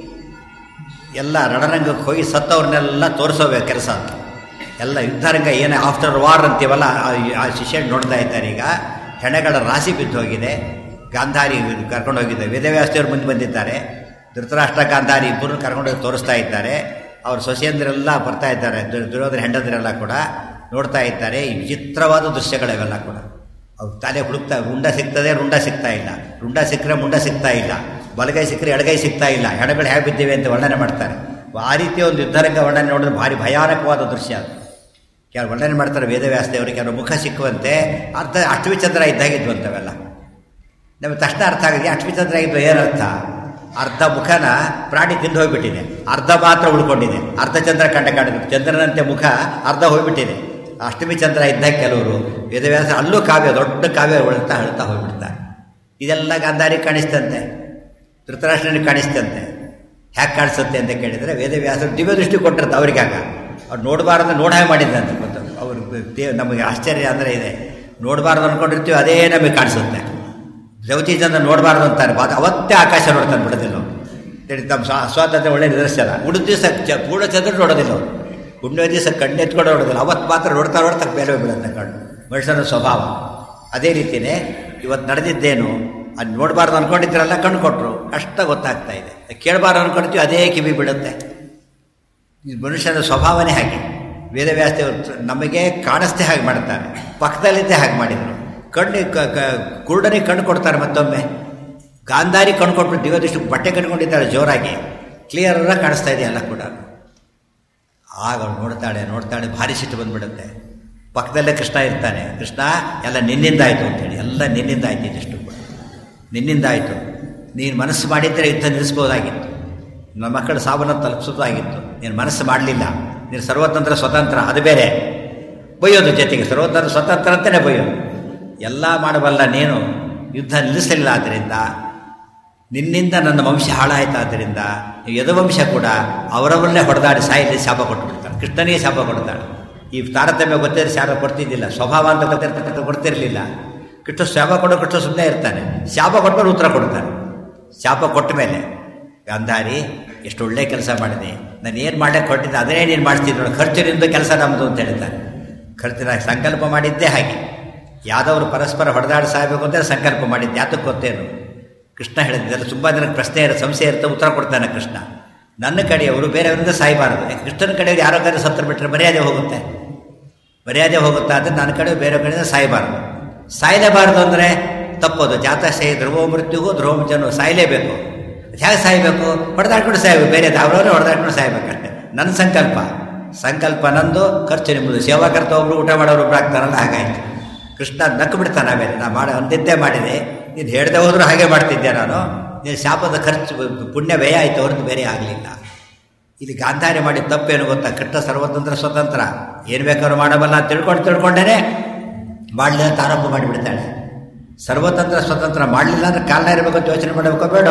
ಎಲ್ಲ ರಣರಂಗಕ್ಕೆ ಹೋಗಿ ಸತ್ತವ್ರನ್ನೆಲ್ಲ ತೋರಿಸೋಬೇಕು ಕೆಲಸ ಅಂತ ಎಲ್ಲ ಯುದ್ಧರಂಗ ಏನೇ ಆಫ್ಟರ್ ವಾರ್ ಅಂತೀವಲ್ಲ ಆ ಶಿಷ್ಯ ನೋಡ್ತಾ ಇದ್ದಾರೆ ಈಗ ಹೆಣಗಳ ರಾಶಿ ಬಿದ್ದು ಹೋಗಿದೆ ಗಾಂಧಾರಿ ಕರ್ಕೊಂಡು ಹೋಗಿದ್ದಾರೆ ವೇದವ್ಯಾಸದೇವರು ಮುಂದೆ ಬಂದಿದ್ದಾರೆ ಧೃತರಾಷ್ಟ್ರ ಗಾಂಧಾರಿ ಇಬ್ಬರು ಕರ್ಕೊಂಡೋಗಿ ತೋರಿಸ್ತಾ ಇದ್ದಾರೆ ಅವ್ರ ಸೊಸೆಯಂದಿರೆಲ್ಲ ಬರ್ತಾ ಇದ್ದಾರೆ ದುರ್ಯೋಧನ ಹೆಂಡಂದಿರೆಲ್ಲ ಕೂಡ ನೋಡ್ತಾ ಇದ್ದಾರೆ ಈ ವಿಚಿತ್ರವಾದ ದೃಶ್ಯಗಳಿವೆಲ್ಲ ಕೂಡ ಅವ್ರು ತಲೆ ಹುಡುಕ್ತಾ ರುಂಡ ಸಿಗ್ತದೆ ರುಂಡ ಸಿಗ್ತಾ ಇಲ್ಲ ರುಂಡ ಸಿಕ್ಕರೆ ಮುಂಡ ಸಿಗ್ತಾ ಇಲ್ಲ ಬಲಗೈ ಸಿಕ್ಕರೆ ಎಡಗೈ ಸಿಗ್ತಾ ಇಲ್ಲ ಹೆಣಗಳು ಹೇಗೆ ಬಿದ್ದಿವೆ ಅಂತ ವರ್ಣನೆ ಮಾಡ್ತಾರೆ ಆ ರೀತಿಯ ಒಂದು ಯುದ್ಧರಂಗ ವರ್ಣನೆ ನೋಡಿದ್ರೆ ಭಾರಿ ಭಯಾನಕವಾದ ದೃಶ್ಯ ಅದು ಕೆಲವು ವರ್ಣನೆ ಮಾಡ್ತಾರೆ ವೇದವ್ಯಾಸ ದೇವರಿಗೆ ಕೆಲವು ಮುಖ ಸಿಕ್ಕುವಂತೆ ಅರ್ಧ ಅಷ್ಟವಿಚಂದ್ರ ಇದ್ದಾಗಿದ್ವು ಅಂತವೆಲ್ಲ ನಮಗೆ ತಕ್ಷಣ ಅರ್ಥ ಆಗಿದೆ ಅಷ್ಟವಿಚಂದ್ರ ಆಗಿದ್ದು ಏನರ್ಥ ಅರ್ಧ ಮುಖನ ಪ್ರಾಣಿ ತಿಂದು ಹೋಗ್ಬಿಟ್ಟಿದೆ ಅರ್ಧ ಮಾತ್ರ ಉಳ್ಕೊಂಡಿದೆ ಅರ್ಧ ಚಂದ್ರ ಕಂಡ ಕಾಣಿದ್ರು ಚಂದ್ರನಂತೆ ಮುಖ ಅರ್ಧ ಹೋಗ್ಬಿಟ್ಟಿದೆ ಅಷ್ಟಮಿ ಚಂದ್ರ ಇದ್ದಾಗ ಕೆಲವರು ವೇದವ್ಯಾಸ ಅಲ್ಲೂ ಕಾವ್ಯ ದೊಡ್ಡ ಕಾವ್ಯ ಉಳ್ತಾ ಹೇಳ್ತಾ ಹೋಗ್ಬಿಡ್ತಾರೆ ಇದೆಲ್ಲ ಗಾಂಧಾರಿ ಕಾಣಿಸ್ತಂತೆ ಧೃತರಾಷ್ಟ್ರನಿಗೆ ಕಾಣಿಸ್ತಂತೆ ಹ್ಯಾಕೆ ಕಾಣಿಸುತ್ತೆ ಅಂತ ಕೇಳಿದರೆ ವೇದವ್ಯಾಸರು ದಿವ್ಯ ದೃಷ್ಟಿ ಕೊಟ್ಟಿರ್ತ ಅವ್ರಿಗಾಗ ಅವ್ರು ನೋಡಬಾರ್ದು ನೋಡ ಹಾಗೆ ಮಾಡಿದ್ದಂತೆ ಗೊತ್ತು ಅವರು ದೇವ್ ನಮಗೆ ಆಶ್ಚರ್ಯ ಅಂದರೆ ಇದೆ ನೋಡಬಾರ್ದು ಅಂದ್ಕೊಂಡಿರ್ತೀವಿ ಅದೇ ನಮಗೆ ಕಾಣಿಸುತ್ತೆ ಜವತಿ ಚಂದ್ರ ನೋಡಬಾರ್ದು ಅಂತಾರೆ ಬಾದ ಅವತ್ತೇ ಆಕಾಶ ನೋಡ್ತಾನೆ ಬಿಡೋದಿಲ್ಲ ಅವರು ಹೇಳಿ ತಮ್ಮ ಸ್ವಾ ಸ್ವಾತಂತ್ರ್ಯ ಒಳ್ಳೆ ನಿದರ್ಶನ ಉಳಿದ ದಿವಸ ಚ ಪೂರ್ಣ ಚಂದ್ರ ನೋಡೋದಿಲ್ಲ ಅವರು ಹುಣ್ಣಿಮೆ ದಿವಸ ಕಣ್ಣೆತ್ಕೊಂಡು ನೋಡೋದಿಲ್ಲ ಅವತ್ತು ಮಾತ್ರ ನೋಡ್ತಾ ನೋಡ್ತಾ ಬೇರೆ ಬೀಳುತ್ತೆ ಕಣ್ಣು ಮನುಷ್ಯನ ಸ್ವಭಾವ ಅದೇ ರೀತಿಯೇ ಇವತ್ತು ನಡೆದಿದ್ದೇನು ಅದು ನೋಡಬಾರ್ದು ಅಂದ್ಕೊಂಡಿದ್ರಲ್ಲ ಕಣ್ಣು ಕೊಟ್ಟರು ಕಷ್ಟ ಗೊತ್ತಾಗ್ತಾ ಇದೆ ಕೇಳಬಾರ್ದು ಅಂದ್ಕೊಂಡಿರ್ತೀವಿ ಅದೇ ಕಿವಿ ಬಿಡುತ್ತೆ ಈ ಮನುಷ್ಯನ ಸ್ವಭಾವನೇ ಹಾಗೆ ವೇದವ್ಯಾಸದೇವರು ನಮಗೆ ಕಾಣಿಸ್ದೆ ಹಾಗೆ ಮಾಡ್ತಾರೆ ಪಕ್ಕದಲ್ಲಿದ್ದೇ ಹಾಗೆ ಮಾಡಿದರು ಕಣ್ಣು ಕುರುಡನಿಗೆ ಕಣ್ಣು ಕೊಡ್ತಾರೆ ಮತ್ತೊಮ್ಮೆ ಗಾಂಧಾರಿ ಕಣ್ಣು ಕೊಟ್ಬಿಟ್ಟು ದಿವದಿಷ್ಟು ಬಟ್ಟೆ ಕಟ್ಕೊಂಡಿದ್ದಾಳೆ ಜೋರಾಗಿ ಕ್ಲಿಯರಾಗಿ ಕಾಣಿಸ್ತಾ ಇದೆ ಎಲ್ಲ ಕೂಡ ಆಗ ಅವಳು ನೋಡ್ತಾಳೆ ನೋಡ್ತಾಳೆ ಭಾರಿ ಸಿಟ್ಟು ಬಂದ್ಬಿಡುತ್ತೆ ಪಕ್ಕದಲ್ಲೇ ಕೃಷ್ಣ ಇರ್ತಾನೆ ಕೃಷ್ಣ ಎಲ್ಲ ನಿನ್ನಿಂದ ಆಯಿತು ಅಂತೇಳಿ ಎಲ್ಲ ನಿನ್ನಿಂದ ಆಯ್ತು ಇದಿಷ್ಟು ಕೂಡ ನಿನ್ನಿಂದ ಆಯಿತು ನೀನು ಮನಸ್ಸು ಮಾಡಿದ್ದರೆ ಯುದ್ಧ ನಿಲ್ಲಿಸ್ಬೋದಾಗಿತ್ತು ನಮ್ಮ ಮಕ್ಕಳು ಸಾವನ್ನ ತಲುಪಿಸೋದಾಗಿತ್ತು ನೀನು ಮನಸ್ಸು ಮಾಡಲಿಲ್ಲ ನೀನು ಸರ್ವತಂತ್ರ ಸ್ವತಂತ್ರ ಅದು ಬೇರೆ ಬೈಯೋದು ಜೊತೆಗೆ ಸರ್ವತಂತ್ರ ಸ್ವತಂತ್ರ ಅಂತಲೇ ಬೈಯೋದು ಎಲ್ಲ ಮಾಡಬಲ್ಲ ನೀನು ಯುದ್ಧ ನಿಲ್ಲಿಸಲಿಲ್ಲ ಆದ್ದರಿಂದ ನಿನ್ನಿಂದ ನನ್ನ ವಂಶ ಹಾಳಾಯ್ತಾದ್ದರಿಂದ ಯದುವಂಶ ಕೂಡ ಅವರವರನ್ನೇ ಹೊಡೆದಾಡಿ ಸಾಯಿಲಿ ಶಾಪ ಕೊಟ್ಟು ಬಿಡ್ತಾನೆ ಕೃಷ್ಣನಿಗೆ ಶಾಪ ಕೊಡ್ತಾಳೆ ಈ ತಾರತಮ್ಯ ಗೊತ್ತಿದ್ರೆ ಶಾಪ ಕೊಡ್ತಿದ್ದಿಲ್ಲ ಸ್ವಭಾವ ಅಂತ ಗೊತ್ತಿರ್ತಕ್ಕಂಥ ಕೊಡ್ತಿರಲಿಲ್ಲ ಕೃಷ್ಣ ಶಾಪ ಕೊಡೋ ಕೃಷ್ಣ ಸುಮ್ಮನೆ ಇರ್ತಾನೆ ಶಾಪ ಕೊಟ್ಟಮೇಲೆ ಉತ್ತರ ಕೊಡ್ತಾನೆ ಶಾಪ ಕೊಟ್ಟ ಮೇಲೆ ಗಾಂಧಾರಿ ಎಷ್ಟು ಒಳ್ಳೆ ಕೆಲಸ ಮಾಡಿದೆ ನಾನು ಏನು ಮಾಡಕ್ಕೆ ಕೊಟ್ಟಿದ್ದೆ ಅದನ್ನೇ ನೀನು ಮಾಡ್ತಿದ್ದೆ ನೋಡಿ ಖರ್ಚಿನಿಂದ ಕೆಲಸ ನಮ್ಮದು ಅಂತ ಹೇಳ್ತಾನೆ ಖರ್ಚಿನ ಸಂಕಲ್ಪ ಮಾಡಿದ್ದೇ ಹಾಗೆ ಯಾವ್ದವರು ಪರಸ್ಪರ ಹೊಡೆದಾಡಿ ಸಾಯಬೇಕು ಅಂತ ಸಂಕಲ್ಪ ಮಾಡಿದ್ದೆ ಯಾತಕ್ಕೆ ಗೊತ್ತೇನು ಕೃಷ್ಣ ಹೇಳಿದ್ದೆಲ್ಲ ತುಂಬ ಜನಕ್ಕೆ ಪ್ರಶ್ನೆ ಇರೋ ಸಂಶಯ ಇರುತ್ತೆ ಉತ್ತರ ಕೊಡ್ತಾನೆ ಕೃಷ್ಣ ನನ್ನ ಕಡೆಯವರು ಬೇರೆಯವರಿಂದ ಸಾಯಬಾರದು ಕೃಷ್ಣನ ಕಡೆಯವರು ಯಾರೋ ಕಡೆ ಸತ್ತರು ಬಿಟ್ಟರೆ ಮರ್ಯಾದೆ ಹೋಗುತ್ತೆ ಮರ್ಯಾದೆ ಹೋಗುತ್ತಾ ಅಂದರೆ ನನ್ನ ಕಡೆ ಬೇರೆ ಕಡೆಯಿಂದ ಸಾಯಬಾರದು ಸಾಯಲೇಬಾರದು ಅಂದರೆ ತಪ್ಪೋದು ಜಾತಶಯ ಧ್ರುವ ಮೃತ್ಯುಗೂ ಧ್ರುವ ಜನ ಸಾಯಲೇಬೇಕು ಹೇಗೆ ಸಾಯಬೇಕು ಹೊಡೆದಾಡ್ಕೊಂಡು ಸಾಯಬೇಕು ಬೇರೆ ಅವರವರೇ ಹೊಡೆದಾಡ್ಕೊಂಡು ಸಾಯಬೇಕಷ್ಟೆ ನನ್ನ ಸಂಕಲ್ಪ ಸಂಕಲ್ಪ ನಂದು ಖರ್ಚು ನಿಮ್ಮದು ಸೇವಾಕರ್ತ ಒಬ್ಬರು ಊಟ ಮಾಡೋರು ಒಬ್ರು ಆಗ್ತಾರಲ್ಲ ಹಾಗಾಯ್ತು ಕೃಷ್ಣ ನಕ್ಕು ಬಿಡ್ತಾನೆ ಆಮೇಲೆ ನಾ ಮಾಡಿ ಅಂದಿದ್ದೇ ಮಾಡಿದೆ ನೀನು ಹೇಳ್ದೆ ಹೋದರೂ ಹಾಗೆ ಮಾಡ್ತಿದ್ದೆ ನಾನು ನೀನು ಶಾಪದ ಖರ್ಚು ಪುಣ್ಯ ವ್ಯಯ ಆಯಿತು ಹೊರತು ಬೇರೆ ಆಗಲಿಲ್ಲ ಇಲ್ಲಿ ಗಾಂಧಾರಿ ಮಾಡಿದ ತಪ್ಪೇನು ಗೊತ್ತಾ ಕೃಷ್ಣ ಸರ್ವತಂತ್ರ ಸ್ವತಂತ್ರ ಏನು ಬೇಕಾದ್ರೂ ಮಾಡಬಲ್ಲ ತಿಳ್ಕೊಂಡು ತಿಳ್ಕೊಂಡೇ ಮಾಡಲಿಲ್ಲ ಅಂತ ಆರಂಭ ಮಾಡಿಬಿಡ್ತಾಳೆ ಸರ್ವತಂತ್ರ ಸ್ವತಂತ್ರ ಮಾಡಲಿಲ್ಲ ಅಂದ್ರೆ ಕಾರಣ ಇರಬೇಕು ಅಂತ ಯೋಚನೆ ಮಾಡಬೇಕೋ ಬೇಡ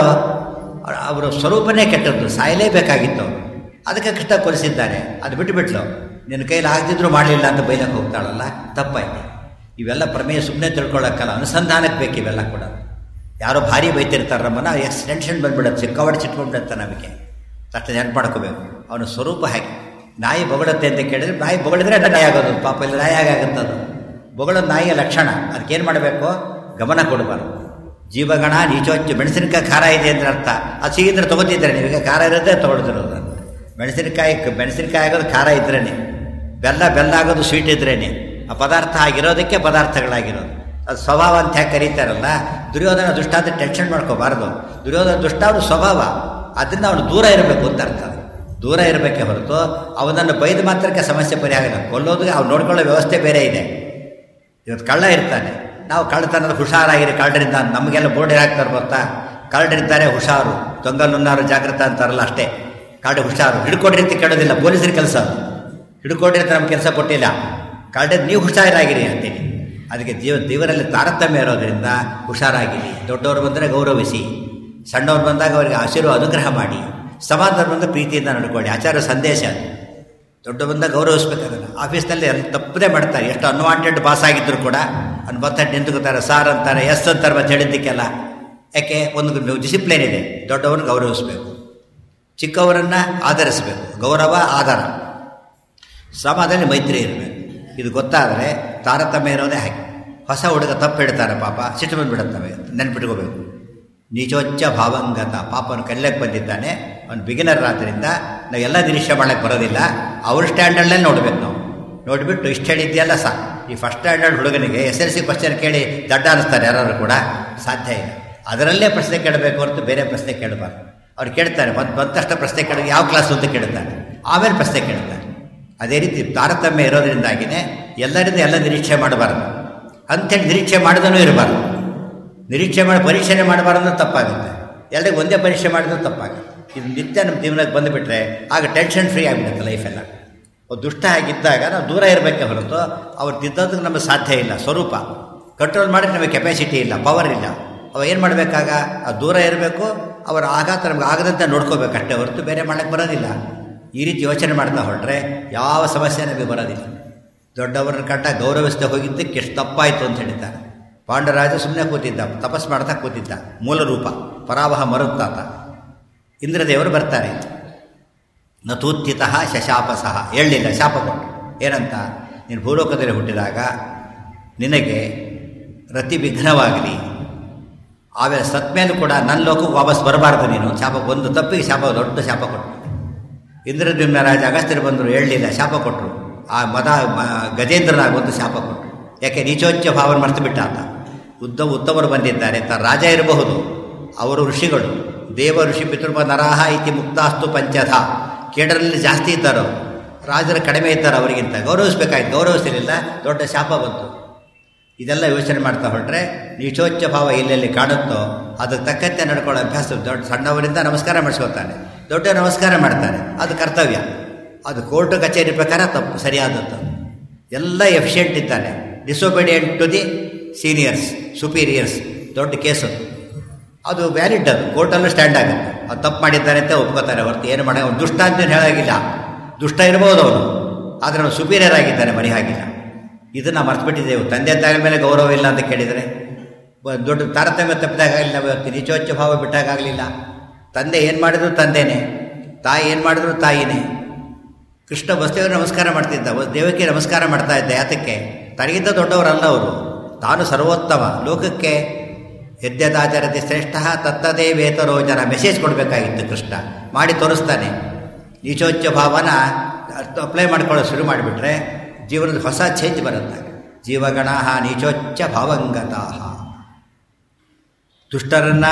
ಅವರ ಸ್ವರೂಪನೇ ಕೆಟ್ಟದ್ದು ಸಾಯಲೇಬೇಕಾಗಿತ್ತು ಅದಕ್ಕೆ ಕೃಷ್ಣ ಕೊಲಿಸಿದ್ದಾರೆ ಅದು ಬಿಟ್ಟುಬಿಟ್ಲು ನಿನ್ನ ಕೈಲಿ ಆಗದಿದ್ರು ಮಾಡಲಿಲ್ಲ ಅಂತ ಬೈಲಕ್ಕೆ ಹೋಗ್ತಾಳಲ್ಲ ತಪ್ಪಾಯ್ತು ಇವೆಲ್ಲ ಪ್ರಮೇಯ ಸುಮ್ಮನೆ ತಿಳ್ಕೊಳ್ಳೋಕ್ಕಲ್ಲ ಅನುಸಂಧಾನಕ್ಕೆ ಬೇಕು ಇವೆಲ್ಲ ಕೂಡ ಯಾರೋ ಭಾರಿ ಬೈತಿರ್ತಾರೆ ನಮ್ಮನ್ನ ಎಕ್ಸ್ ಟೆನ್ಷನ್ ಬಂದ್ಬಿಡುತ್ತೆ ಸಿಕ್ಕಾವಡಿ ಸಿಟ್ಕೊಂಡ್ಬಿಡುತ್ತೆ ನಮಗೆ ತಕ್ಷಣ ನೆನಪು ಮಾಡ್ಕೋಬೇಕು ಅವನ ಸ್ವರೂಪ ಹಾಗೆ ನಾಯಿ ಬೊಗಳುತ್ತೆ ಅಂತ ಕೇಳಿದ್ರೆ ನಾಯಿ ಬೊಗಳಿದ್ರೆ ನಾಯಿ ಆಗೋದು ಪಾಪ ಇಲ್ಲಿ ನಾಯಿ ಆಗುತ್ತದು ಬೊಗಳೋದು ನಾಯಿಯ ಲಕ್ಷಣ ಅದಕ್ಕೇನು ಮಾಡಬೇಕು ಗಮನ ಕೊಡಬಾರ್ದು ಜೀವಗಣ ನೀಚೋಚ್ಚು ಮೆಣಸಿನಕಾಯಿ ಖಾರ ಇದೆ ಅಂದ್ರೆ ಅರ್ಥ ಅದು ಸಿಗಿದ್ರೆ ತೊಗೋತಿದ್ದಾರೆ ನೀವೀಗ ಖಾರ ಇರೋದೇ ತೊಗೊಳ್ತಿರೋದು ಮೆಣಸಿನಕಾಯಿ ಮೆಣಸಿನಕಾಯಿ ಆಗೋದು ಖಾರ ಇದ್ರೇ ಬೆಲ್ಲ ಬೆಲ್ಲ ಆಗೋದು ಸ್ವೀಟ್ ಇದ್ರೇ ಆ ಪದಾರ್ಥ ಆಗಿರೋದಕ್ಕೆ ಪದಾರ್ಥಗಳಾಗಿರೋದು ಅದು ಸ್ವಭಾವ ಅಂತ ಹೇಗೆ ಕರೀತಾರಲ್ಲ ದುರ್ಯೋಧನ ದುಷ್ಟ ಅಂತ ಟೆನ್ಷನ್ ಮಾಡ್ಕೋಬಾರ್ದು ದುರ್ಯೋಧನ ದುಷ್ಟ ಅವನು ಸ್ವಭಾವ ಅದರಿಂದ ಅವನು ದೂರ ಇರಬೇಕು ಅಂತ ಅರ್ಥ ದೂರ ಇರಬೇಕೆ ಹೊರತು ಅವನನ್ನು ಬೈದ ಮಾತ್ರಕ್ಕೆ ಸಮಸ್ಯೆ ಪರಿಹಾರ ಇಲ್ಲ ಕೊಲ್ಲೋದು ಅವ್ನು ನೋಡ್ಕೊಳ್ಳೋ ವ್ಯವಸ್ಥೆ ಬೇರೆ ಇದೆ ಇವತ್ತು ಕಳ್ಳ ಇರ್ತಾನೆ ನಾವು ಕಳ್ಳತನದ ಹುಷಾರಾಗಿರಿ ಕಳ್ಳರಿಂದ ನಮಗೆಲ್ಲ ಬೋರ್ಡ್ ಹಾಕ್ತಾರೆ ಗೊತ್ತಾ ಕಳ್ಳರಿದ್ದಾರೆ ಹುಷಾರು ದೊಂಗಲುನ್ನಾರು ಜಾಗೃತ ಅಂತಾರಲ್ಲ ಅಷ್ಟೇ ಕಳ್ಳ ಹುಷಾರು ಹಿಡ್ಕೊಡ್ರಿ ಕೇಳೋದಿಲ್ಲ ಪೊಲೀಸರ ಕೆಲಸ ಅದು ಹಿಡ್ಕೊಡ್ರಿ ಅಂತ ನಮ್ಮ ಕೆಲಸ ಕೊಟ್ಟಿಲ್ಲ ಕಳ್ಳ ನೀವು ಹುಷಾರಾಗಿರಿ ಅಂತೀನಿ ಅದಕ್ಕೆ ಜೀವ ದೇವರಲ್ಲಿ ತಾರತಮ್ಯ ಇರೋದರಿಂದ ಹುಷಾರಾಗಿರಿ ದೊಡ್ಡವರು ಬಂದರೆ ಗೌರವಿಸಿ ಸಣ್ಣವ್ರು ಬಂದಾಗ ಅವರಿಗೆ ಹಸಿರು ಅನುಗ್ರಹ ಮಾಡಿ ಸಮಾಧಾನ ಬಂದ ಪ್ರೀತಿಯಿಂದ ನಡ್ಕೊಳ್ಳಿ ಆಚಾರ ಸಂದೇಶ ಅದು ದೊಡ್ಡ ಬಂದ ಗೌರವಿಸ್ಬೇಕು ಅದನ್ನು ಆಫೀಸ್ನಲ್ಲಿ ಎಲ್ಲ ತಪ್ಪದೇ ಮಾಡ್ತಾರೆ ಎಷ್ಟು ಅನ್ವಾಂಟೆಡ್ ಬಾಸ್ ಆಗಿದ್ರು ಕೂಡ ಅವ್ನು ಬತ್ತ ನಿಂತ್ಕೋತಾರೆ ಸಾರ್ ಅಂತಾರೆ ಎಸ್ ಅಂತಾರೆ ಮತ್ತೆ ಹೇಳಿದ್ದಕ್ಕೆಲ್ಲ ಯಾಕೆ ಒಂದು ಡಿಸಿಪ್ಲಿನ್ ಇದೆ ದೊಡ್ಡವರನ್ನು ಗೌರವಿಸಬೇಕು ಚಿಕ್ಕವರನ್ನು ಆಧರಿಸಬೇಕು ಗೌರವ ಆಧಾರ ಸಮಾಜದಲ್ಲಿ ಮೈತ್ರಿ ಇರಬೇಕು ಇದು ಗೊತ್ತಾದರೆ ತಾರತಮ್ಯ ಇರೋದೇ ಹಾಗೆ ಹೊಸ ಹುಡುಗ ತಪ್ಪು ಹೇಳ್ತಾರೆ ಪಾಪ ಸಿಟ್ಟು ಬಂದುಬಿಡುತ್ತವೆ ನೆನ್ಪಿಟ್ಕೋಬೇಕು ನಿಜೋಚ್ಚ ಭಾವಂಗತ ಪಾಪನ ಕಲ್ಲಕ್ಕೆ ಬಂದಿದ್ದಾನೆ ಅವನು ಬಿಗಿನರ್ ಆದ್ದರಿಂದ ನಾವು ಎಲ್ಲ ನಿರೀಕ್ಷೆ ಮಾಡೋಕ್ಕೆ ಬರೋದಿಲ್ಲ ಅವ್ರ ಸ್ಟ್ಯಾಂಡರ್ಡ್ನಲ್ಲಿ ನೋಡ್ಬೇಕು ನಾವು ನೋಡಿಬಿಟ್ಟು ಇಷ್ಟು ಹೇಳಿದ್ಯಲ್ಲ ಸಾ ಈ ಫಸ್ಟ್ ಸ್ಟ್ಯಾಂಡರ್ಡ್ ಹುಡುಗನಿಗೆ ಎಸ್ ಎಲ್ ಸಿ ಕ್ವಶನ್ ಕೇಳಿ ದಡ್ಡ ಅನ್ನಿಸ್ತಾರೆ ಯಾರಾದ್ರು ಕೂಡ ಸಾಧ್ಯ ಇಲ್ಲ ಅದರಲ್ಲೇ ಪ್ರಶ್ನೆ ಕೇಳಬೇಕು ಹೊರತು ಬೇರೆ ಪ್ರಶ್ನೆ ಕೇಳಬಾರ್ದು ಅವ್ರು ಕೇಳ್ತಾರೆ ಬಂದು ಬಂದ ತಕ್ಷಣ ಪ್ರಶ್ನೆ ಕೇಳಿ ಯಾವ ಕ್ಲಾಸ್ ಅಂತ ಕೇಳ್ತಾರೆ ಆಮೇಲೆ ಪ್ರಶ್ನೆ ಕೇಳ್ತಾರೆ ಅದೇ ರೀತಿ ತಾರತಮ್ಯ ಇರೋದ್ರಿಂದಾಗಿಯೇ ಎಲ್ಲರಿಂದ ಎಲ್ಲ ನಿರೀಕ್ಷೆ ಮಾಡಬಾರ್ದು ಅಂಥೇಳಿ ನಿರೀಕ್ಷೆ ಮಾಡಿದನೂ ಇರಬಾರ್ದು ನಿರೀಕ್ಷೆ ಮಾಡಿ ಪರೀಕ್ಷೆನೇ ಮಾಡಬಾರ್ದು ತಪ್ಪಾಗುತ್ತೆ ಎಲ್ಲರಿಗೂ ಒಂದೇ ಪರೀಕ್ಷೆ ಮಾಡಿದ್ರು ತಪ್ಪಾಗುತ್ತೆ ಇದು ನಿತ್ಯ ನಮ್ಮ ಜೀವನಕ್ಕೆ ಬಂದುಬಿಟ್ರೆ ಆಗ ಟೆನ್ಷನ್ ಫ್ರೀ ಆಗಿಬಿಡುತ್ತೆ ಲೈಫೆಲ್ಲ ದುಷ್ಟ ಆಗಿದ್ದಾಗ ನಾವು ದೂರ ಇರಬೇಕೆ ಹೊರತು ಅವ್ರು ತಿದ್ದೋದಕ್ಕೆ ನಮಗೆ ಸಾಧ್ಯ ಇಲ್ಲ ಸ್ವರೂಪ ಕಂಟ್ರೋಲ್ ಮಾಡಿ ನಮಗೆ ಕೆಪಾಸಿಟಿ ಇಲ್ಲ ಪವರ್ ಇಲ್ಲ ಅವ ಏನು ಮಾಡಬೇಕಾಗ ಆ ದೂರ ಇರಬೇಕು ಅವರ ಆಘಾತ ನಮ್ಗೆ ಆಗದಂತೆ ನೋಡ್ಕೋಬೇಕಷ್ಟೇ ಹೊರತು ಬೇರೆ ಮಾಡೋಕ್ಕೆ ಬರೋದಿಲ್ಲ ಈ ರೀತಿ ಯೋಚನೆ ಮಾಡ್ತಾ ಹೊರಟ್ರೆ ಯಾವ ಸಮಸ್ಯೆ ನಮಗೆ ಬರೋದಿಲ್ಲ ದೊಡ್ಡವರನ್ನ ಕಂಡ ಗೌರವಿಸದೆ ಹೋಗಿದ್ದಕ್ಕೆ ಎಷ್ಟು ತಪ್ಪಾಯಿತು ಅಂತ ಹೇಳಿದ್ದಾರೆ ಪಾಂಡರಾಜ ಸುಮ್ಮನೆ ಕೂತಿದ್ದ ತಪಸ್ ಮಾಡ್ತಾ ಕೂತಿದ್ದ ಮೂಲ ರೂಪ ಪರಾವಹ ಮರುತ್ತಾತ ಇಂದ್ರದೇವರು ಬರ್ತಾರೆ ನತೂತ್ಯಿತಃ ಶಶಾಪಸಃ ಹೇಳಲಿಲ್ಲ ಶಾಪ ಕೊಟ್ಟು ಏನಂತ ನೀನು ಭೂಲೋಕದಲ್ಲಿ ಹುಟ್ಟಿದಾಗ ನಿನಗೆ ರತಿ ವಿಘ್ನವಾಗಲಿ ಆಮೇಲೆ ಸತ್ಮೇಲೂ ಕೂಡ ನನ್ನ ಲೋಕಕ್ಕೆ ವಾಪಸ್ ಬರಬಾರ್ದು ನೀನು ಶಾಪ ಒಂದು ತಪ್ಪಿಗೆ ಶಾಪ ದೊಡ್ಡ ಶಾಪ ಕೊಟ್ಟರು ಇಂದ್ರದ್ಯುಮ್ನ ರಾಜ ಅಗಸ್ತ್ಯರು ಬಂದರು ಹೇಳಲಿಲ್ಲ ಶಾಪ ಕೊಟ್ಟರು ಆ ಮದ ಗಜೇಂದ್ರನಾಗ ಒಂದು ಶಾಪ ಕೊಟ್ಟರು ಯಾಕೆ ನೀಚೋಚ್ಚ ಭಾವನ ಮರ್ತು ಬಿಟ್ಟ ಅಂತ ಉದ್ದ ಉತ್ತಮರು ಬಂದಿದ್ದಾರೆ ತ ರಾಜ ಇರಬಹುದು ಅವರು ಋಷಿಗಳು ದೇವ ಋಷಿ ಪಿತೃಪ ನರಾಹ ಇತಿ ಮುಕ್ತಾಸ್ತು ಪಂಚಧ ಕೇಡರಲ್ಲಿ ಜಾಸ್ತಿ ಇದ್ದಾರೋ ರಾಜರು ಕಡಿಮೆ ಇದ್ದಾರೆ ಅವರಿಗಿಂತ ಗೌರವಿಸ್ಬೇಕಾಯ್ತು ಗೌರವಿಸಲಿಲ್ಲ ದೊಡ್ಡ ಶಾಪ ಬಂತು ಇದೆಲ್ಲ ಯೋಚನೆ ಮಾಡ್ತಾ ಹೊರಟ್ರೆ ನೀಚೋಚ್ಚ ಭಾವ ಎಲ್ಲೆಲ್ಲಿ ಕಾಣುತ್ತೋ ಅದಕ್ಕೆ ತಕ್ಕಂತೆ ನಡ್ಕೊಳ್ಳೋ ಅಭ್ಯಾಸ ದೊಡ್ಡ ಸಣ್ಣವರಿಂದ ನಮಸ್ಕಾರ ಮಾಡಿಸ್ಕೊತಾನೆ ದೊಡ್ಡ ನಮಸ್ಕಾರ ಮಾಡ್ತಾನೆ ಅದು ಕರ್ತವ್ಯ ಅದು ಕೋರ್ಟ್ ಕಚೇರಿ ಪ್ರಕಾರ ತಪ್ಪು ಸರಿಯಾದದ್ದು ಎಲ್ಲ ಎಫಿಷಿಯೆಂಟ್ ಇದ್ದಾನೆ disobedient to the seniors superiors ದೊಡ್ಡ ಕೇಸು ಅದು ವ್ಯಾಲಿಡ್ ಅದು ಕೋರ್ಟಲ್ಲೂ ಸ್ಟ್ಯಾಂಡ್ ಆಗುತ್ತೆ ಅದು ತಪ್ಪು ಮಾಡಿದ್ದಾನೆ ಅಂತ ಒಪ್ಕೋತಾರೆ ಹೊರತು ಏನು ಮಾಡ ಅವ್ನು ದುಷ್ಟ ಅಂತ ಹೇಳಾಗಿಲ್ಲ ದುಷ್ಟ ಇರ್ಬೋದು ಅವನು ಆದರೆ ಅವನು ಸುಪೀರಿಯರ್ ಆಗಿದ್ದಾನೆ ಮರಿ ಹಾಗಿಲ್ಲ ಇದನ್ನು ಮರ್ತ್ಬಿಟ್ಟಿದ್ದೆವು ತಂದೆ ತಾಯಿಗಳ ಮೇಲೆ ಗೌರವ ಇಲ್ಲ ಅಂತ ಕೇಳಿದರೆ ದೊಡ್ಡ ತಾರತಮ್ಯ ತಪ್ಪಿದಾಗಲಿಲ್ಲ ಇವತ್ತು ನೀಚೋಚ್ಚ ಭಾವ ಬಿಟ್ಟಾಗಲಿಲ್ಲ ತಂದೆ ಏನು ಮಾಡಿದ್ರು ತಂದೆನೇ ತಾಯಿ ಏನು ಮಾಡಿದ್ರು ತಾಯಿನೇ ಕೃಷ್ಣ ವಸ್ತುವಿಗೆ ನಮಸ್ಕಾರ ಮಾಡ್ತಿದ್ದ ದೇವಕ್ಕೆ ನಮಸ್ಕಾರ ಮಾಡ್ತಾ ಇದ್ದ ಯಾತಕ್ಕೆ ತನಗಿಂತ ದೊಡ್ಡವರಲ್ಲ ಅವರು ತಾನು ಸರ್ವೋತ್ತಮ ಲೋಕಕ್ಕೆ ಯದ್ಯದಾಚರತಿ ಶ್ರೇಷ್ಠ ತತ್ತದೇ ವೇತರೋ ಜನ ಮೆಸೇಜ್ ಕೊಡಬೇಕಾಗಿತ್ತು ಕೃಷ್ಣ ಮಾಡಿ ತೋರಿಸ್ತಾನೆ ನೀಚೋಚ್ಚ ಭಾವನ ಅಪ್ಲೈ ಮಾಡ್ಕೊಳ್ಳೋ ಶುರು ಮಾಡಿಬಿಟ್ರೆ ಜೀವನದ ಹೊಸ ಚೇಂಜ್ ಬರುತ್ತೆ ಜೀವಗಣ ನೀಚೋಚ್ಚ ಭಾವಂಗತಾ ದುಷ್ಟರನ್ನ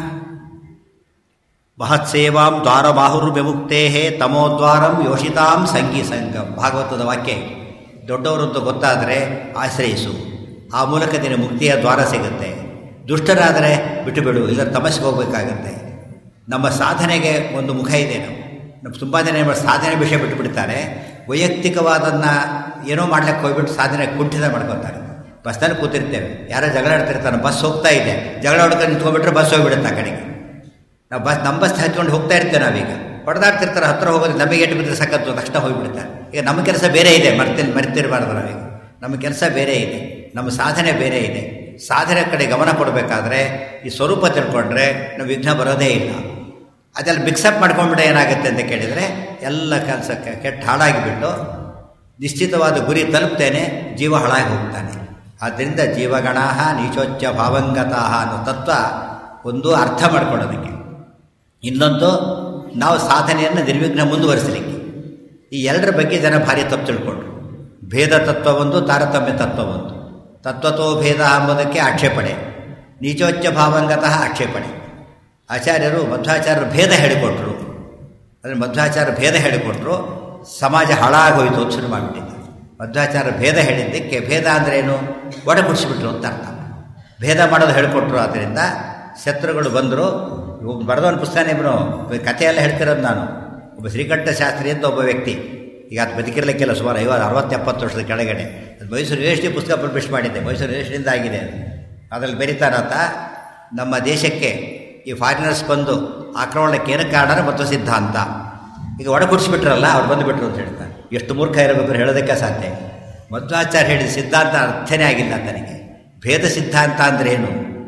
ಮಹತ್ಸೇವಾಂ ದ್ವಾರಬಾಹುರು ವಿಮುಕ್ತೇ ತಮೋದ್ವಾರಂ ಯೋಷಿತಾಂ ಸಂಗಿ ಸಂಗಂ ಭಾಗವತದ ವಾಕ್ಯ ದೊಡ್ಡವರದ್ದು ಗೊತ್ತಾದರೆ ಆಶ್ರಯಿಸು ಆ ಮೂಲಕ ನಿನ್ನ ಮುಕ್ತಿಯ ದ್ವಾರ ಸಿಗುತ್ತೆ ದುಷ್ಟರಾದರೆ ಬಿಟ್ಟು ಬಿಡು ಇಲ್ಲ ತಮಸ್ಸಿಗೆ ಹೋಗಬೇಕಾಗತ್ತೆ ನಮ್ಮ ಸಾಧನೆಗೆ ಒಂದು ಮುಖ ಇದೆ ನಾವು ನಮ್ಮ ತುಂಬ ಜನ ಸಾಧನೆ ವಿಷಯ ಬಿಟ್ಟು ಬಿಡ್ತಾರೆ ವೈಯಕ್ತಿಕವಾದನ್ನು ಏನೋ ಮಾಡ್ಲಿಕ್ಕೆ ಹೋಗ್ಬಿಟ್ಟು ಸಾಧನೆ ಕುಂಠಿತ ಮಾಡ್ಕೊತಾರೆ ಬಸ್ನಲ್ಲಿ ಕೂತಿರ್ತೇವೆ ಯಾರೋ ಜಗಳ ಆಡ್ತಿರ್ತಾನೆ ಬಸ್ ಹೋಗ್ತಾ ಇದೆ ಜಗಳ ಹೊಡ್ಕೊಂಡು ನಿಂತ್ಕೊಂಡ್ಬಿಟ್ರೆ ಬಸ್ ಹೋಗ್ಬಿಡುತ್ತೆ ಆ ಕಡೆಗೆ ನಾವು ಬಸ್ ನಮ್ಮ ಬಸ್ ಹಚ್ಕೊಂಡು ಹೋಗ್ತಾ ಇರ್ತೇವೆ ನಾವೀಗ ಹೊಡೆದಾಡ್ತಿರ್ತಾರೆ ಹತ್ರ ಹೋಗೋದು ನಮಗೆ ಎಟ್ಟು ಬಿದ್ದರೆ ಸಕ್ಕತ್ತು ತಕ್ಷಣ ಹೋಗಿಬಿಡ್ತಾರೆ ಈಗ ನಮ್ಮ ಕೆಲಸ ಬೇರೆ ಇದೆ ಮರ್ತಿ ಮರ್ತಿರಬಾರ್ದು ನಾವೀಗ ನಮ್ಮ ಕೆಲಸ ಬೇರೆ ಇದೆ ನಮ್ಮ ಸಾಧನೆ ಬೇರೆ ಇದೆ ಸಾಧನೆ ಕಡೆ ಗಮನ ಕೊಡಬೇಕಾದ್ರೆ ಈ ಸ್ವರೂಪ ತಿಳ್ಕೊಂಡ್ರೆ ನಾವು ವಿಘ್ನ ಬರೋದೇ ಇಲ್ಲ ಅದೆಲ್ಲ ಮಿಕ್ಸಪ್ ಮಾಡ್ಕೊಂಡ್ಬಿಟ್ರೆ ಏನಾಗುತ್ತೆ ಅಂತ ಕೇಳಿದರೆ ಎಲ್ಲ ಕೆಲಸಕ್ಕೆ ಕೆಟ್ಟ ಹಾಳಾಗಿಬಿಟ್ಟು ನಿಶ್ಚಿತವಾದ ಗುರಿ ತಲುಪ್ತೇನೆ ಜೀವ ಹಾಳಾಗಿ ಹೋಗ್ತಾನೆ ಆದ್ದರಿಂದ ಜೀವಗಣಾಹ ನೀಚೋಚ್ಚ ಭಾವಂಗತಃ ಅನ್ನೋ ತತ್ವ ಒಂದು ಅರ್ಥ ಮಾಡ್ಕೊಳ್ಳೋದಕ್ಕೆ ಇನ್ನೊಂದು ನಾವು ಸಾಧನೆಯನ್ನು ನಿರ್ವಿಘ್ನ ಮುಂದುವರಿಸಲಿಕ್ಕೆ ಈ ಎರಡರ ಬಗ್ಗೆ ಜನ ಭಾರಿ ತಪ್ಪು ತಿಳ್ಕೊಂಡ್ರು ಭೇದ ತತ್ವ ಒಂದು ತಾರತಮ್ಯ ತತ್ವ ಒಂದು ತತ್ವತೋ ಭೇದ ಎಂಬುದಕ್ಕೆ ಆಕ್ಷೇಪಣೆ ನೀಚೋಚ್ಚ ಭಾವಂಗತಃ ಆಕ್ಷೇಪಣೆ ಆಚಾರ್ಯರು ಮಧ್ವಾಚಾರ್ಯರು ಭೇದ ಹೇಳಿಕೊಟ್ರು ಅಂದರೆ ಮಧ್ವಾಚಾರ್ಯ ಭೇದ ಹೇಳಿಕೊಟ್ರು ಸಮಾಜ ಹಾಳಾಗೋಯ್ತು ಅಂತ ಶುರು ಮಾಡಿಬಿಟ್ಟಿದೆ ಮಧ್ವಾಚಾರ್ಯ ಭೇದ ಹೇಳಿದ್ದಕ್ಕೆ ಭೇದ ಅಂದ್ರೆ ಏನು ಒಡಗುಡಿಸ್ಬಿಟ್ರು ಅಂತ ಅರ್ಥ ಭೇದ ಮಾಡೋದು ಹೇಳಿಕೊಟ್ರು ಆದ್ದರಿಂದ ಶತ್ರುಗಳು ಬಂದರು ಬರೆದವನ ಪುಸ್ತಕ ಇವನು ಕಥೆಯೆಲ್ಲ ಹೇಳ್ತಿರೋದು ನಾನು ಒಬ್ಬ ಶ್ರೀಕಂಠ ಶಾಸ್ತ್ರಿ ಅಂತ ಒಬ್ಬ ವ್ಯಕ್ತಿ ಈಗ ಅದು ಬದುಕಿರ್ಲಿಕ್ಕಿಲ್ಲ ಸುಮಾರು ಐವತ್ತು ಅರವತ್ತು ಎಪ್ಪತ್ತು ವರ್ಷದ ಕೆಳಗಡೆ ಅದು ಮೈಸೂರು ಯೂನಿವರ್ಸಿಟಿ ಪುಸ್ತಕ ಪಬ್ಲಿಷ್ ಮಾಡಿದ್ದೆ ಮೈಸೂರು ಯೂನಿವರ್ಸಿಟಿಯಿಂದ ಆಗಿದೆ ಅದು ಅದರಲ್ಲಿ ಬರೀತಾರಂತ ನಮ್ಮ ದೇಶಕ್ಕೆ ಈ ಫಾರಿನರ್ಸ್ ಬಂದು ಆಕ್ರಮಣಕ್ಕೆ ಏನಕ್ಕೆ ಕಾರಣ ಮತ್ತು ಸಿದ್ಧಾಂತ ಈಗ ಒಡಗುಡಿಸ್ಬಿಟ್ರಲ್ಲ ಅವ್ರು ಬಂದುಬಿಟ್ರು ಅಂತ ಹೇಳ್ತಾರೆ ಎಷ್ಟು ಮೂರ್ಖ ಇರಬೇಕು ಹೇಳೋದಕ್ಕೆ ಸಾಧ್ಯ ಮಧ್ವಾಚಾರ್ಯ ಹೇಳಿದ ಸಿದ್ಧಾಂತ ಅರ್ಥನೇ ಆಗಿಲ್ಲ ತನಗೆ ಭೇದ ಸಿದ್ಧಾಂತ ಅಂದ್ರೆ ಏನು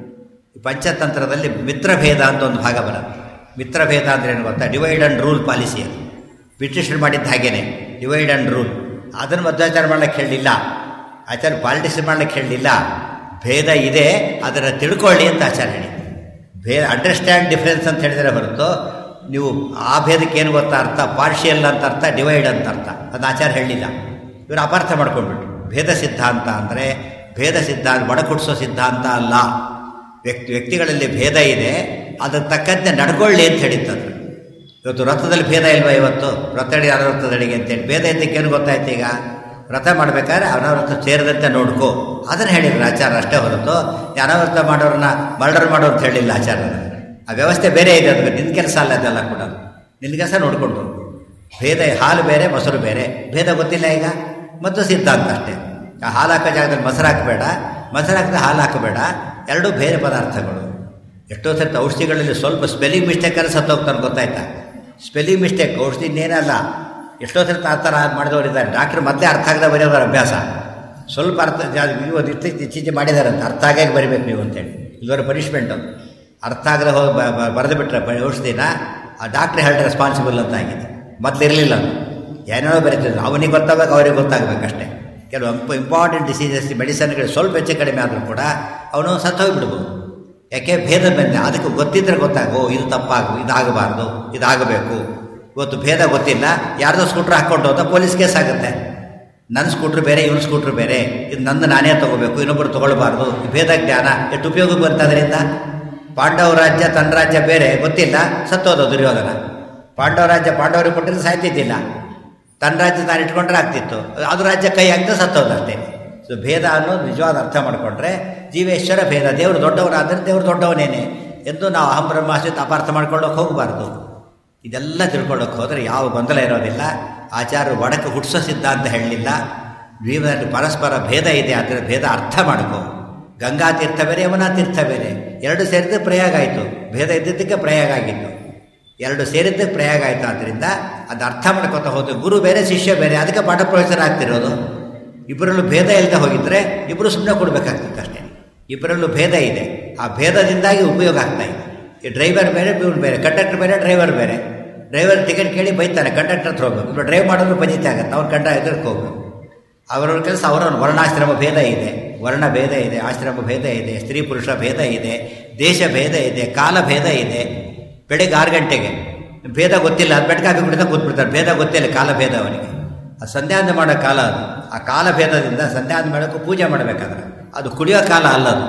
ಪಂಚತಂತ್ರದಲ್ಲಿ ಮಿತ್ರಭೇದ ಅಂತ ಒಂದು ಭಾಗ ಬರುತ್ತೆ ಮಿತ್ರಭೇದ ಅಂದ್ರೆ ಏನು ಗೊತ್ತಾ ಡಿವೈಡ್ ಆ್ಯಂಡ್ ರೂಲ್ ಪಾಲಿಸಿ ಅದು ಬ್ರಿಟಿಷರು ಮಾಡಿದ್ದು ಹಾಗೇನೆ ಡಿವೈಡ್ ಆ್ಯಂಡ್ ರೂಲ್ ಅದನ್ನು ಮಧ್ವಾಚಾರ ಮಾಡ್ಲಿಕ್ಕೆ ಹೇಳಲಿಲ್ಲ ಆಚಾರ್ಯ ಪಾಲಿಟಿಕ್ಸ್ ಮಾಡ್ಲಿಕ್ಕೆ ಹೇಳಲಿಲ್ಲ ಭೇದ ಇದೆ ಅದನ್ನು ತಿಳ್ಕೊಳ್ಳಿ ಅಂತ ಆಚಾರ್ಯ ಹೇಳಿ ಭೇದ ಅಂಡರ್ಸ್ಟ್ಯಾಂಡ್ ಡಿಫ್ರೆನ್ಸ್ ಅಂತ ಹೇಳಿದರೆ ಹೊರತು ನೀವು ಆ ಭೇದಕ್ಕೆ ಏನು ಗೊತ್ತಾ ಅರ್ಥ ಪಾರ್ಷಿಯಲ್ ಅಂತ ಅರ್ಥ ಡಿವೈಡ್ ಅಂತ ಅರ್ಥ ಅದನ್ನ ಆಚಾರ್ಯ ಹೇಳಲಿಲ್ಲ ಇವರು ಅಪಾರ್ಥ ಮಾಡ್ಕೊಂಡ್ಬಿಟ್ರು ಭೇದ ಸಿದ್ಧಾಂತ ಅಂದರೆ ಭೇದ ಸಿದ್ಧಾಂತ ಒಡಕುಡಿಸೋ ಸಿದ್ಧಾಂತ ಅಲ್ಲ ವ್ಯಕ್ತಿ ವ್ಯಕ್ತಿಗಳಲ್ಲಿ ಭೇದ ಇದೆ ಅದಕ್ಕೆ ತಕ್ಕಂತೆ ನಡ್ಕೊಳ್ಳಿ ಅಂತ ಹೇಳಿತ್ತಂದ್ರೆ ಇವತ್ತು ರಥದಲ್ಲಿ ಭೇದ ಇಲ್ವಾ ಇವತ್ತು ರಥಡಿ ಅನವೃತ್ತದಡಿಗೆ ಅಂತೇಳಿ ಭೇದ ಇದ್ದಕ್ಕೆ ಏನು ಗೊತ್ತಾಯ್ತು ಈಗ ವ್ರತ ಮಾಡ್ಬೇಕಾದ್ರೆ ಅನವೃತ್ತ ಸೇರಿದಂತೆ ನೋಡ್ಕೋ ಅದನ್ನು ಹೇಳಿದ್ರು ಆಚಾರ ಅಷ್ಟೇ ಹೊರತು ಈ ಅನವೃತ್ತ ಮಾಡೋರನ್ನ ಮರ್ಡರ್ ಮಾಡೋ ಅಂತ ಹೇಳಿಲ್ಲ ಆಚಾರ್ಯರು ಆ ವ್ಯವಸ್ಥೆ ಬೇರೆ ಇದೆ ಅದು ನಿನ್ನ ಕೆಲಸ ಅಲ್ಲ ಅದೆಲ್ಲ ಕೂಡ ನಿನ್ನ ಕೆಲಸ ನೋಡಿಕೊಂಡು ಭೇದ ಹಾಲು ಬೇರೆ ಮೊಸರು ಬೇರೆ ಭೇದ ಗೊತ್ತಿಲ್ಲ ಈಗ ಮತ್ತು ಸಿದ್ಧಾಂತ ಅಷ್ಟೇ ಆ ಹಾಲು ಹಾಕೋ ಜಾಗದಲ್ಲಿ ಮೊಸರು ಹಾಕಬೇಡ ಮೊಸರು ಹಾಕಿದ್ರೆ ಹಾಲು ಹಾಕಬೇಡ ಎರಡೂ ಬೇರೆ ಪದಾರ್ಥಗಳು ಎಷ್ಟೋ ಸರ್ತಿ ಔಷಧಿಗಳಲ್ಲಿ ಸ್ವಲ್ಪ ಸ್ಪೆಲ್ಲಿಂಗ್ ಮಿಸ್ಟೇಕಲ್ಲಿ ಸತ್ತೋಗ್ತಾನೆ ಗೊತ್ತಾಯ್ತಾ ಸ್ಪೆಲ್ಲಿಂಗ್ ಮಿಸ್ಟೇಕ್ ಔಷಧಿ ಇನ್ನೇನಲ್ಲ ಎಷ್ಟೋ ಸರ್ತಿ ಆ ಥರ ಮಾಡಿದವರಿದ್ದಾರೆ ಡಾಕ್ಟ್ರ್ ಮೊದಲೇ ಅರ್ಥ ಆಗದೆ ಬರೆಯೋದ್ರ ಅಭ್ಯಾಸ ಸ್ವಲ್ಪ ಅರ್ಥ ಇವತ್ತು ಇತ್ತೀಚೆ ಇತ್ತೀಚೆ ಮಾಡಿದಾರಂತ ಅರ್ಥ ಆಗಾಗ ಬರಿಬೇಕು ನೀವು ಅಂತೇಳಿ ಇದರ ಪನಿಷ್ಮೆಂಟು ಅರ್ಥ ಆಗದೆ ಹೋಗಿ ಬರೆದು ಬಿಟ್ರೆ ಔಷಧಿನ ಆ ಡಾಕ್ಟ್ರ್ ಹೆಲ್ಡ್ ರೆಸ್ಪಾನ್ಸಿಬಲ್ ಅಂತ ಆಗಿದೆ ಮೊದಲಿರಲಿಲ್ಲ ಅದು ಏನೇನೋ ಬರೀತಿದ್ರು ಅವನಿಗೆ ಗೊತ್ತಾಗಬೇಕು ಅವ್ರಿಗೆ ಗೊತ್ತಾಗಬೇಕಷ್ಟೇ ಕೆಲವು ಇಂಪಾರ್ಟೆಂಟ್ ಡಿಸೀಸಸ್ ಮೆಡಿಸನ್ಗಳು ಸ್ವಲ್ಪ ಹೆಚ್ಚು ಕಡಿಮೆ ಆದರೂ ಕೂಡ ಅವನು ಸತ್ತೋಗ್ಬಿಡ್ಬೋದು ಯಾಕೆ ಭೇದ ಬಂದೆ ಅದಕ್ಕೆ ಗೊತ್ತಿದ್ರೆ ಗೊತ್ತಾಗೋ ಇದು ತಪ್ಪಾಗು ಇದಾಗಬಾರ್ದು ಇದಾಗಬೇಕು ಇವತ್ತು ಭೇದ ಗೊತ್ತಿಲ್ಲ ಯಾರ್ದೋ ಸ್ಕೂಟ್ರ್ ಹಾಕ್ಕೊಂಡು ಹೋದ ಪೊಲೀಸ್ ಕೇಸ್ ಆಗುತ್ತೆ ನನ್ನ ಸ್ಕೂಟ್ರ್ ಬೇರೆ ಇವನ ಸ್ಕೂಟ್ರ್ ಬೇರೆ ಇದು ನಂದು ನಾನೇ ತಗೋಬೇಕು ಇನ್ನೊಬ್ಬರು ತೊಗೊಳ್ಬಾರ್ದು ಈ ಭೇದ ಜ್ಞಾನ ಎಷ್ಟು ಉಪಯೋಗಕ್ಕೆ ಬಂತು ಅದರಿಂದ ಪಾಂಡವ ರಾಜ್ಯ ತನ್ನ ರಾಜ್ಯ ಬೇರೆ ಗೊತ್ತಿಲ್ಲ ಸತ್ತೋದ ದುರ್ಯೋಧನ ಪಾಂಡವ ರಾಜ್ಯ ಪಾಂಡವರಿಗೆ ಕೊಟ್ಟಿದ್ರೆ ಸಾಯ್ತಿದ್ದಿಲ್ಲ ತನ್ನ ರಾಜ್ಯ ತಾನು ಇಟ್ಕೊಂಡ್ರೆ ಆಗ್ತಿತ್ತು ಅದು ರಾಜ್ಯ ಕೈ ಆಗ್ತದೆ ಸತ್ತೋದಷ್ಟೇ ಸೊ ಭೇದ ಅನ್ನೋದು ನಿಜವಾದ ಅರ್ಥ ಮಾಡಿಕೊಂಡ್ರೆ ಜೀವೇಶ್ವರ ಭೇದ ದೇವರು ದೊಡ್ಡವನಾದರೆ ದೇವರು ದೊಡ್ಡವನೇನೆ ಎಂದು ನಾವು ಅಹಂ ಬ್ರಹ್ಮಾಸ್ಮಿತ್ ಅಪಾರ್ಥ ಮಾಡ್ಕೊಳ್ಳೋಕೆ ಹೋಗಬಾರ್ದು ಇದೆಲ್ಲ ತಿಳ್ಕೊಳ್ಳೋಕೆ ಹೋದರೆ ಯಾವ ಗೊಂದಲ ಇರೋದಿಲ್ಲ ಆಚಾರ್ಯರು ಒಡಕ್ಕೆ ಹುಟ್ಟಿಸೋ ಸಿದ್ಧಾಂತ ಹೇಳಲಿಲ್ಲ ಜೀವನದಲ್ಲಿ ಪರಸ್ಪರ ಭೇದ ಇದೆ ಅದರ ಭೇದ ಅರ್ಥ ಮಾಡ್ಕೋ ಗಂಗಾ ತೀರ್ಥ ಬೇರೆ ಯಮುನಾ ತೀರ್ಥ ಬೇರೆ ಎರಡು ಸೇರಿದ್ರೆ ಪ್ರಯಾಗ ಆಯಿತು ಭೇದ ಇದ್ದಿದ್ದಕ್ಕೆ ಪ್ರಯಾಗ ಆಗಿತ್ತು ಎರಡು ಸೇರಿದ್ದೇ ಪ್ರಯಾಗ ಆಯಿತು ಆದ್ದರಿಂದ ಅದು ಅರ್ಥ ಮಾಡ್ಕೊತಾ ಹೋದ್ರೆ ಗುರು ಬೇರೆ ಶಿಷ್ಯ ಬೇರೆ ಅದಕ್ಕೆ ಪಾಠ ಪ್ರೊಫೆಸರ್ ಆಗ್ತಿರೋದು ಇಬ್ಬರಲ್ಲೂ ಭೇದ ಇಲ್ಲದೆ ಹೋಗಿದ್ರೆ ಇಬ್ಬರು ಸುಮ್ಮನೆ ಕೊಡಬೇಕಾಗ್ತಿತ್ತು ಅಷ್ಟೇ ಇಬ್ಬರಲ್ಲೂ ಭೇದ ಇದೆ ಆ ಭೇದದಿಂದಾಗಿ ಉಪಯೋಗ ಆಗ್ತಾ ಇದೆ ಈ ಡ್ರೈವರ್ ಬೇರೆ ಇವನು ಬೇರೆ ಕಂಡಕ್ಟರ್ ಬೇರೆ ಡ್ರೈವರ್ ಬೇರೆ ಡ್ರೈವರ್ ಟಿಕೆಟ್ ಕೇಳಿ ಬೈತಾನೆ ಕಂಡಕ್ಟರ್ ಹತ್ರ ಹೋಗ್ಬೇಕು ಇಬ್ಬರು ಡ್ರೈವ್ ಮಾಡೋದು ಪಂಜಿತ ಆಗುತ್ತೆ ಅವ್ರು ಕಂಡ ಎದುರ್ಕೆ ಹೋಗ್ಬೇಕು ಅವರವ್ರ ಕೆಲಸ ಅವರವ್ರ ವರ್ಣಾಶ್ರಮ ಭೇದ ಇದೆ ವರ್ಣ ಭೇದ ಇದೆ ಆಶ್ರಮ ಭೇದ ಇದೆ ಸ್ತ್ರೀ ಪುರುಷ ಭೇದ ಇದೆ ದೇಶ ಭೇದ ಇದೆ ಕಾಲ ಭೇದ ಇದೆ ಬೆಳಗ್ಗೆ ಆರು ಗಂಟೆಗೆ ಭೇದ ಗೊತ್ತಿಲ್ಲ ಅದು ಬೆಟ್ಕಾಗಿ ಬಿಡ್ತಾ ಕೂತ್ಬಿಡ್ತಾರೆ ಭೇದ ಗೊತ್ತಿಲ್ಲ ಕಾಲ ಭೇದ ಅವನಿಗೆ ಆ ಸಂಧ್ಯಾಂದ ಮಾಡೋ ಕಾಲ ಅದು ಆ ಕಾಲ ಭೇದದಿಂದ ಸಂಧ್ಯಾಂದ ಮಾಡೋಕ್ಕೂ ಪೂಜೆ ಮಾಡಬೇಕಾದ್ರೆ ಅದು ಕುಡಿಯೋ ಕಾಲ ಅಲ್ಲ ಅದು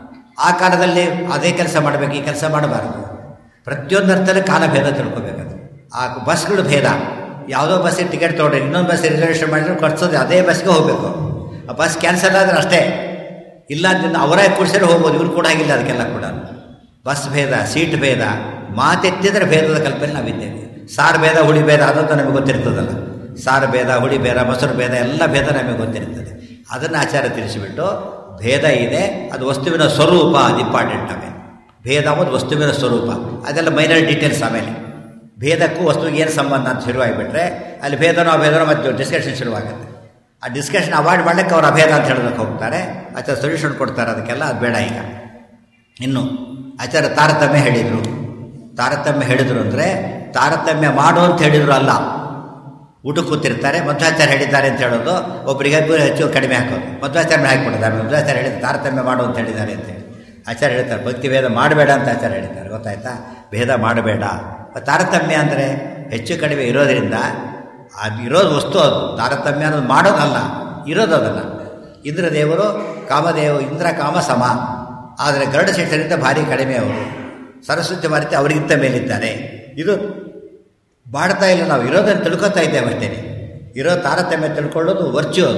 ಆ ಕಾಲದಲ್ಲಿ ಅದೇ ಕೆಲಸ ಮಾಡಬೇಕು ಈ ಕೆಲಸ ಮಾಡಬಾರ್ದು ಪ್ರತಿಯೊಂದು ಅರ್ಥದಲ್ಲಿ ಕಾಲ ಭೇದ ತಿಳ್ಕೊಬೇಕಾದ್ರೆ ಆ ಬಸ್ಗಳು ಭೇದ ಯಾವುದೋ ಬಸ್ಸಿಗೆ ಟಿಕೆಟ್ ತೊಗೊಂಡ್ರೆ ಇನ್ನೊಂದು ಬಸ್ ರಿಸರ್ವೇಷನ್ ಮಾಡಿದ್ರೆ ಖರ್ಚೋದು ಅದೇ ಬಸ್ಗೆ ಹೋಗಬೇಕು ಆ ಬಸ್ ಕ್ಯಾನ್ಸಲ್ ಆದರೆ ಅಷ್ಟೇ ಇಲ್ಲ ಅಂತ ಅವರೇ ಕೂಡಿಸಿದ್ರೆ ಹೋಗ್ಬೋದು ಇವ್ರು ಕೂಡ ಆಗಿಲ್ಲ ಅದಕ್ಕೆಲ್ಲ ಕೂಡ ಬಸ್ ಭೇದ ಸೀಟ್ ಭೇದ ಮಾತೆತ್ತಿದ್ರೆ ಭೇದದ ಕಲ್ಪನೆ ನಾವಿದ್ದೇವೆ ಸಾರು ಭೇದ ಹುಳಿ ಭೇದ ಅದಂತ ನಮಗೆ ಗೊತ್ತಿರ್ತದಲ್ಲ ಸಾರು ಭೇದ ಹುಳಿ ಭೇದ ಮೊಸರು ಭೇದ ಎಲ್ಲ ಭೇದ ನಮಗೆ ಗೊತ್ತಿರ್ತದೆ ಅದನ್ನು ಆಚಾರ ತಿಳಿಸಿಬಿಟ್ಟು ಭೇದ ಇದೆ ಅದು ವಸ್ತುವಿನ ಸ್ವರೂಪ ಅದು ಇಂಪಾರ್ಟೆಂಟ್ ಆಮೇಲೆ ಭೇದ ಅನ್ನೋದು ವಸ್ತುವಿನ ಸ್ವರೂಪ ಅದೆಲ್ಲ ಮೈನರ್ ಡೀಟೇಲ್ಸ್ ಆಮೇಲೆ ಭೇದಕ್ಕೂ ವಸ್ತುವಿಗೆ ಏನು ಸಂಬಂಧ ಅಂತ ಶುರುವಾಗಿಬಿಟ್ರೆ ಅಲ್ಲಿ ಭೇದನೋ ಅಭೇದನೋ ಮತ್ತು ಡಿಸ್ಕಷನ್ ಶುರುವಾಗುತ್ತೆ ಆ ಡಿಸ್ಕಷನ್ ಅವಾಯ್ಡ್ ಮಾಡಲಿಕ್ಕೆ ಅವ್ರು ಅಭೇದ ಅಂತ ಹೇಳೋದಕ್ಕೆ ಹೋಗ್ತಾರೆ ಆಚಾರ ಸೊಲ್ಯೂಷನ್ ಕೊಡ್ತಾರೆ ಅದಕ್ಕೆಲ್ಲ ಅದು ಬೇಡ ಈಗ ಇನ್ನು ಆಚಾರ ತಾರತಮ್ಯ ಹೇಳಿದರು ತಾರತಮ್ಯ ಹೇಳಿದರು ಅಂದರೆ ತಾರತಮ್ಯ ಮಾಡು ಅಂತ ಹೇಳಿದರು ಅಲ್ಲ ಊಟಕ್ಕೆ ಕೂತಿರ್ತಾರೆ ಮಧ್ವಾಚಾರ್ಯ ಹೇಳಿದ್ದಾರೆ ಅಂತ ಹೇಳೋದು ಒಬ್ಬರಿಗೆ ಹೆಚ್ಚು ಕಡಿಮೆ ಹಾಕೋದು ಮಧ್ವಾಚಾರ್ಯ ಹಾಕಿಬಿಡ್ತಾರೆ ಮಧ್ವಾಚಾರ್ಯ ಹೇಳಿದ ತಾರತಮ್ಯ ಮಾಡು ಅಂತ ಹೇಳಿದ್ದಾರೆ ಅಂತೇಳಿ ಆಚಾರ್ಯ ಹೇಳ್ತಾರೆ ಭಕ್ತಿ ಭೇದ ಮಾಡಬೇಡ ಅಂತ ಆಚಾರ್ಯ ಹೇಳ್ತಾರೆ ಗೊತ್ತಾಯ್ತಾ ಭೇದ ಮಾಡಬೇಡ ತಾರತಮ್ಯ ಅಂದರೆ ಹೆಚ್ಚು ಕಡಿಮೆ ಇರೋದರಿಂದ ಅದು ಇರೋದು ವಸ್ತು ಅದು ತಾರತಮ್ಯ ಅನ್ನೋದು ಮಾಡೋದಲ್ಲ ಇರೋದು ಅದಲ್ಲ ಇಂದ್ರದೇವರು ಕಾಮದೇವ ಇಂದ್ರ ಕಾಮ ಸಮ ಆದರೆ ಗರುಡ ಶೇಷರಿಂದ ಭಾರಿ ಕಡಿಮೆ ಅವರು ಸರಸ್ವತಿ ಭಾರತಿ ಅವರಿಗಿಂತ ಮೇಲಿದ್ದಾರೆ ಇದು ಮಾಡ್ತಾ ಇಲ್ಲ ನಾವು ಇರೋದನ್ನು ತಿಳ್ಕೊತಾ ಇದ್ದೇವೆ ಅಷ್ಟೇ ಇರೋ ತಾರತಮ್ಯ ತಿಳ್ಕೊಳ್ಳೋದು ವರ್ಚು ಅದು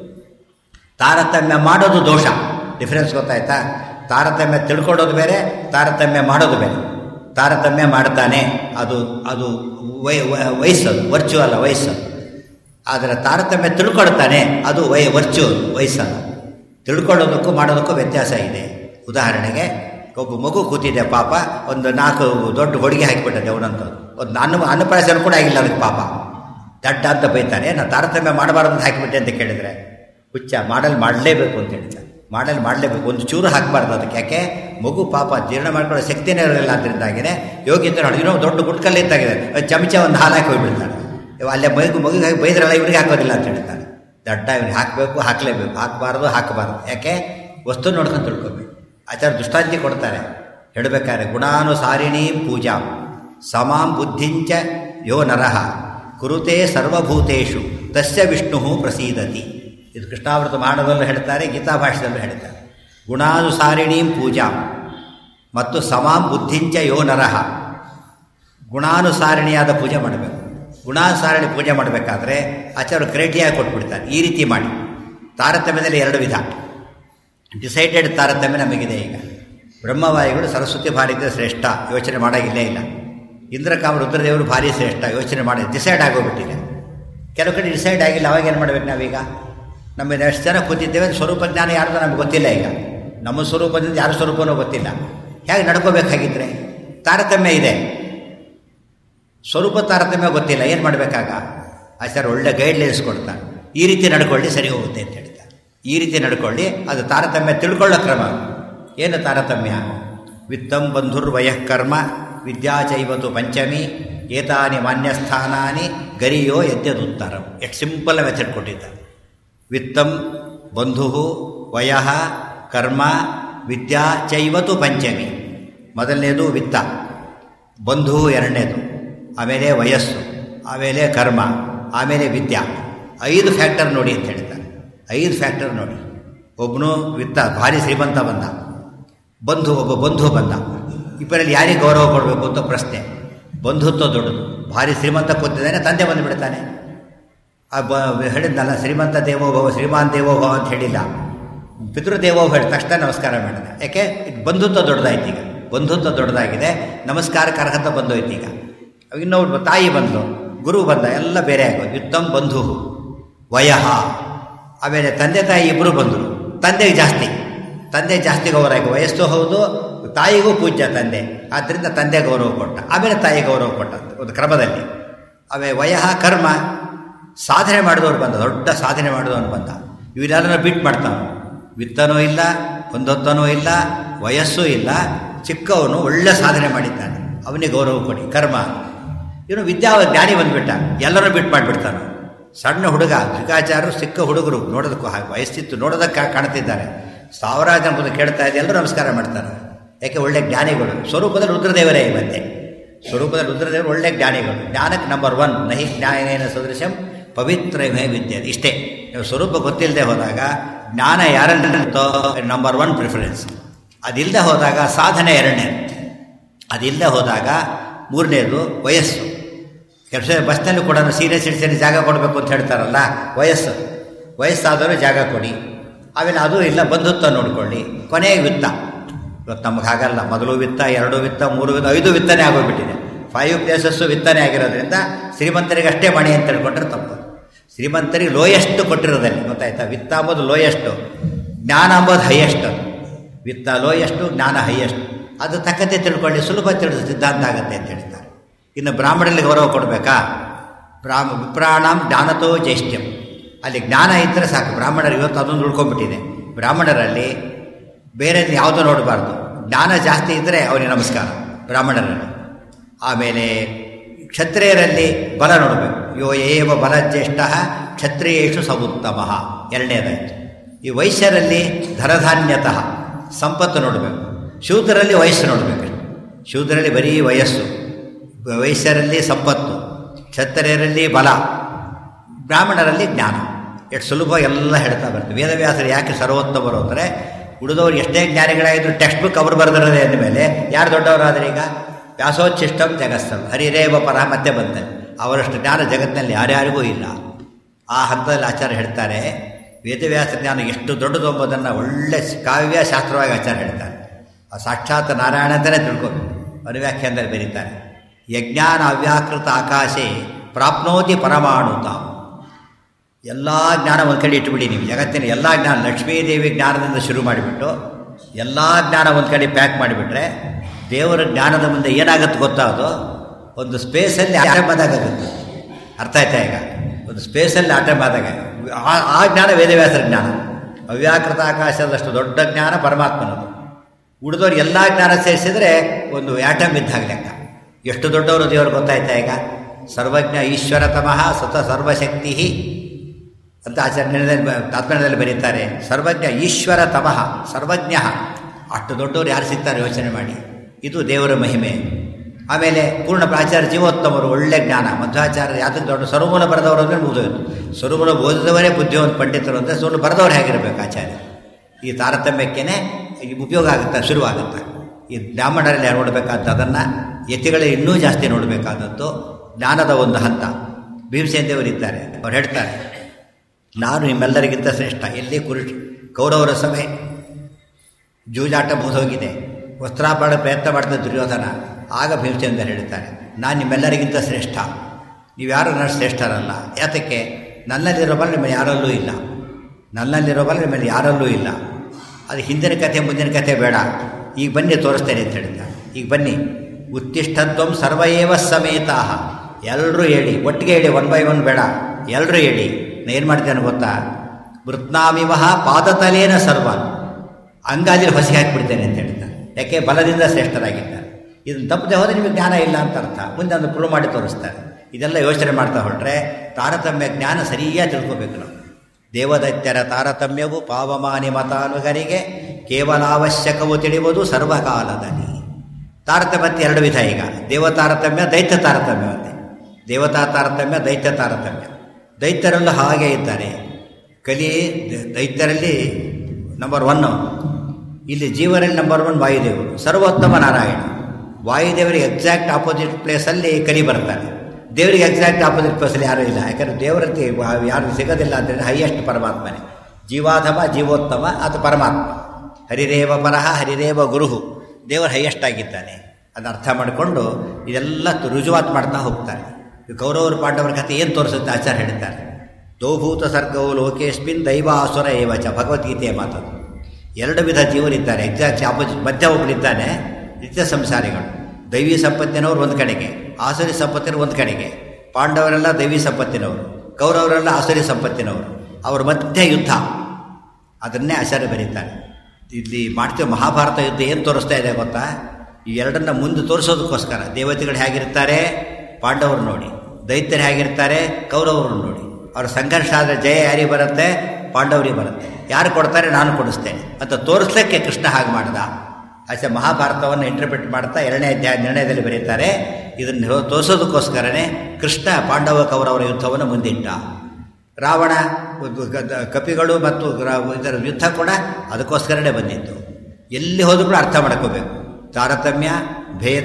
ತಾರತಮ್ಯ ಮಾಡೋದು ದೋಷ ಡಿಫ್ರೆನ್ಸ್ ಗೊತ್ತಾಯ್ತಾ ತಾರತಮ್ಯ ತಿಳ್ಕೊಳ್ಳೋದು ಬೇರೆ ತಾರತಮ್ಯ ಮಾಡೋದು ಬೇರೆ ತಾರತಮ್ಯ ಮಾಡ್ತಾನೆ ಅದು ಅದು ವೈ ವಯಸ್ಸದು ವರ್ಚು ಅಲ್ಲ ವಯಸ್ಸು ಆದರೆ ತಾರತಮ್ಯ ತಿಳ್ಕೊಳ್ತಾನೆ ಅದು ವೈ ವರ್ಚು ವಯಸ್ಸಲ್ಲ ತಿಳ್ಕೊಳ್ಳೋದಕ್ಕೂ ಮಾಡೋದಕ್ಕೂ ವ್ಯತ್ಯಾಸ ಇದೆ ಉದಾಹರಣೆಗೆ ಒಬ್ಬ ಮಗು ಕೂತಿದೆ ಪಾಪ ಒಂದು ನಾಲ್ಕು ದೊಡ್ಡ ಹೊಡಿಗೆ ಹಾಕಿಬಿಟ್ಟದೆ ಅವನಂತದ್ದು ಒಂದು ಅನ್ನ ಅನ್ನಪ್ರಾಸನ ಕೂಡ ಆಗಿಲ್ಲ ಅದಕ್ಕೆ ಪಾಪ ದಡ್ಡ ಅಂತ ಬೈತಾನೆ ನಾನು ತಾರತಮ್ಯ ಮಾಡಬಾರ್ದು ಅಂತ ಹಾಕಿಬಿಟ್ಟೆ ಅಂತ ಕೇಳಿದರೆ ಹುಚ್ಚ ಮಾಡಲ್ ಮಾಡಲೇಬೇಕು ಅಂತ ಹೇಳಿದ್ದಾರೆ ಮಾಡಲ್ ಮಾಡಲೇಬೇಕು ಒಂದು ಚೂರು ಹಾಕಬಾರ್ದು ಅದಕ್ಕೆ ಯಾಕೆ ಮಗು ಪಾಪ ಜೀರ್ಣ ಮಾಡ್ಕೊಳ್ಳೋ ಶಕ್ತಿನೇ ಇರಲಿಲ್ಲ ಅದರಿಂದಾಗಿನೇ ಯೋಗ್ಯತೆ ನೋಡಿ ಇನ್ನೂ ದೊಡ್ಡ ಗುಡ್ಕಲ್ಲಿ ಇದ್ದಾಗಿದೆ ಚಮಚ ಒಂದು ಹಾಲು ಹಾಕಿ ಹೋಗ್ಬಿಡ್ತಾನೆ ಇವ ಅಲ್ಲೇ ಮಗು ಮಗುಗೆ ಹಾಕಿ ಬೈದ್ರಲ್ಲ ಇವ್ರಿಗೆ ಹಾಕೋದಿಲ್ಲ ಅಂತ ಹೇಳ್ತಾನೆ ದಡ್ಡ ಇವ್ರಿಗೆ ಹಾಕಬೇಕು ಹಾಕಲೇಬೇಕು ಹಾಕಬಾರ್ದು ಹಾಕಬಾರ್ದು ಯಾಕೆ ವಸ್ತು ನೋಡ್ಕೊಂಡು ತಿಳ್ಕೊಬೇಕು ಆಚಾರ ದೃಷ್ಟಾಂತಿ ಕೊಡ್ತಾರೆ ಹೇಳಬೇಕಾದ್ರೆ ಗುಣಾನುಸಾರಿಣೀ ಪೂಜಾ ಸಮಾಂ ಬುದ್ಧಿಂಚ ಯೋ ನರಃ ಕುರುತೆ ಸರ್ವಭೂತೇಷು ತಸ್ಯ ವಿಷ್ಣು ಪ್ರಸೀದತಿ ಇದು ಕೃಷ್ಣಾವೃತ ಮಾನದಲ್ಲೂ ಹೇಳ್ತಾರೆ ಗೀತಾ ಭಾಷೆದಲ್ಲೂ ಹೇಳ್ತಾರೆ ಗುಣಾನುಸಾರಿಣೀಂ ಪೂಜಾ ಮತ್ತು ಸಮಾಂ ಬುದ್ಧಿಂಚ ಯೋ ನರಃ ಗುಣಾನುಸಾರಿಣಿಯಾದ ಪೂಜೆ ಮಾಡಬೇಕು ಗುಣಾನುಸಾರಣಿ ಪೂಜೆ ಮಾಡಬೇಕಾದ್ರೆ ಆಚಾರ್ಯರು ಕ್ರೈಟಿಯಾಗಿ ಕೊಟ್ಬಿಡ್ತಾರೆ ಈ ರೀತಿ ಮಾಡಿ ತಾರತಮ್ಯದಲ್ಲಿ ಎರಡು ವಿಧ ಡಿಸೈಡೆಡ್ ತಾರತಮ್ಯ ನಮಗಿದೆ ಈಗ ಬ್ರಹ್ಮವಾಯುಗಳು ಸರಸ್ವತಿ ಭಾರತೀಯ ಶ್ರೇಷ್ಠ ಯೋಚನೆ ಮಾಡೋಂಗಿಲ್ಲೇ ಇಲ್ಲ ಇಂದ್ರಕಾಮ ರುದ್ರದೇವರು ಭಾರಿ ಶ್ರೇಷ್ಠ ಯೋಚನೆ ಮಾಡಿ ಡಿಸೈಡ್ ಆಗೋಗ್ಬಿಟ್ಟಿದೆ ಕೆಲವು ಕಡೆ ಡಿಸೈಡ್ ಆಗಿಲ್ಲ ಅವಾಗ ಏನು ಮಾಡ್ಬೇಕು ನಾವೀಗ ನಮ್ಮ ಎಷ್ಟು ಜನ ಕೂತಿದ್ದೇವೆ ಸ್ವರೂಪ ಜ್ಞಾನ ಯಾರ್ದು ನಮ್ಗೆ ಗೊತ್ತಿಲ್ಲ ಈಗ ನಮ್ಮ ಸ್ವರೂಪದಿಂದ ಯಾರ ಸ್ವರೂಪನೂ ಗೊತ್ತಿಲ್ಲ ಹೇಗೆ ನಡ್ಕೋಬೇಕಾಗಿದ್ರೆ ತಾರತಮ್ಯ ಇದೆ ಸ್ವರೂಪ ತಾರತಮ್ಯ ಗೊತ್ತಿಲ್ಲ ಏನು ಮಾಡಬೇಕಾಗ ಆಚಾರ್ಯ ಒಳ್ಳೆ ಗೈಡ್ಲೈನ್ಸ್ ಕೊಡ್ತಾರೆ ಈ ರೀತಿ ನಡ್ಕೊಳ್ಳಿ ಸರಿ ಹೋಗುತ್ತೆ ಅಂತ ಹೇಳ್ತಾರೆ ಈ ರೀತಿ ನಡ್ಕೊಳ್ಳಿ ಅದು ತಾರತಮ್ಯ ತಿಳ್ಕೊಳ್ಳೋ ಕ್ರಮ ಏನು ತಾರತಮ್ಯ ವಿತ್ತಂ ಬಂಧುರ್ವಯಃ ಕರ್ಮ ವಿದ್ಯಾಚೈವತು ಪಂಚಮಿ ಏತಾನಿ ಮಾನ್ಯಸ್ಥಾನಾನಿ ಗರಿಯೋ ಯದ್ಯದುತ್ತರಂ ಎಷ್ಟು ಸಿಂಪಲ್ ಮೆಥಡ್ ಕೊಟ್ಟಿದ್ದಾರೆ ವಿತ್ತಂ ಬಂಧು ವಯ ಕರ್ಮ ವಿದ್ಯಾ ಚೈವತು ಪಂಚಮಿ ಮೊದಲನೇದು ವಿತ್ತ ಬಂಧು ಎರಡನೇದು ಆಮೇಲೆ ವಯಸ್ಸು ಆಮೇಲೆ ಕರ್ಮ ಆಮೇಲೆ ವಿದ್ಯಾ ಐದು ಫ್ಯಾಕ್ಟರ್ ನೋಡಿ ಅಂತ ಹೇಳ್ತಾರೆ ಐದು ಫ್ಯಾಕ್ಟರ್ ನೋಡಿ ಒಬ್ಬನು ವಿತ್ತ ಭಾರಿ ಶ್ರೀಮಂತ ಬಂದ ಬಂಧು ಒಬ್ಬ ಬಂಧು ಬಂದ ಇಬ್ಬರಲ್ಲಿ ಯಾರಿಗೆ ಗೌರವ ಕೊಡಬೇಕು ಅಂತ ಪ್ರಶ್ನೆ ಬಂಧುತ್ವ ದೊಡ್ಡದು ಭಾರಿ ಶ್ರೀಮಂತ ಕೂತಿದ್ದಾನೆ ತಂದೆ ಬಂದುಬಿಡ್ತಾನೆ ಆ ಬ ಹೇಳಿದ್ನಲ್ಲ ಶ್ರೀಮಂತ ದೇವೋಭವ ಶ್ರೀಮಾನ್ ದೇವೋಭವ ಅಂತ ಹೇಳಿಲ್ಲ ಪಿತೃದೇವೋಭವ ಹೇಳಿ ತಕ್ಷಣ ನಮಸ್ಕಾರ ಮಾಡಿದ ಯಾಕೆ ಇದು ಬಂಧುತ್ವ ದೊಡ್ಡದಾಯ್ತು ಈಗ ಬಂಧುತ್ವ ದೊಡ್ಡದಾಗಿದೆ ನಮಸ್ಕಾರಕ್ಕೆ ಅರ್ಹತೆ ಬಂದೋಯ್ತು ಈಗ ಇನ್ನೊಬ್ಬ ತಾಯಿ ಬಂದಳು ಗುರು ಬಂದ ಎಲ್ಲ ಬೇರೆ ಆಗೋದು ಯುತ್ತಮ್ ಬಂಧು ವಯಃ ಆಮೇಲೆ ತಂದೆ ತಾಯಿ ಇಬ್ಬರು ಬಂದರು ತಂದೆಗೆ ಜಾಸ್ತಿ ತಂದೆ ಜಾಸ್ತಿ ಗೌರವ ಆಗಿ ವಯಸ್ಸು ಹೌದು ತಾಯಿಗೂ ಪೂಜ್ಯ ತಂದೆ ಆದ್ದರಿಂದ ತಂದೆ ಗೌರವ ಕೊಟ್ಟ ಆಮೇಲೆ ತಾಯಿ ಗೌರವ ಕೊಟ್ಟ ಒಂದು ಕ್ರಮದಲ್ಲಿ ಆಮೇಲೆ ವಯಃ ಕರ್ಮ ಸಾಧನೆ ಮಾಡಿದವ್ರು ಬಂದ ದೊಡ್ಡ ಸಾಧನೆ ಮಾಡಿದವನು ಬಂದ ಇವರೆಲ್ಲರೂ ಬೀಟ್ ಮಾಡ್ತಾನೆ ವಿತ್ತನೂ ಇಲ್ಲ ಹೊಂದೊತ್ತನೂ ಇಲ್ಲ ವಯಸ್ಸೂ ಇಲ್ಲ ಚಿಕ್ಕವನು ಒಳ್ಳೆ ಸಾಧನೆ ಮಾಡಿದ್ದಾನೆ ಅವನಿಗೆ ಗೌರವ ಕೊಡಿ ಕರ್ಮ ಇವನು ವಿದ್ಯಾ ಜ್ಞಾನಿ ಬಂದುಬಿಟ್ಟ ಎಲ್ಲರೂ ಬಿಟ್ಟು ಮಾಡಿಬಿಡ್ತಾನೆ ಸಣ್ಣ ಹುಡುಗ ತ್ರಿಕಾಚಾರ್ಯರು ಸಿಕ್ಕ ಹುಡುಗರು ನೋಡೋದಕ್ಕೂ ಹಾಗೆ ವಯಸ್ಸಿತ್ತು ನೋಡೋದಕ್ಕೆ ಕಾಣ್ತಿದ್ದಾರೆ ಸಾವಿರಾರು ಜನ ಬಂದು ಕೇಳ್ತಾ ಇದೆ ಎಲ್ಲರೂ ನಮಸ್ಕಾರ ಮಾಡ್ತಾರೆ ಯಾಕೆ ಒಳ್ಳೆ ಜ್ಞಾನಿಗಳು ಸ್ವರೂಪದಲ್ಲಿ ರುದ್ರದೇವರೇ ಮತ್ತೆ ಸ್ವರೂಪದಲ್ಲಿ ರುದ್ರದೇವರು ಒಳ್ಳೆ ಜ್ಞಾನಿಗಳು ಜ್ಞಾನಕ್ಕೆ ನಂಬರ್ ಒನ್ ನಹಿ ಜ್ಞಾನೇನ ಸದೃಶಂ ಪವಿತ್ರಮೇ ವಿದ್ಯೆ ಇಷ್ಟೇ ನೀವು ಸ್ವರೂಪ ಗೊತ್ತಿಲ್ಲದೆ ಹೋದಾಗ ಜ್ಞಾನ ಯಾರಲ್ಲಿರುತ್ತೋ ನಂಬರ್ ಒನ್ ಪ್ರಿಫರೆನ್ಸ್ ಅದಿಲ್ಲದೆ ಹೋದಾಗ ಸಾಧನೆ ಎರಡನೇ ಅದಿಲ್ಲದೆ ಹೋದಾಗ ಮೂರನೇದು ವಯಸ್ಸು ಕೆಲಸ ಬಸ್ನಲ್ಲಿ ಕೂಡ ಸೀನಿಯರ್ ಸಿಟಿಸನ್ ಜಾಗ ಕೊಡಬೇಕು ಅಂತ ಹೇಳ್ತಾರಲ್ಲ ವಯಸ್ಸು ವಯಸ್ಸಾದವರು ಜಾಗ ಕೊಡಿ ಆಮೇಲೆ ಅದು ಇಲ್ಲ ಬಂಧುತ್ವ ನೋಡ್ಕೊಳ್ಳಿ ಕೊನೆಗೆ ವಿತ್ತ ಇವತ್ತು ನಮ್ಗೆ ಹಾಗಲ್ಲ ಮೊದಲು ವಿತ್ತ ಎರಡು ವಿತ್ತ ಮೂರು ವಿತ್ತ ಐದು ವಿತ್ತನೇ ಆಗೋಗ್ಬಿಟ್ಟಿದೆ ಫೈವ್ ಪ್ಲೇಸಸ್ಸು ವಿತ್ತನೇ ಆಗಿರೋದ್ರಿಂದ ಶ್ರೀಮಂತರಿಗೆ ಅಷ್ಟೇ ಮಣಿ ಅಂತ ಹೇಳ್ಕೊಂಡ್ರೆ ತಪ್ಪು ಶ್ರೀಮಂತರಿಗೆ ಲೋಯೆಸ್ಟ್ ಕೊಟ್ಟಿರೋದಲ್ಲಿ ಗೊತ್ತಾಯ್ತಾ ವಿತ್ತ ಅಂಬೋದು ಲೋಯೆಸ್ಟು ಜ್ಞಾನ ಅಂಬೋದು ಹೈಯೆಸ್ಟ್ ವಿತ್ತ ಲೋಯೆಸ್ಟು ಜ್ಞಾನ ಹೈಯೆಸ್ಟ್ ಅದು ತಕ್ಕಂತೆ ತಿಳ್ಕೊಳ್ಳಿ ಸುಲಭ ತಿಳಿದು ಸಿದ್ಧಾಂತ ಆಗುತ್ತೆ ಅಂತ ಹೇಳ್ತಾರೆ ಇನ್ನು ಬ್ರಾಹ್ಮಣರಿಗೆ ಗೌರವ ಕೊಡಬೇಕಾ ಬ್ರಾಹ್ಮ ವಿಪ್ರಾಣಾಂ ಜ್ಞಾನತೋ ಜೈಷ್ಟ್ಯಂ ಅಲ್ಲಿ ಜ್ಞಾನ ಇದ್ದರೆ ಸಾಕು ಬ್ರಾಹ್ಮಣರು ಇವತ್ತು ಅದೊಂದು ಉಳ್ಕೊಂಡ್ಬಿಟ್ಟಿದೆ ಬ್ರಾಹ್ಮಣರಲ್ಲಿ ಬೇರೆ ಯಾವುದೂ ನೋಡಬಾರ್ದು ಜ್ಞಾನ ಜಾಸ್ತಿ ಇದ್ದರೆ ಅವನಿಗೆ ನಮಸ್ಕಾರ ಬ್ರಾಹ್ಮಣರಲ್ಲಿ ಆಮೇಲೆ ಕ್ಷತ್ರಿಯರಲ್ಲಿ ಬಲ ನೋಡಬೇಕು ಯೋ ಏವ ಬಲಜ್ಯೇಷ್ಠ ಕ್ಷತ್ರಿಯೇಷು ಸವುತ್ತಮ ಎರಡನೇದಾಯಿತು ಈ ವೈಶ್ಯರಲ್ಲಿ ಧನಧಾನ್ಯತಃ ಸಂಪತ್ತು ನೋಡಬೇಕು ಶೂದ್ರರಲ್ಲಿ ವಯಸ್ಸು ನೋಡಬೇಕು ಶೂದ್ರಲ್ಲಿ ಬರೀ ವಯಸ್ಸು ವಯಸ್ಸರಲ್ಲಿ ಸಂಪತ್ತು ಕ್ಷತ್ರಿಯರಲ್ಲಿ ಬಲ ಬ್ರಾಹ್ಮಣರಲ್ಲಿ ಜ್ಞಾನ ಎಷ್ಟು ಸುಲಭ ಎಲ್ಲ ಹೇಳ್ತಾ ಬರ್ತೀವಿ ವೇದವ್ಯಾಸರು ಯಾಕೆ ಸರ್ವೋತ್ತಮರು ಅಂದರೆ ಉಳಿದವ್ರು ಎಷ್ಟೇ ಜ್ಞಾನಿಗಳಾಗಿದ್ರು ಟೆಕ್ಸ್ಟ್ ಬುಕ್ ಅವರು ಬರೆದಿರೋದೇ ಅಂದಮೇಲೆ ಯಾರು ದೊಡ್ಡವರಾದ್ರೆ ಈಗ ವ್ಯಾಸೋಚ್ಛಿಷ್ಟಂ ಜಗಸ್ತಂ ಹರಿರೇವ ಪರ ಮತ್ತೆ ಬಂತೆ ಅವರಷ್ಟು ಜ್ಞಾನ ಜಗತ್ತಿನಲ್ಲಿ ಯಾರ್ಯಾರಿಗೂ ಇಲ್ಲ ಆ ಹಂತದಲ್ಲಿ ಆಚಾರ್ಯ ಹೇಳ್ತಾರೆ ವೇದವ್ಯಾಸ ಜ್ಞಾನ ಎಷ್ಟು ದೊಡ್ಡದು ಎಂಬುದನ್ನು ಒಳ್ಳೆ ಕಾವ್ಯ ಶಾಸ್ತ್ರವಾಗಿ ಆಚಾರ್ಯ ಹೇಳ್ತಾರೆ ಆ ಸಾಕ್ಷಾತ್ ನಾರಾಯಣ ಅಂತಲೇ ತಿಳ್ಕೋಬೇಕು ಅನುವ್ಯಾಖ್ಯಾನದಲ್ಲಿ ಬರೀತಾರೆ ಯಜ್ಞಾನ ಅವ್ಯಾಕೃತ ಆಕಾಶೆ ಪ್ರಾಪ್ನೋತಿ ಪರಮಾಣು ತಾವು ಎಲ್ಲ ಜ್ಞಾನ ಒಂದು ಕಡೆ ಇಟ್ಬಿಡಿ ನೀವು ಜಗತ್ತಿನ ಎಲ್ಲ ಜ್ಞಾನ ಲಕ್ಷ್ಮೀದೇವಿ ಜ್ಞಾನದಿಂದ ಶುರು ಮಾಡಿಬಿಟ್ಟು ಎಲ್ಲ ಜ್ಞಾನ ಒಂದು ಕಡೆ ಪ್ಯಾಕ್ ಮಾಡಿಬಿಟ್ರೆ ದೇವರ ಜ್ಞಾನದ ಮುಂದೆ ಏನಾಗುತ್ತೆ ಗೊತ್ತಾ ಅದು ಒಂದು ಸ್ಪೇಸಲ್ಲಿ ಆಟಂಬದಾಗುತ್ತೆ ಅರ್ಥ ಆಯ್ತಾ ಈಗ ಒಂದು ಸ್ಪೇಸಲ್ಲಿ ಆಟಂಬಾದಾಗ ಆ- ಆ ಜ್ಞಾನ ವೇದವ್ಯಾಸರ ಜ್ಞಾನ ಅವ್ಯಾಕೃತ ಆಕಾಶದಷ್ಟು ದೊಡ್ಡ ಜ್ಞಾನ ಪರಮಾತ್ಮನದು ಉಳಿದವ್ರು ಎಲ್ಲ ಜ್ಞಾನ ಸೇರಿಸಿದ್ರೆ ಒಂದು ಆಟಮ್ ಇದ್ದಾಗ ಲೆಕ್ಕ ಎಷ್ಟು ದೊಡ್ಡವರು ದೇವರು ಗೊತ್ತಾಯ್ತಾ ಈಗ ಸರ್ವಜ್ಞ ಈಶ್ವರತಮಃ ಸತ ಸರ್ವಶಕ್ತಿ ಅಂತ ಆಚರಣೆಯಲ್ಲಿ ತಾತ್ಪರ್ಯದಲ್ಲಿ ಬರೀತಾರೆ ಸರ್ವಜ್ಞ ಈಶ್ವರ ತಮಃ ಸರ್ವಜ್ಞ ಅಷ್ಟು ದೊಡ್ಡವರು ಯಾರು ಸಿಗ್ತಾರೆ ಯೋಚನೆ ಮಾಡಿ ಇದು ದೇವರ ಮಹಿಮೆ ಆಮೇಲೆ ಪೂರ್ಣ ಪ್ರಾಚಾರ್ಯ ಜೀವೋತ್ತಮರು ಒಳ್ಳೆ ಜ್ಞಾನ ಮಧ್ವಾಚಾರ್ಯ ಯಾತಕ್ಕೆ ದೊಡ್ಡ ಸ್ವರಮೂಲ ಬರೆದವರು ಅಂದರೆ ಮುಗಿದೋಯ್ತು ಸ್ವರಮೂಲ ಓದಿದವರೇ ಬುದ್ಧಿವಂತ ಪಂಡಿತರು ಅಂದರೆ ಸ್ವರ್ಣ ಬರೆದವ್ರು ಹೇಗಿರಬೇಕು ಆಚಾರ್ಯ ಈ ತಾರತಮ್ಯಕ್ಕೇನೆ ಈ ಉಪಯೋಗ ಆಗುತ್ತೆ ಶುರುವಾಗುತ್ತೆ ಈ ಬ್ರಾಹ್ಮಣರಲ್ಲಿ ಯಾರು ನೋಡಬೇಕಾದ ಅದನ್ನು ಯತಿಗಳೇ ಇನ್ನೂ ಜಾಸ್ತಿ ನೋಡಬೇಕಾದದ್ದು ಜ್ಞಾನದ ಒಂದು ಹಂತ ಭೀಮಸೇನ್ ದೇವರಿದ್ದಾರೆ ಅವ್ರು ಹೇಳ್ತಾರೆ ನಾನು ನಿಮ್ಮೆಲ್ಲರಿಗಿಂತ ಶ್ರೇಷ್ಠ ಎಲ್ಲಿ ಕುರುಷ ಕೌರವರ ಸಭೆ ಜೂಜಾಟ ಮುಗಿದೋಗಿದೆ ವಸ್ತ್ರಾಭರಣ ಪ್ರಯತ್ನ ಮಾಡ್ತಾ ದುರ್ಯೋಧನ ಆಗ ಭೀಮಸೇಂದ್ರ ಹೇಳ್ತಾರೆ ನಾನು ನಿಮ್ಮೆಲ್ಲರಿಗಿಂತ ಶ್ರೇಷ್ಠ ನೀವ್ಯಾರು ನನ್ನ ಶ್ರೇಷ್ಠರಲ್ಲ ಯಾತಕ್ಕೆ ನನ್ನಲ್ಲಿರೋ ಬಲ ನಿಮ್ಮ ಯಾರಲ್ಲೂ ಇಲ್ಲ ನನ್ನಲ್ಲಿರೋ ಬಲ ನಿಮ್ಮಲ್ಲಿ ಯಾರಲ್ಲೂ ಇಲ್ಲ ಅದು ಹಿಂದಿನ ಕಥೆ ಮುಂದಿನ ಕಥೆ ಬೇಡ ಈಗ ಬನ್ನಿ ತೋರಿಸ್ತೇನೆ ಅಂತ ಹೇಳಿದ್ದಾರೆ ಈಗ ಬನ್ನಿ ಉತ್ತಿಷ್ಠತ್ವಂ ಸರ್ವಯೇವ ಸಮೇತಾ ಎಲ್ಲರೂ ಹೇಳಿ ಒಟ್ಟಿಗೆ ಹೇಳಿ ಒನ್ ಬೈ ಒನ್ ಬೇಡ ಎಲ್ಲರೂ ಹೇಳಿ ನಾನು ಏನು ಮಾಡ್ತೇನೆ ಗೊತ್ತಾ ವೃತ್ನಾಮಿವಹ ಪಾದತಲೇನ ಸರ್ವಾನ್ ಅಂಗಾದಿಲಿ ಹೊಸಿ ಹಾಕಿಬಿಡ್ತೇನೆ ಅಂತ ಹೇಳ್ತಾರೆ ಯಾಕೆ ಬಲದಿಂದ ಶ್ರೇಷ್ಠರಾಗಿದ್ದಾರೆ ಇದನ್ನು ತಪ್ಪದೆ ಹೋದರೆ ನಿಮಗೆ ಜ್ಞಾನ ಇಲ್ಲ ಅಂತ ಅರ್ಥ ಮುಂದೆ ಒಂದು ಪ್ರೂವ್ ಮಾಡಿ ತೋರಿಸ್ತಾರೆ ಇದೆಲ್ಲ ಯೋಚನೆ ಮಾಡ್ತಾ ಹೊರಟ್ರೆ ತಾರತಮ್ಯ ಜ್ಞಾನ ಸರಿಯಾಗಿ ತಿಳ್ಕೋಬೇಕು ನಾವು ದೇವದತ್ಯರ ತಾರತಮ್ಯವು ಪಾವಮಾನಿ ಮತಾನುಗರಿಗೆ ಕೇವಲ ಅವಶ್ಯಕವು ತಿಳಿಯುವುದು ಸರ್ವಕಾಲದಲ್ಲಿ ತಾರತಮ್ಯ ಎರಡು ವಿಧ ಈಗ ದೇವ ತಾರತಮ್ಯ ದೈತ್ಯ ತಾರತಮ್ಯ ಅಂತೆ ದೇವತಾ ತಾರತಮ್ಯ ದೈತ್ಯ ತಾರತಮ್ಯ ದೈತ್ಯರಲ್ಲೂ ಹಾಗೆ ಇದ್ದಾರೆ ಕಲಿ ದೈತ್ಯರಲ್ಲಿ ನಂಬರ್ ಒನ್ನು ಇಲ್ಲಿ ಜೀವರಲ್ಲಿ ನಂಬರ್ ಒನ್ ವಾಯುದೇವರು ಸರ್ವೋತ್ತಮ ನಾರಾಯಣ ವಾಯುದೇವರಿಗೆ ಎಕ್ಸಾಕ್ಟ್ ಆಪೋಸಿಟ್ ಪ್ಲೇಸಲ್ಲಿ ಕಲಿ ಬರ್ತಾರೆ ದೇವರಿಗೆ ಎಕ್ಸಾಕ್ಟ್ ಆಪೋಸಿಟ್ ಪ್ಲೇಸಲ್ಲಿ ಯಾರೂ ಇಲ್ಲ ಯಾಕಂದರೆ ದೇವರಂತೆ ಯಾರು ಸಿಗೋದಿಲ್ಲ ಅಂತಂದರೆ ಹೈಯೆಸ್ಟ್ ಪರಮಾತ್ಮನೇ ಜೀವಾಧಮ ಜೀವೋತ್ತಮ ಅದು ಪರಮಾತ್ಮ ಹರಿರೇವ ಪರಹ ಹರಿರೇವ ಗುರುಹು ದೇವರು ಹೈಯೆಸ್ಟ್ ಆಗಿದ್ದಾನೆ ಅದನ್ನ ಅರ್ಥ ಮಾಡಿಕೊಂಡು ಇದೆಲ್ಲ ರುಜುವಾತ್ ಮಾಡ್ತಾ ಹೋಗ್ತಾರೆ ಈ ಕೌರವರು ಪಾಂಡವರ ಕಥೆ ಏನು ತೋರಿಸುತ್ತೆ ಆಚಾರ್ಯ ಹೇಳ್ತಾರೆ ದೋಭೂತ ಸರ್ಗವು ಲೋಕೇಶ್ಮಿನ್ ದೈವ ಆಸುರ ಏವಚ ಭಗವದ್ಗೀತೆಯ ಮಾತದು ಎರಡು ವಿಧ ಜೀವರಿದ್ದಾರೆ ಎಕ್ಸಾಕ್ಟ್ ಆಪೋಸಿಟ್ ಮಧ್ಯ ಒಬ್ಬರಿದ್ದಾನೆ ನಿತ್ಯ ಸಂಸಾರಿಗಳು ದೈವಿ ಸಂಪತ್ತಿನವರು ಒಂದು ಕಡೆಗೆ ಆಸುರಿ ಸಂಪತ್ತಿನವರು ಒಂದು ಕಡೆಗೆ ಪಾಂಡವರೆಲ್ಲ ದೈವಿ ಸಂಪತ್ತಿನವರು ಕೌರವರೆಲ್ಲ ಆಸುರಿ ಸಂಪತ್ತಿನವರು ಅವ್ರ ಮಧ್ಯೆ ಯುದ್ಧ ಅದನ್ನೇ ಆಚಾರ್ಯ ಬರೀತಾರೆ ಇಲ್ಲಿ ಮಾಡ್ತೀವಿ ಮಹಾಭಾರತ ಯುದ್ಧ ಏನು ತೋರಿಸ್ತಾ ಇದೆ ಗೊತ್ತಾ ಈ ಎರಡನ್ನ ಮುಂದೆ ತೋರಿಸೋದಕ್ಕೋಸ್ಕರ ದೇವತೆಗಳು ಹೇಗಿರ್ತಾರೆ ಪಾಂಡವರು ನೋಡಿ ದೈತ್ಯರು ಹೇಗಿರ್ತಾರೆ ಕೌರವರು ನೋಡಿ ಅವ್ರ ಸಂಘರ್ಷ ಆದರೆ ಜಯ ಯಾರಿಗೆ ಬರುತ್ತೆ ಪಾಂಡವರಿಗೆ ಬರುತ್ತೆ ಯಾರು ಕೊಡ್ತಾರೆ ನಾನು ಕೊಡಿಸ್ತೇನೆ ಅಂತ ತೋರಿಸ್ಲಿಕ್ಕೆ ಕೃಷ್ಣ ಹಾಗೆ ಮಾಡ್ದ ಆಚೆ ಮಹಾಭಾರತವನ್ನು ಇಂಟರ್ಪ್ರಿಟ್ ಮಾಡ್ತಾ ಎರಡನೇ ಅಧ್ಯಾಯ ನಿರ್ಣಯದಲ್ಲಿ ಬರೀತಾರೆ ಇದನ್ನು ತೋರಿಸೋದಕ್ಕೋಸ್ಕರನೇ ಕೃಷ್ಣ ಪಾಂಡವ ಕೌರವರ ಯುದ್ಧವನ್ನು ಮುಂದಿಟ್ಟ ರಾವಣ ಒಂದು ಗ- ಕಪಿಗಳು ಮತ್ತು ರ- ಇದರ ಯುದ್ಧ ಕೂಡ ಅದಕ್ಕೋಸ್ಕರನೇ ಬಂದಿತ್ತು ಎಲ್ಲಿ ಹೋದರೂ ಕೂಡ ಅರ್ಥ ಮಾಡ್ಕೋಬೇಕು ತಾರತಮ್ಯ ಭೇದ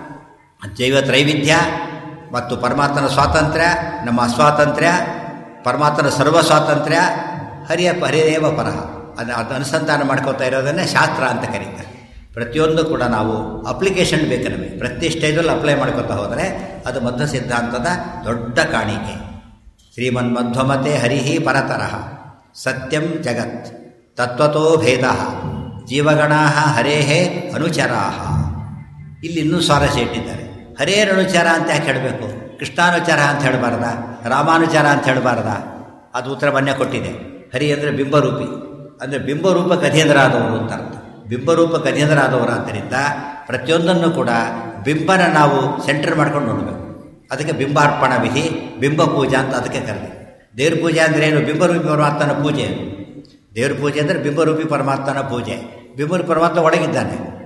ಜೈವ ತ್ರೈವಿಧ್ಯ ಮತ್ತು ಪರಮಾತ್ಮನ ಸ್ವಾತಂತ್ರ್ಯ ನಮ್ಮ ಅಸ್ವಾತಂತ್ರ್ಯ ಪರಮಾತ್ಮನ ಸರ್ವ ಸ್ವಾತಂತ್ರ್ಯ ಹರಿಯ ಹರಿದೇವ ಪರಹ ಅದನ್ನು ಅದು ಅನುಸಂಧಾನ ಮಾಡ್ಕೋತಾ ಇರೋದನ್ನೇ ಶಾಸ್ತ್ರ ಅಂತ ಕರೀತಾರೆ ಪ್ರತಿಯೊಂದು ಕೂಡ ನಾವು ಅಪ್ಲಿಕೇಶನ್ ಬೇಕು ನಮಗೆ ಪ್ರತಿ ಸ್ಟೇಜಲ್ಲಿ ಅಪ್ಲೈ ಮಾಡ್ಕೋತಾ ಹೋದರೆ ಅದು ಮಧ್ವ ಸಿದ್ಧಾಂತದ ದೊಡ್ಡ ಕಾಣಿಕೆ ಶ್ರೀಮನ್ಮಧ್ವಮತೆ ಹರಿಹಿ ಪರತರಃ ಸತ್ಯಂ ಜಗತ್ ತತ್ವತೋ ಭೇದ ಜೀವಗಣಾ ಹರೇಹೇ ಅನುಚರಾ ಇಲ್ಲಿ ಇನ್ನೂ ಸ್ವಾರಸ್ಯ ಇಟ್ಟಿದ್ದಾರೆ ಹರೇರ್ ಅನುಚಾರ ಅಂತ ಯಾಕೆ ಹೇಳಬೇಕು ಕೃಷ್ಣಾನುಚಾರ ಅಂತ ಹೇಳಬಾರ್ದ ರಾಮಾನುಚಾರ ಅಂತ ಹೇಳಬಾರ್ದ ಅದು ಉತ್ತರ ಮನ್ಯ ಕೊಟ್ಟಿದೆ ಹರಿ ಅಂದರೆ ಬಿಂಬರೂಪಿ ಅಂದರೆ ಬಿಂಬರೂಪಕ್ಕೆ ಅಧೀನರಾದವರು ಅಂತ ಅರ್ಥ ಬಿಂಬರೂಪಕ್ಕೆ ಅಧೀನರಾದವರು ಆದ್ದರಿಂದ ಪ್ರತಿಯೊಂದನ್ನು ಕೂಡ ಬಿಂಬನ ನಾವು ಸೆಂಟರ್ ಮಾಡ್ಕೊಂಡು ನೋಡಬೇಕು ಅದಕ್ಕೆ ಬಿಂಬಾರ್ಪಣ ವಿಧಿ ಬಿಂಬ ಪೂಜಾ ಅಂತ ಅದಕ್ಕೆ ಕರೆದೆ ದೇವ್ರ ಪೂಜೆ ಅಂದರೆ ಏನು ಬಿಂಬರೂಪಿ ಪರಮಾತ್ಮನ ಪೂಜೆ ದೇವ್ರ ಪೂಜೆ ಅಂದರೆ ಬಿಂಬರೂಪಿ ಪರಮಾತ್ಮನ ಪೂಜೆ ಬಿಂಬರೂಪಿ ಪರಮಾತ್ಮ ಒಳಗಿದ್ದಾನೆ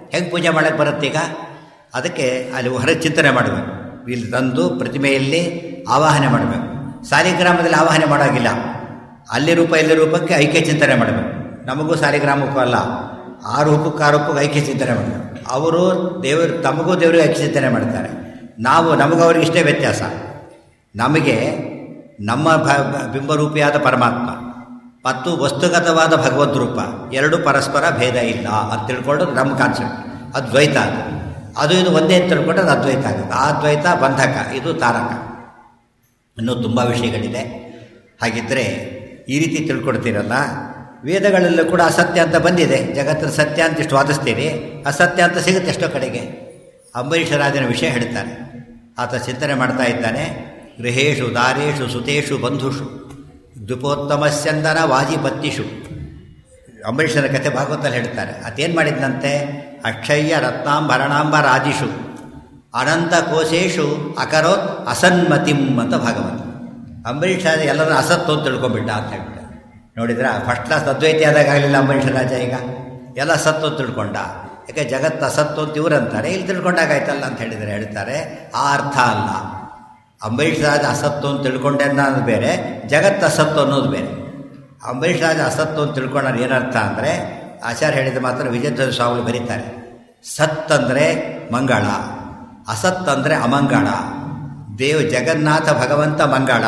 ಹೆಂಗೆ ಪೂಜೆ ಮಾಡೋಕ್ಕೆ ಬರುತ್ತೀಗ ಅದಕ್ಕೆ ಅಲ್ಲಿ ಹೊರಗೆ ಚಿಂತನೆ ಮಾಡಬೇಕು ಇಲ್ಲಿ ತಂದು ಪ್ರತಿಮೆಯಲ್ಲಿ ಆವಾಹನೆ ಮಾಡಬೇಕು ಸಾಲಿಗ್ರಾಮದಲ್ಲಿ ಆವಾಹನೆ ಮಾಡೋಗಿಲ್ಲ ಅಲ್ಲಿ ರೂಪ ಇಲ್ಲಿ ರೂಪಕ್ಕೆ ಐಕ್ಯ ಚಿಂತನೆ ಮಾಡಬೇಕು ನಮಗೂ ಸಾಲಿಗ್ರಾಮಕ್ಕೂ ಅಲ್ಲ ಆ ರೂಪಕ್ಕೆ ಆ ರೂಪಕ್ಕೆ ಐಕ್ಯ ಚಿಂತನೆ ಮಾಡಬೇಕು ಅವರು ದೇವರು ತಮಗೂ ದೇವರಿಗೆ ಐಕ್ಯ ಚಿಂತನೆ ಮಾಡ್ತಾರೆ ನಾವು ನಮಗೂ ಅವ್ರಿಗೆ ಇಷ್ಟೇ ವ್ಯತ್ಯಾಸ ನಮಗೆ ನಮ್ಮ ಭ ಬಿಂಬರೂಪಿಯಾದ ಪರಮಾತ್ಮ ಮತ್ತು ವಸ್ತುಗತವಾದ ಭಗವದ್ ರೂಪ ಎರಡು ಪರಸ್ಪರ ಭೇದ ಇಲ್ಲ ಅಂತ ತಿಳ್ಕೊಳ್ಳೋದು ನಮ್ಮ ಕಾನ್ಸೆಪ್ಟ್ ಅದು ದ್ವೈತ ಅದು ಅದು ಇದು ಒಂದೇ ಅಂತ ತಿಳ್ಕೊಂಡ್ರೆ ಅದು ಅದ್ವೈತ ಆಗುತ್ತೆ ಆ ದ್ವೈತ ಬಂಧಕ ಇದು ತಾರಕ ಇನ್ನೂ ತುಂಬ ವಿಷಯಗಳಿದೆ ಹಾಗಿದ್ದರೆ ಈ ರೀತಿ ತಿಳ್ಕೊಡ್ತೀರಲ್ಲ ವೇದಗಳಲ್ಲೂ ಕೂಡ ಅಸತ್ಯ ಅಂತ ಬಂದಿದೆ ಜಗತ್ತಿನ ಸತ್ಯ ಅಂತ ಇಷ್ಟು ವಾದಿಸ್ತೀರಿ ಅಸತ್ಯ ಅಂತ ಸಿಗುತ್ತೆ ಎಷ್ಟೋ ಕಡೆಗೆ ಅಂಬರೀಷರಾಜನ ವಿಷಯ ಹೇಳ್ತಾನೆ ಆತ ಚಿಂತನೆ ಮಾಡ್ತಾ ಇದ್ದಾನೆ ಗೃಹೇಶು ದಾರೇಶು ಸುತೇಶು ಬಂಧುಷು ದ್ವಿಪೋತ್ತಮಸ್ಯಂದನ ವಾಜಿಪತ್ತಿಷು ಅಂಬರೀಷನ ಕಥೆ ಭಾಗವತಲ್ಲಿ ಹೇಳ್ತಾರೆ ಅದೇನು ಮಾಡಿದ್ನಂತೆ ಅಕ್ಷಯ್ಯ ರತ್ನಾಂಭರಣಾಂಬ ರಾಜಿಷು ಅನಂತ ಕೋಶೇಶು ಅಕರೋತ್ ಅಸನ್ಮತಿಂ ಅಂತ ಭಾಗವತ ಅಂಬರೀಷ ಎಲ್ಲರೂ ಅಸತ್ತು ಅಂತ ತಿಳ್ಕೊಂಬಿಟ್ಟ ಅಂತ ಹೇಳ್ಬಿಟ್ಟು ನೋಡಿದ್ರ ಫಸ್ಟ್ ಕ್ಲಾಸ್ ಅದ್ವೈತಿ ಆದಾಗ ಆಗಲಿಲ್ಲ ಅಂಬರೀಷ ರಾಜ ಈಗ ಎಲ್ಲ ಸತ್ತು ಅಂತ ತಿಳ್ಕೊಂಡ ಯಾಕೆ ಜಗತ್ತು ಅಸತ್ತು ಅಂತ ಇವ್ರು ಅಂತಾರೆ ಇಲ್ಲಿ ತಿಳ್ಕೊಂಡಾಗಾಯ್ತಲ್ಲ ಅಂತ ಹೇಳಿದರೆ ಹೇಳ್ತಾರೆ ಆ ಅರ್ಥ ಅಲ್ಲ ಅಂಬರೀಷ್ ರಾಜ ಅಸತ್ತು ಅಂತ ತಿಳ್ಕೊಂಡೆ ಅನ್ನೋದು ಬೇರೆ ಜಗತ್ತು ಅಸತ್ತು ಅನ್ನೋದು ಬೇರೆ ಅಂಬರೀಷ್ ರಾಜ ಅಸತ್ತು ಅಂತ ತಿಳ್ಕೊಂಡ್ರೆ ಏನರ್ಥ ಅಂದರೆ ಆಚಾರ್ಯ ಹೇಳಿದ ಮಾತ್ರ ವಿಜಯಧ್ವಜ ಸ್ವಾಮಿಗಳು ಬರೀತಾರೆ ಸತ್ ಅಂದರೆ ಮಂಗಳ ಅಸತ್ ಅಂದರೆ ಅಮಂಗಳ ದೇವ್ ಜಗನ್ನಾಥ ಭಗವಂತ ಮಂಗಳ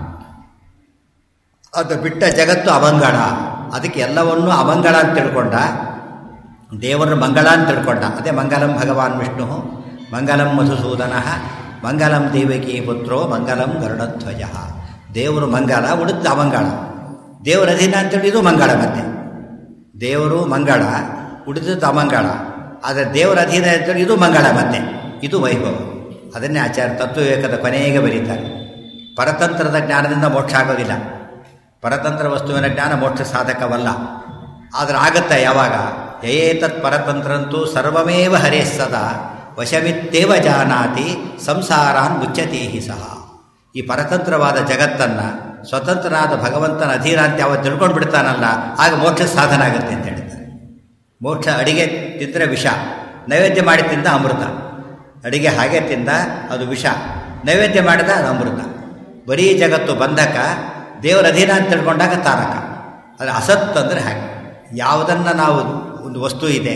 ಅದು ಬಿಟ್ಟ ಜಗತ್ತು ಅಮಂಗಳ ಅದಕ್ಕೆ ಎಲ್ಲವನ್ನೂ ಅಮಂಗಳ ಅಂತ ತಿಳ್ಕೊಂಡ ದೇವರನ್ನು ಮಂಗಳ ಅಂತ ತಿಳ್ಕೊಂಡ ಅದೇ ಮಂಗಲಂ ಭಗವಾನ್ ವಿಷ್ಣು ಮಂಗಲಂ ಮಧುಸೂದನ ಮಂಗಲಂ ದೇವಕಿ ಪುತ್ರೋ ಮಂಗಲಂ ಗರುಡಧ್ವಜ ದೇವರು ಮಂಗಲ ಉಳಿದ ಅಮಂಗಳ ದೇವರ ಅಧೀನ ಅಂತೇಳಿ ಇದು ಮಂಗಳ ಮತ್ತೆ ದೇವರು ಮಂಗಳ ಉಳಿದದ್ದು ಅಮಂಗಳ ಆದರೆ ದೇವರ ಅಧೀನ ಅಂತೇಳಿ ಇದು ಮಂಗಳ ಮತ್ತೆ ಇದು ವೈಭವ ಅದನ್ನೇ ಆಚಾರ್ಯ ತತ್ವವಿವೇಕದ ಕೊನೆಗೆ ಬರೀತಾರೆ ಪರತಂತ್ರದ ಜ್ಞಾನದಿಂದ ಮೋಕ್ಷ ಆಗೋದಿಲ್ಲ ಪರತಂತ್ರ ವಸ್ತುವಿನ ಜ್ಞಾನ ಮೋಕ್ಷ ಸಾಧಕವಲ್ಲ ಆದರೆ ಆಗತ್ತ ಯಾವಾಗ ಯಯೇತತ್ ಪರತಂತ್ರಂತೂ ಸರ್ವಮೇವ ಹರೇ ಸದಾ ವಶಮಿತ್ತೇವ ಜಾನಾತಿ ಸಂಸಾರಾನ್ ಮುಚ್ಚತೀಹಿ ಸಹ ಈ ಪರತಂತ್ರವಾದ ಜಗತ್ತನ್ನು ಸ್ವತಂತ್ರನಾದ ಭಗವಂತನ ಅಧೀನ ಅಂತ ಯಾವ ತಿಳ್ಕೊಂಡು ಬಿಡ್ತಾನಲ್ಲ ಆಗ ಮೋಕ್ಷ ಸಾಧನ ಆಗುತ್ತೆ ಅಂತ ಹೇಳ್ತಾರೆ ಮೋಕ್ಷ ಅಡಿಗೆ ತಿಂದರೆ ವಿಷ ನೈವೇದ್ಯ ಮಾಡಿ ತಿಂದ ಅಮೃತ ಅಡಿಗೆ ಹಾಗೆ ತಿಂದ ಅದು ವಿಷ ನೈವೇದ್ಯ ಮಾಡಿದ ಅದು ಅಮೃತ ಬರೀ ಜಗತ್ತು ಬಂಧಕ ದೇವರ ಅಧೀನ ಅಂತ ತಿಳ್ಕೊಂಡಾಗ ತಾರಕ ಅದು ಅಸತ್ ಅಂದರೆ ಹಾಗೆ ಯಾವುದನ್ನು ನಾವು ಒಂದು ವಸ್ತು ಇದೆ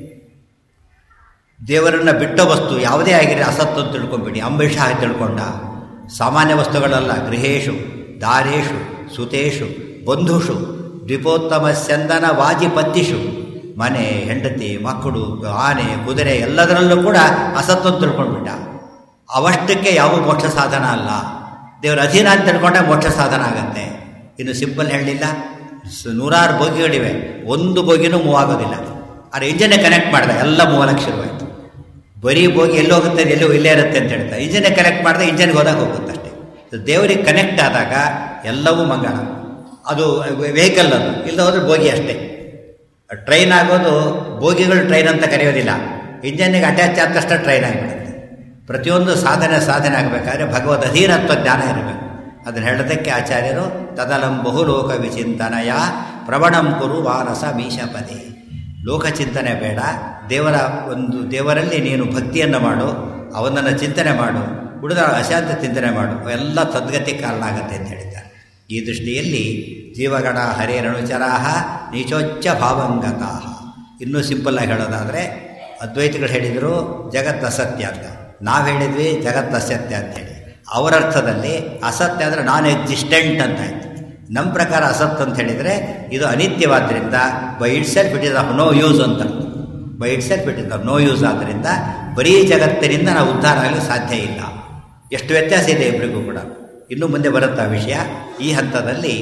ದೇವರನ್ನು ಬಿಟ್ಟ ವಸ್ತು ಯಾವುದೇ ಆಗಿರಲಿ ಅಸತ್ತು ಅಂತ ತಿಳ್ಕೊಂಬಿಡಿ ಅಂಬರೀಷ ಹಾಗೆ ತಿಳ್ಕೊಂಡ ಸಾಮಾನ್ಯ ವಸ್ತುಗಳಲ್ಲ ಗೃಹೇಶು ದಾರೇಶು ಸುತೇಶು ಬಂಧುಷು ದ್ವಿಪೋತ್ತಮ ಸ್ಯಂದನ ವಾಜಿಪತ್ತಿಷು ಮನೆ ಹೆಂಡತಿ ಮಕ್ಕಳು ಆನೆ ಕುದುರೆ ಎಲ್ಲದರಲ್ಲೂ ಕೂಡ ಅಸತ್ತು ಅಂತ ತಿಳ್ಕೊಂಡ್ಬಿಟ್ಟ ಅವಷ್ಟಕ್ಕೆ ಯಾವ ಮೋಕ್ಷ ಸಾಧನ ಅಲ್ಲ ದೇವರ ಅಧೀನ ಅಂತ ತಿಳ್ಕೊಂಡಾಗ ಮೋಕ್ಷ ಸಾಧನ ಆಗತ್ತೆ ಇನ್ನು ಸಿಂಪಲ್ ಹೇಳಲಿಲ್ಲ ನೂರಾರು ಬೋಗಿಗಳಿವೆ ಒಂದು ಬೋಗಿನೂ ಮೂವ್ ಆಗೋದಿಲ್ಲ ಆದರೆ ಇಂಜನ್ನೇ ಕನೆಕ್ಟ್ ಮಾಡಿದೆ ಎಲ್ಲ ಮೂವಲಕ್ಕೆ ಶುರುವಾಯಿತು ಬರೀ ಬೋಗಿ ಎಲ್ಲಿ ಹೋಗುತ್ತೆ ಎಲ್ಲೋ ಇಲ್ಲೇ ಇರುತ್ತೆ ಅಂತ ಹೇಳ್ತಾರೆ ಇಂಜನ್ನೇ ಕನೆಕ್ಟ್ ಮಾಡಿದ್ರೆ ಇಂಜನ್ಗೆ ಹೋದಾಗ ಹೋಗುತ್ತೆ ಅಷ್ಟೇ ದೇವರಿಗೆ ಕನೆಕ್ಟ್ ಆದಾಗ ಎಲ್ಲವೂ ಮಂಗಳ ಅದು ವೆಹಿಕಲ್ ಅದು ಇಲ್ಲದ ಹೋದ್ರೆ ಬೋಗಿ ಅಷ್ಟೇ ಟ್ರೈನ್ ಆಗೋದು ಬೋಗಿಗಳು ಟ್ರೈನ್ ಅಂತ ಕರೆಯೋದಿಲ್ಲ ಇಂಜನ್ನಿಗೆ ಅಟ್ಯಾಚ್ ಆದ ತಕ್ಷಣ ಟ್ರೈನ್ ಆಗಿಬಿಡುತ್ತೆ ಪ್ರತಿಯೊಂದು ಸಾಧನೆ ಸಾಧನೆ ಆಗಬೇಕಾದ್ರೆ ಭಗವದ್ ಅಧೀನತ್ವ ಜ್ಞಾನ ಇರಬೇಕು ಅದನ್ನು ಹೇಳೋದಕ್ಕೆ ಆಚಾರ್ಯರು ತದಲಂ ಬಹುಲೋಕ ವಿಚಿಂತನಯ ಪ್ರವಣಂ ಕುರು ವಾರಸ ಮೀಶಪದೇ ಲೋಕಚಿಂತನೆ ಬೇಡ ದೇವರ ಒಂದು ದೇವರಲ್ಲಿ ನೀನು ಭಕ್ತಿಯನ್ನು ಮಾಡು ಅವನನ್ನು ಚಿಂತನೆ ಮಾಡು ಉಳಿದ ಅಶಾಂತ ಚಿಂತನೆ ಮಾಡು ಎಲ್ಲ ತದ್ಗತಿ ಕಾರಣ ಆಗತ್ತೆ ಅಂತ ಹೇಳಿದ್ದಾರೆ ಈ ದೃಷ್ಟಿಯಲ್ಲಿ ಜೀವಗಣ ಹರೇರಣುಚರಾಹ ನೀಚೋಚ್ಚ ಭಾವಂಗತಾ ಇನ್ನೂ ಸಿಂಪಲ್ಲಾಗಿ ಹೇಳೋದಾದರೆ ಅದ್ವೈತಿಗಳು ಹೇಳಿದರು ಜಗತ್ತು ಅಸತ್ಯ ಅಂತ ನಾವು ಹೇಳಿದ್ವಿ ಜಗತ್ತು ಅಸತ್ಯ ಅಂತೇಳಿ ಅವರ ಅರ್ಥದಲ್ಲಿ ಅಸತ್ಯ ಅಂದರೆ ನಾನ್ ಎಕ್ಸಿಸ್ಟೆಂಟ್ ಅಂತ ಆಯಿತು ನಮ್ಮ ಪ್ರಕಾರ ಅಸತ್ ಅಂತ ಹೇಳಿದರೆ ಇದು ಅನಿತ್ಯವಾದ್ದರಿಂದ by itself it is of no use ಅಂತ by itself it is of no use ಆದ್ದರಿಂದ ಬರೀ ಜಗತ್ತಿನಿಂದ ನಾವು ಉದ್ಧಾರ ಆಗಲು ಸಾಧ್ಯ ಇಲ್ಲ ಎಷ್ಟು ವ್ಯತ್ಯಾಸ ಇದೆ ಇಬ್ಬರಿಗೂ ಕೂಡ ಇನ್ನು ಮುಂದೆ ಬರುತ್ತಾ ವಿಷಯ ಈ ಹಂತದಲ್ಲಿ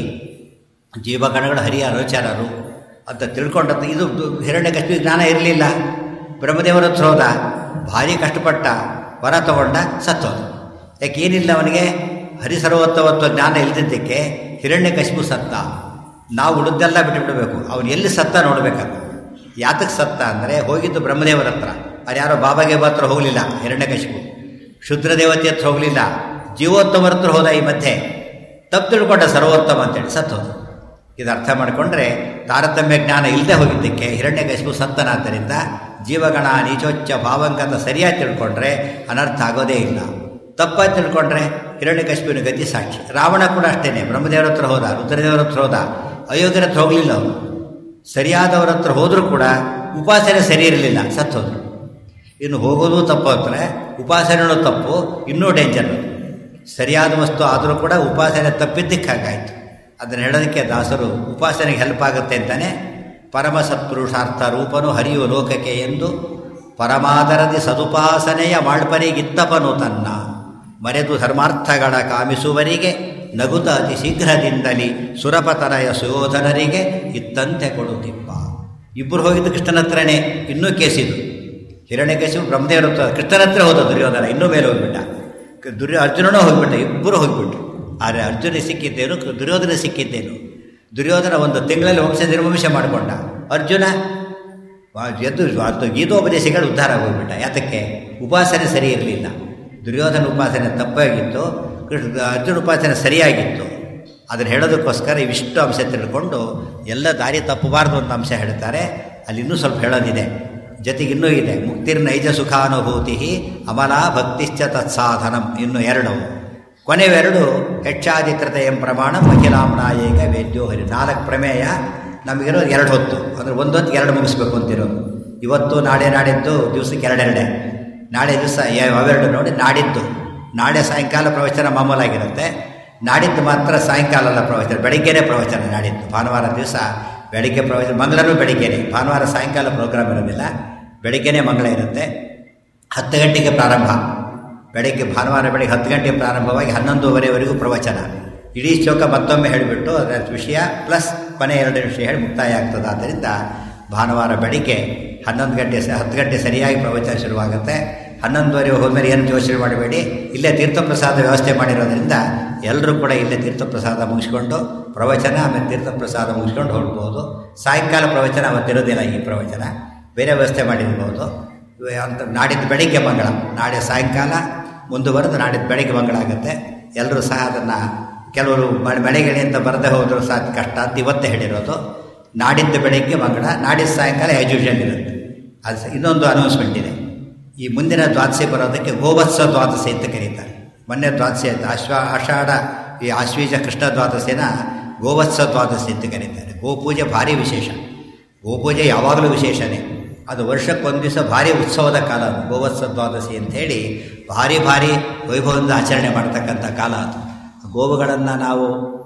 ಜೀವಗಣಗಳು ಹರಿಯ ಅನುಚಾರರು ಅಂತ ತಿಳ್ಕೊಂಡಂತ ಇದು ಹಿರಣ್ಯಕಶ್ಮಿ ಜ್ಞಾನ ಇರಲಿಲ್ಲ ಬ್ರಹ್ಮದೇವರ ಹತ್ರ ಹೋದ ಭಾರಿ ಕಷ್ಟಪಟ್ಟ ವರ ತಗೊಂಡ ಸತ್ತೋದ ಯಾಕೆ ಏನಿಲ್ಲ ಅವನಿಗೆ ಹರಿಸರ್ವೋತ್ತವತ್ವ ಜ್ಞಾನ ಇಲ್ದಿದ್ದಕ್ಕೆ ಹಿರಣ್ಯಕಶ್ಮು ಸತ್ತ ನಾವು ಉಳಿದೆಲ್ಲ ಬಿಟ್ಟುಬಿಡಬೇಕು ಅವನು ಎಲ್ಲಿ ಸತ್ತ ನೋಡಬೇಕಂತ ಯಾತಕ್ಕೆ ಸತ್ತ ಅಂದರೆ ಹೋಗಿದ್ದು ಬ್ರಹ್ಮದೇವರ ಹತ್ರ ಅದು ಯಾರೋ ಬಾಬಾಗೆ ಹತ್ರ ಹೋಗಲಿಲ್ಲ ಹಿರಣ್ಯಕಶಿಪು ಶುದ್ರ ದೇವತೆ ಹತ್ರ ಹೋಗಲಿಲ್ಲ ಜೀವೋತ್ತಮರ ಹತ್ರ ಹೋದ ಈ ಮಧ್ಯೆ ತಪ್ಪು ತಿಳ್ಕೊಂಡ ಸರ್ವೋತ್ತಮ ಅಂತೇಳಿ ಸತ್ತೋದು ಇದು ಅರ್ಥ ಮಾಡಿಕೊಂಡ್ರೆ ತಾರತಮ್ಯ ಜ್ಞಾನ ಇಲ್ಲದೆ ಹೋಗಿದ್ದಕ್ಕೆ ಹಿರಣ್ಯಕಶಿಪು ಸತ್ತನಾದ್ದರಿಂದ ಜೀವಗಣ ನೀಚೋಚ್ಚ ಭಾವಂಗತ ಸರಿಯಾಗಿ ತಿಳ್ಕೊಂಡ್ರೆ ಅನರ್ಥ ಆಗೋದೇ ಇಲ್ಲ ತಪ್ಪಾಗಿ ತಿಳ್ಕೊಂಡ್ರೆ ಹಿರಣ್ಯಕಶ್ಯಪಿನ ಗತಿ ಸಾಕ್ಷಿ ರಾವಣ ಕೂಡ ಅಷ್ಟೇನೆ ಬ್ರಹ್ಮದೇವರ ಹತ್ರ ಹೋದ ರುದ್ರದೇವರ ಹತ್ರ ಹೋದ ಅಯೋಗ್ಯರ ಹತ್ರ ಹೋಗಲಿಲ್ಲ ಅವನು ಸರಿಯಾದವರ ಹತ್ರ ಹೋದರೂ ಕೂಡ ಉಪಾಸನೆ ಸರಿ ಇರಲಿಲ್ಲ ಸತ್ತೋದ್ರು ಇನ್ನು ಹೋಗೋದು ತಪ್ಪು ಅಂದರೆ ಉಪಾಸನೆಯೂ ತಪ್ಪು ಇನ್ನೂ ಡೇಂಜರ್ ಸರಿಯಾದ ವಸ್ತು ಆದರೂ ಕೂಡ ಉಪಾಸನೆ ತಪ್ಪಿದ್ದಕ್ಕಾಗಾಯಿತು ಅದನ್ನು ಹೇಳೋದಕ್ಕೆ ದಾಸರು ಉಪಾಸನೆಗೆ ಹೆಲ್ಪ್ ಆಗುತ್ತೆ ಅಂತಾನೆ ಪರಮ ಸತ್ಪುರುಷಾರ್ಥ ರೂಪನು ಹರಿಯುವ ಲೋಕಕ್ಕೆ ಎಂದು ಪರಮಾದರದಿ ಸದುಪಾಸನೆಯ ಮಾಳ್ಪನಿಗಿತ್ತಪನು ತನ್ನ ಮರೆದು ಧರ್ಮಾರ್ಥಗಳ ಕಾಮಿಸುವರಿಗೆ ನಗುತ ಅತಿ ಶೀಘ್ರದಿಂದಲಿ ಸುರಪತನಯ ಸುಯೋಧನರಿಗೆ ಇತ್ತಂತೆ ಕೊಡುತ್ತಿಪ್ಪ ಇಬ್ಬರು ಹೋಗಿದ್ದು ಕೃಷ್ಣನ ಹತ್ರನೇ ಇನ್ನೂ ಕೇಸಿದು ಹಿರಣ್ಯಕಶಿಪು ಬ್ರಹ್ಮದೇವರ ಹತ್ರ ಕೃಷ್ಣನ ಹತ್ರ ಹೋದ ದುರ್ಯೋಧನ ಇನ್ನೂ ಮೇಲೆ ಹೋಗ್ಬಿಟ್ಟ ದುರ್ಯ ಅರ್ಜುನನೂ ಹೋಗ್ಬಿಟ್ಟ ಇಬ್ಬರು ಹೋಗ್ಬಿಟ್ರು ಆದರೆ ಅರ್ಜುನ ಸಿಕ್ಕಿದ್ದೇನು ದುರ್ಯೋಧನ ಸಿಕ್ಕಿದ್ದೇನು ದುರ್ಯೋಧನ ಒಂದು ತಿಂಗಳಲ್ಲಿ ವಂಶ ನಿರ್ವಂಶ ಮಾಡಿಕೊಂಡ ಅರ್ಜುನ ಎದ್ದು ಅದು ಗೀತೋಪದೇಶಗಳು ಉದ್ಧಾರ ಹೋಗ್ಬಿಟ್ಟ ಯಾತಕ್ಕೆ ಉಪಾಸನೆ ಸರಿ ಇರಲಿಲ್ಲ ದುರ್ಯೋಧನ ಉಪಾಸನೆ ತಪ್ಪಾಗಿತ್ತು ಕೃಷ್ಣ ಅರ್ಜುನ ಉಪಾಸನೆ ಸರಿಯಾಗಿತ್ತು ಅದನ್ನು ಹೇಳೋದಕ್ಕೋಸ್ಕರ ಇವಿಷ್ಟು ಅಂಶ ತಿಳ್ಕೊಂಡು ಎಲ್ಲ ದಾರಿ ತಪ್ಪಬಾರ್ದು ಅಂತ ಅಂಶ ಹೇಳ್ತಾರೆ ಅಲ್ಲಿ ಇನ್ನೂ ಸ್ವಲ್ಪ ಹೇಳೋದಿದೆ ಜೊತೆಗೆ ಇನ್ನೂ ಇದೆ ಮುಕ್ತಿರ್ ನೈಜ ಸುಖಾನುಭೂತಿ ಅಮಲ ಭಕ್ತಿಶ್ಚ ತತ್ಸಾಧನಂ ಇನ್ನು ಎರಡು ಕೊನೆವೆರಡು ಹೆಚ್ಚಾದಿತ್ರತೆ ಎಂ ಪ್ರಮಾಣ ಅಖಿಲಾಮ್ನಾಯೇಕ ವೇದ್ಯೋ ಹರಿ ನಾಲ್ಕು ಪ್ರಮೇಯ ನಮಗಿರೋದು ಎರಡು ಹೊತ್ತು ಅಂದರೆ ಒಂದು ಹೊತ್ತಿಗೆ ಎರಡು ಮುಗಿಸ್ಬೇಕು ಅಂತಿರೋದು ಇವತ್ತು ನಾಳೆ ನಾಡಿದ್ದು ದಿವಸಕ್ಕೆ ಎರಡೆರಡೆ ನಾಳೆ ದಿವಸ ಅವೆರಡು ನೋಡಿ ನಾಡಿದ್ದು ನಾಳೆ ಸಾಯಂಕಾಲ ಪ್ರವಚನ ಮಾಮೂಲಾಗಿರುತ್ತೆ ನಾಡಿದ್ದು ಮಾತ್ರ ಸಾಯಂಕಾಲ ಅಲ್ಲ ಪ್ರವಚನ ಬೆಳಿಗ್ಗೆನೇ ಪ್ರವಚನ ನಾಡಿದ್ದು ಭಾನುವಾರ ದಿವಸ ಬೆಳಿಗ್ಗೆ ಪ್ರವಚನ ಮಂಗಳನೂ ಬೆಳಿಗ್ಗೆನೆ ಭಾನುವಾರ ಸಾಯಂಕಾಲ ಪ್ರೋಗ್ರಾಮ್ ಇರೋದಿಲ್ಲ ಬೆಳಿಗ್ಗೆನೇ ಮಂಗಳ ಇರುತ್ತೆ ಹತ್ತು ಗಂಟೆಗೆ ಪ್ರಾರಂಭ ಬೆಳಗ್ಗೆ ಭಾನುವಾರ ಬೆಳಗ್ಗೆ ಹತ್ತು ಗಂಟೆಗೆ ಪ್ರಾರಂಭವಾಗಿ ಹನ್ನೊಂದುವರೆವರೆಗೂ ಪ್ರವಚನ ಇಡೀ ಶ್ಲೋಕ ಮತ್ತೊಮ್ಮೆ ಹೇಳಿಬಿಟ್ಟು ಅದರ ವಿಷಯ ಪ್ಲಸ್ ಕೊನೆ ಎರಡು ವಿಷಯ ಹೇಳಿ ಮುಕ್ತಾಯ ಆಗ್ತದೆ ಆದ್ದರಿಂದ ಭಾನುವಾರ ಬೆಳಿಗ್ಗೆ ಹನ್ನೊಂದು ಗಂಟೆ ಸ ಹತ್ತು ಗಂಟೆ ಸರಿಯಾಗಿ ಪ್ರವಚನ ಶುರುವಾಗುತ್ತೆ ಹನ್ನೊಂದುವರೆ ಹೋದ್ಮೇಲೆ ಏನು ಯೋಚನೆ ಮಾಡಬೇಡಿ ಇಲ್ಲೇ ತೀರ್ಥಪ್ರಸಾದ ವ್ಯವಸ್ಥೆ ಮಾಡಿರೋದ್ರಿಂದ ಎಲ್ಲರೂ ಕೂಡ ಇಲ್ಲೇ ತೀರ್ಥಪ್ರಸಾದ ಮುಗಿಸ್ಕೊಂಡು ಪ್ರವಚನ ಆಮೇಲೆ ತೀರ್ಥಪ್ರಸಾದ ಮುಗಿಸ್ಕೊಂಡು ಹೊರಡ್ಬೋದು ಸಾಯಂಕಾಲ ಪ್ರವಚನ ಅವತ್ತಿರೋದಿಲ್ಲ ಈ ಪ್ರವಚನ ಬೇರೆ ವ್ಯವಸ್ಥೆ ಮಾಡಿರ್ಬೋದು ಅಂತ ನಾಡಿದ್ದು ಬೆಳಿಗ್ಗೆ ಮಂಗಳ ನಾಳೆ ಸಾಯಂಕಾಲ ಮುಂದುವರೆದು ನಾಡಿದ್ದು ಬೆಳಿಗ್ಗೆ ಮಂಗಳ ಆಗುತ್ತೆ ಎಲ್ಲರೂ ಸಹ ಅದನ್ನು ಕೆಲವರು ಬೆಳಗ್ಗೆ ಅಂತ ಬರದೇ ಹೋದರೂ ಸಹ ಕಷ್ಟ ಅಂತ ಇವತ್ತೇ ಹೇಳಿರೋದು ನಾಡಿದ್ದು ಬೆಳಿಗ್ಗೆ ಮಂಗಳ ನಾಡಿದ್ದು ಸಾಯಂಕಾಲ ಆ್ಯಸ್ ಯೂಶಲ್ ಇರುತ್ತೆ ಅದು ಇನ್ನೊಂದು ಅನೌನ್ಸ್ಮೆಂಟ್ ಇದೆ ಈ ಮುಂದಿನ ದ್ವಾದಶಿ ಬರೋದಕ್ಕೆ ಗೋವತ್ಸ ದ್ವಾದಶಿ ಅಂತ ಕರೀತಾರೆ ಮೊನ್ನೆ ದ್ವಾದಶಿ ಅಂತ ಅಶ್ವ ಆಷಾಢ ಈ ಆಶ್ವೀಜ ಕೃಷ್ಣ ದ್ವಾದಶಿನ ಗೋವತ್ಸ ದ್ವಾದಶಿ ಅಂತ ಕರೀತಾರೆ ಗೋಪೂಜೆ ಭಾರಿ ವಿಶೇಷ ಗೋಪೂಜೆ ಯಾವಾಗಲೂ ವಿಶೇಷನೇ ಅದು ವರ್ಷಕ್ಕೊಂದು ದಿವಸ ಭಾರಿ ಉತ್ಸವದ ಕಾಲ ಅದು ಗೋವತ್ಸ ದ್ವಾದಶಿ ಅಂಥೇಳಿ ಭಾರಿ ಭಾರಿ ವೈಭವದಿಂದ ಆಚರಣೆ ಮಾಡ್ತಕ್ಕಂಥ ಕಾಲ ಅದು ಗೋವುಗಳನ್ನು ನಾವು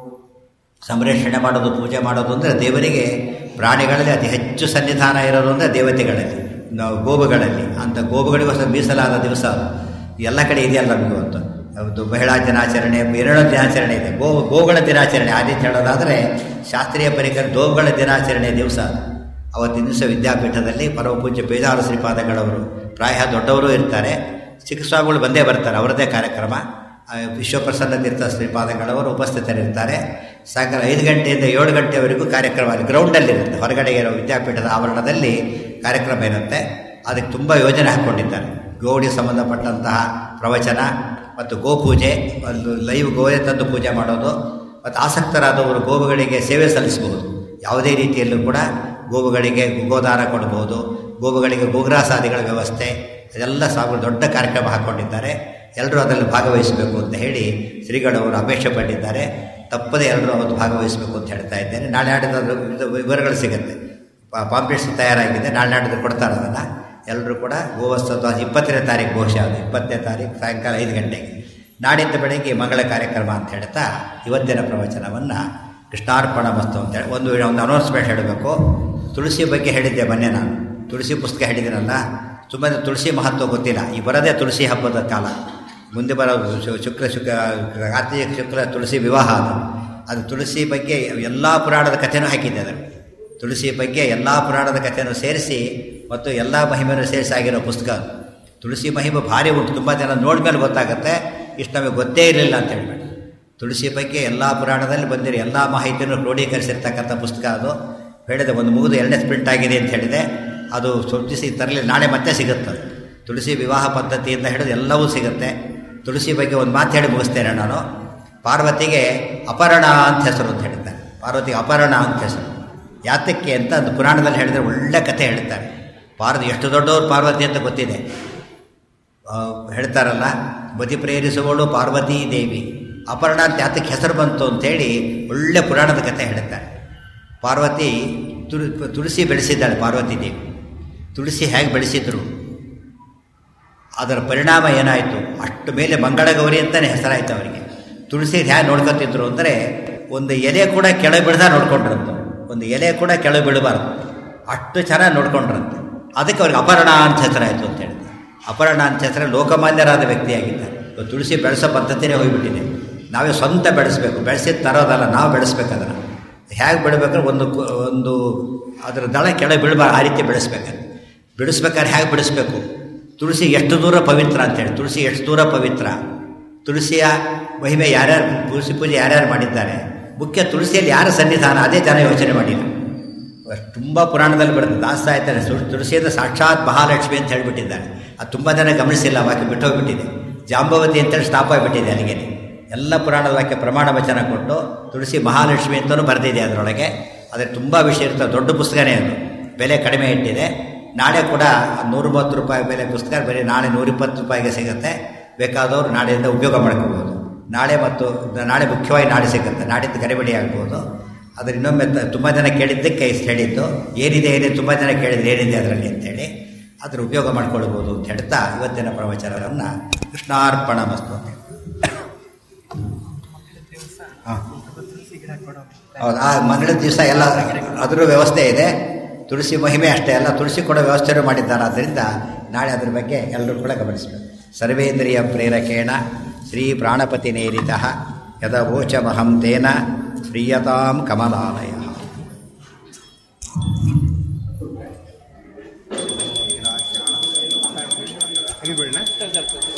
ಸಂರಕ್ಷಣೆ ಮಾಡೋದು ಪೂಜೆ ಮಾಡೋದು ಅಂದರೆ ದೇವರಿಗೆ ಪ್ರಾಣಿಗಳಲ್ಲಿ ಅತಿ ಹೆಚ್ಚು ಸನ್ನಿಧಾನ ಇರೋದು ಅಂದರೆ ದೇವತೆಗಳಲ್ಲಿ ನಾವು ಗೋವುಗಳಲ್ಲಿ ಅಂಥ ಗೋವುಗಳಿಗೋಸ್ಕರ ಮೀಸಲಾದ ದಿವಸ ಅದು ಎಲ್ಲ ಕಡೆ ಇದೆಯಲ್ಲ ನಮಗೆ ಇವತ್ತು ಅದು ಮಹಿಳಾ ದಿನಾಚರಣೆ ಎರಡು ದಿನಾಚರಣೆ ಇದೆ ಗೋ ಗೋಗಳ ದಿನಾಚರಣೆ ಆದಿತ್ಯ ಹೇಳೋದಾದರೆ ಶಾಸ್ತ್ರೀಯ ಪರಿಕರ ಗೋವುಗಳ ದಿನಾಚರಣೆ ದಿವಸ ಅದು ಅವತ್ತಿನ ದಿವಸ ವಿದ್ಯಾಪೀಠದಲ್ಲಿ ಪರಮಪೂಜ್ಯ ಬೇದಾರ ಶ್ರೀಪಾದಗಳವರು ಪ್ರಾಯ ದೊಡ್ಡವರು ಇರ್ತಾರೆ ಚಿಕ್ಕ ಸ್ವಾಮಿಗಳು ಬಂದೇ ಬರ್ತಾರೆ ಅವರದೇ ಕಾರ್ಯಕ್ರಮ ವಿಶ್ವಪ್ರಸನ್ನ ತೀರ್ಥ ಶ್ರೀಪಾದಗಳವರು ಉಪಸ್ಥಿತರಿರ್ತಾರೆ ಸಾಯಂಕಾಲ ಐದು ಗಂಟೆಯಿಂದ ಏಳು ಗಂಟೆವರೆಗೂ ಕಾರ್ಯಕ್ರಮ ಅಲ್ಲಿ ಗ್ರೌಂಡಲ್ಲಿರುತ್ತೆ ಹೊರಗಡೆ ಇರೋ ವಿದ್ಯಾಪೀಠದ ಆವರಣದಲ್ಲಿ ಕಾರ್ಯಕ್ರಮ ಇರುತ್ತೆ ಅದಕ್ಕೆ ತುಂಬ ಯೋಜನೆ ಹಾಕ್ಕೊಂಡಿದ್ದಾರೆ ಗೋವಿಗೆ ಸಂಬಂಧಪಟ್ಟಂತಹ ಪ್ರವಚನ ಮತ್ತು ಗೋಪೂಜೆ ಒಂದು ಲೈವ್ ಗೋವೆ ತಂದು ಪೂಜೆ ಮಾಡೋದು ಮತ್ತು ಆಸಕ್ತರಾದವರು ಗೋವುಗಳಿಗೆ ಸೇವೆ ಸಲ್ಲಿಸಬಹುದು ಯಾವುದೇ ರೀತಿಯಲ್ಲೂ ಕೂಡ ಗೋವುಗಳಿಗೆ ಗೋದಾನ ಕೊಡ್ಬೋದು ಗೋವುಗಳಿಗೆ ಗೋಗ್ರಾಸಾದಿಗಳ ವ್ಯವಸ್ಥೆ ಅದೆಲ್ಲ ಸಾವಿರ ದೊಡ್ಡ ಕಾರ್ಯಕ್ರಮ ಹಾಕ್ಕೊಂಡಿದ್ದಾರೆ ಎಲ್ಲರೂ ಅದರಲ್ಲಿ ಭಾಗವಹಿಸಬೇಕು ಅಂತ ಹೇಳಿ ಶ್ರೀಗಳವರು ಅಪೇಕ್ಷೆ ಪಟ್ಟಿದ್ದಾರೆ ತಪ್ಪದೇ ಎಲ್ಲರೂ ಅವತ್ತು ಭಾಗವಹಿಸಬೇಕು ಅಂತ ಹೇಳ್ತಾ ಇದ್ದೇನೆ ನಾಳೆ ನಾಡಿದ್ದು ವಿವರಗಳು ಸಿಗುತ್ತೆ ಪಾಂಪ್ಲೆಟ್ಸ್ ತಯಾರಾಗಿದೆ ನಾಳೆ ನಾಡಿದ್ದು ಕೊಡ್ತಾರೆ ಅದನ್ನು ಎಲ್ಲರೂ ಕೂಡ ಗೋವತ್ಸವ ಇಪ್ಪತ್ತನೇ ತಾರೀಕು ಬಹುಶಃ ಅದು ಇಪ್ಪತ್ತನೇ ತಾರೀಕು ಸಾಯಂಕಾಲ ಐದು ಗಂಟೆಗೆ ನಾಡಿದ್ದು ಬೆಳಗ್ಗೆ ಮಂಗಳ ಕಾರ್ಯಕ್ರಮ ಅಂತ ಹೇಳ್ತಾ ಇವತ್ತಿನ ಪ್ರವಚನವನ್ನು ಕೃಷ್ಣಾರ್ಪಣ ಮಸ್ತು ಅಂತೇಳಿ ಒಂದು ಒಂದು ಅನೌನ್ಸ್ಮೆಂಟ್ ಹೇಳಬೇಕು ತುಳಸಿ ಬಗ್ಗೆ ಹೇಳಿದ್ದೆ ಮೊನ್ನೆ ನಾನು ತುಳಸಿ ಪುಸ್ತಕ ಹೇಳಿದ್ದೀನಲ್ಲ ಸುಮ್ಮನೆ ತುಳಸಿ ಮಹತ್ವ ಗೊತ್ತಿಲ್ಲ ಈ ಬರೋದೇ ತುಳಸಿ ಹಬ್ಬದ ಕಾಲ ಮುಂದೆ ಬರೋದು ಶುಕ್ರ ಶುಕ್ರ ಕಾರ್ತಿಕ ಶುಕ್ರ ತುಳಸಿ ವಿವಾಹ ಅದು ಅದು ತುಳಸಿ ಬಗ್ಗೆ ಎಲ್ಲ ಪುರಾಣದ ಕಥೆನೂ ಹಾಕಿದ್ದೆ ಅದನ್ನು ತುಳಸಿ ಬಗ್ಗೆ ಎಲ್ಲ ಪುರಾಣದ ಕಥೆಯನ್ನು ಸೇರಿಸಿ ಮತ್ತು ಎಲ್ಲ ಮಹಿಮೆಯನ್ನು ಸೇರಿಸಿ ಆಗಿರೋ ಪುಸ್ತಕ ಅದು ತುಳಸಿ ಮಹಿಮೆ ಭಾರಿ ಉಂಟು ತುಂಬ ಜನ ನೋಡಿದ್ಮೇಲೆ ಗೊತ್ತಾಗುತ್ತೆ ಇಷ್ಟು ನಮಗೆ ಗೊತ್ತೇ ಇರಲಿಲ್ಲ ಅಂತ ಹೇಳ್ಬಿಟ್ಟು ತುಳಸಿ ಬಗ್ಗೆ ಎಲ್ಲ ಪುರಾಣದಲ್ಲಿ ಬಂದಿರೋ ಎಲ್ಲ ಮಾಹಿತಿಯನ್ನು ಕ್ರೋಢೀಕರಿಸಿರ್ತಕ್ಕಂಥ ಪುಸ್ತಕ ಅದು ಹೇಳಿದೆ ಒಂದು ಮುಗಿದು ಎರಡನೇ ಸ್ಪ್ರಿಂಟ್ ಆಗಿದೆ ಅಂತ ಹೇಳಿದೆ ಅದು ಸೃಷ್ಟಿಸಿ ತರಲಿ ನಾಳೆ ಮತ್ತೆ ಸಿಗುತ್ತೆ ತುಳಸಿ ವಿವಾಹ ಪದ್ಧತಿಯಿಂದ ಹಿಡಿದು ಎಲ್ಲವೂ ಸಿಗುತ್ತೆ ತುಳಸಿ ಬಗ್ಗೆ ಒಂದು ಮಾತು ಹೇಳಿ ಮುಗಿಸ್ತೇನೆ ನಾನು ಪಾರ್ವತಿಗೆ ಅಪರ್ಣ ಅಂತ ಹೆಸರು ಅಂತ ಹೇಳ್ತಾರೆ ಪಾರ್ವತಿಗೆ ಅಪರ್ಣ ಅಂತ ಹೆಸರು ಯಾತಕ್ಕೆ ಅಂತ ಅದು ಪುರಾಣದಲ್ಲಿ ಹೇಳಿದರೆ ಒಳ್ಳೆ ಕಥೆ ಹೇಳ್ತಾರೆ ಪಾರ್ವತಿ ಎಷ್ಟು ದೊಡ್ಡವರು ಪಾರ್ವತಿ ಅಂತ ಗೊತ್ತಿದೆ ಆ, ಹೇಳ್ತಾರಲ್ಲ ಬದಿ ಪ್ರೇರಿಸುವಳು ಪಾರ್ವತೀ ದೇವಿ ಅಪರ್ಣ ಅಂತ ಯಾತಕ್ಕೆ ಹೆಸರು ಬಂತು ಅಂತೇಳಿ ಒಳ್ಳೆ ಪುರಾಣದ ಕಥೆ ಹೇಳ್ತಾರೆ ಪಾರ್ವತಿ ತುಳು ತುಳಸಿ ಬೆಳೆಸಿದ್ದಾಳೆ ಪಾರ್ವತಿ ದೇವಿ ತುಳಸಿ ಹೇಗೆ ಬೆಳೆಸಿದ್ರು ಅದರ ಪರಿಣಾಮ ಏನಾಯಿತು ಅಷ್ಟು ಮೇಲೆ ಮಂಗಳಗೌರಿ ಅಂತಲೇ ಹೆಸರಾಯಿತು ಅವರಿಗೆ ತುಳಸಿ ಹೇಗೆ ನೋಡ್ಕೊತಿದ್ರು ಅಂದರೆ ಒಂದು ಎಲೆ ಕೂಡ ಕೆಳಗೆ ಬಿಡ್ದ ನೋಡ್ಕೊಂಡ್ರಂತೆ ಒಂದು ಎಲೆ ಕೂಡ ಕೆಳಗೆ ಬೀಳಬಾರ್ದು ಅಷ್ಟು ಚೆನ್ನಾಗಿ ನೋಡ್ಕೊಂಡ್ರಂತೆ ಅದಕ್ಕೆ ಅವ್ರಿಗೆ ಅಪರ್ಣ ಅಂತ ಹೆಸರಾಯಿತು ಅಂತ ಹೇಳಿದ್ರು ಅಪರ್ಣ ಅಂತ ಹೆಸರು ಲೋಕಮಾನ್ಯರಾದ ವ್ಯಕ್ತಿಯಾಗಿದ್ದಾರೆ ಇವತ್ತು ತುಳಸಿ ಬೆಳೆಸೋ ಪದ್ಧತಿನೇ ಹೋಗಿಬಿಟ್ಟಿದೆ ನಾವೇ ಸ್ವಂತ ಬೆಳೆಸಬೇಕು ಬೆಳೆಸಿದ ತರೋದಲ್ಲ ನಾವು ಬೆಳೆಸ್ಬೇಕು ಅದನ್ನು ಹೇಗೆ ಬೆಳಿಬೇಕಾದ್ರೆ ಒಂದು ಕು- ಒಂದು ಅದರ ದಳ ಕೆಳಗೆ ಬೀಳಬಾರ್ದು ಆ ರೀತಿ ಬೆಳೆಸ್ಬೇಕಾದ್ರೆ ಬಿಡಿಸ್ಬೇಕಾದ್ರೆ ಹೇಗೆ ಬಿಡಿಸ್ಬೇಕು ತುಳಸಿ ಎಷ್ಟು ದೂರ ಪವಿತ್ರ ಅಂತೇಳಿ ತುಳಸಿ ಎಷ್ಟು ದೂರ ಪವಿತ್ರ ತುಳಸಿಯ ಮಹಿಮೆ ಯಾರ್ಯಾರು ತುಳಸಿ ಪೂಜೆ ಯಾರ್ಯಾರು ಮಾಡಿದ್ದಾರೆ ಮುಖ್ಯ ತುಳಸಿಯಲ್ಲಿ ಯಾರ ಸನ್ನಿಧಾನ ಅದೇ ಜನ ಯೋಚನೆ ಮಾಡಿಲ್ಲ ತುಂಬ ಪುರಾಣದಲ್ಲಿ ಬರುತ್ತೆ ದಾಸ್ತ ಆಯ್ತಾರೆ ತುಳಸಿಯಿಂದ ಸಾಕ್ಷಾತ್ ಮಹಾಲಕ್ಷ್ಮಿ ಅಂತ ಹೇಳಿಬಿಟ್ಟಿದ್ದಾರೆ ಅದು ತುಂಬ ಜನ ಗಮನಿಸಿಲ್ಲ ವಾಕ್ಯ ಬಿಟ್ಟು ಹೋಗ್ಬಿಟ್ಟಿದೆ ಜಾಂಬವತಿ ಅಂತೇಳಿ ಸ್ಟಾಪ್ ಆಗಿಬಿಟ್ಟಿದೆ ಅಲ್ಲಿಗೆ ಎಲ್ಲ ಪುರಾಣದ ವಾಕ್ಯ ಪ್ರಮಾಣ ವಚನ ಕೊಟ್ಟು ತುಳಸಿ ಮಹಾಲಕ್ಷ್ಮಿ ಅಂತಲೂ ಬರೆದಿದೆ ಅದರೊಳಗೆ ಅದೇ ತುಂಬ ವಿಷಯ ಇರ್ತದೆ ದೊಡ್ಡ ಪುಸ್ತಕನೇ ಅದು ಬೆಲೆ ಕಡಿಮೆ ಇಟ್ಟಿದೆ ನಾಳೆ ಕೂಡ ನೂರ ಮೂವತ್ತು ರೂಪಾಯಿ ಬೆಲೆ ಪುಸ್ತಕ ಬರೀ ನಾಳೆ ನೂರಿಪ್ಪತ್ತು ರೂಪಾಯಿಗೆ ಸಿಗುತ್ತೆ ಬೇಕಾದವರು ನಾಳೆಯಿಂದ ಉಪಯೋಗ ಮಾಡ್ಕೋಬೋದು ನಾಳೆ ಮತ್ತು ನಾಳೆ ಮುಖ್ಯವಾಗಿ ನಾಳೆ ಸಿಗುತ್ತೆ ನಾಡಿದ್ದು ಗಡಿಬಿಡಿ ಆಗ್ಬೋದು ಅದ್ರ ಇನ್ನೊಮ್ಮೆ ತ- ತುಂಬ ಜನ ಕೇಳಿದ್ದಕ್ಕೆ ಇಷ್ಟು ಹೇಳಿದ್ದು ಏನಿದೆ ಏನಿದೆ ತುಂಬ ಜನ ಕೇಳಿದ್ರೆ ಏನಿದೆ ಅದರಲ್ಲಿ ಅಂತೇಳಿ ಅದ್ರ ಉಪಯೋಗ ಮಾಡ್ಕೊಳ್ಬೋದು ಅಂತ ಹೇಳ್ತಾ ಇವತ್ತಿನ ಪ್ರವಚನವನ್ನು ಕೃಷ್ಣಾರ್ಪಣ ಮಸ್ತು ಹಾಂ ಹೌದು ಆ ಮಂಗಳ ದಿವಸ ಎಲ್ಲ ಅದರ ವ್ಯವಸ್ಥೆ ಇದೆ ತುಳಸಿ ಮಹಿಮೆ ಅಷ್ಟೇ ಅಲ್ಲ ತುಳಸಿ ಕೊಡೋ ವ್ಯವಸ್ಥೆನೂ ಮಾಡಿದ್ದಾರೆ ಆದ್ದರಿಂದ ನಾಳೆ ಅದ್ರ ಬಗ್ಗೆ ಎಲ್ಲರೂ ಕೂಡ ಗಮನಿಸಬೇಕು ಸರ್ವೇಂದ್ರಿಯ ಪ್ರೇರಕೇಣ ಶ್ರೀ ಪ್ರಾಣಪತಿ ನೇರಿತ ಯದವೋಚಮಹಂ ತೇನ ಪ್ರಿಯತಾಂ ಕಮಲಾಲಯ ಅಗಿ ಬಿಡೋಣ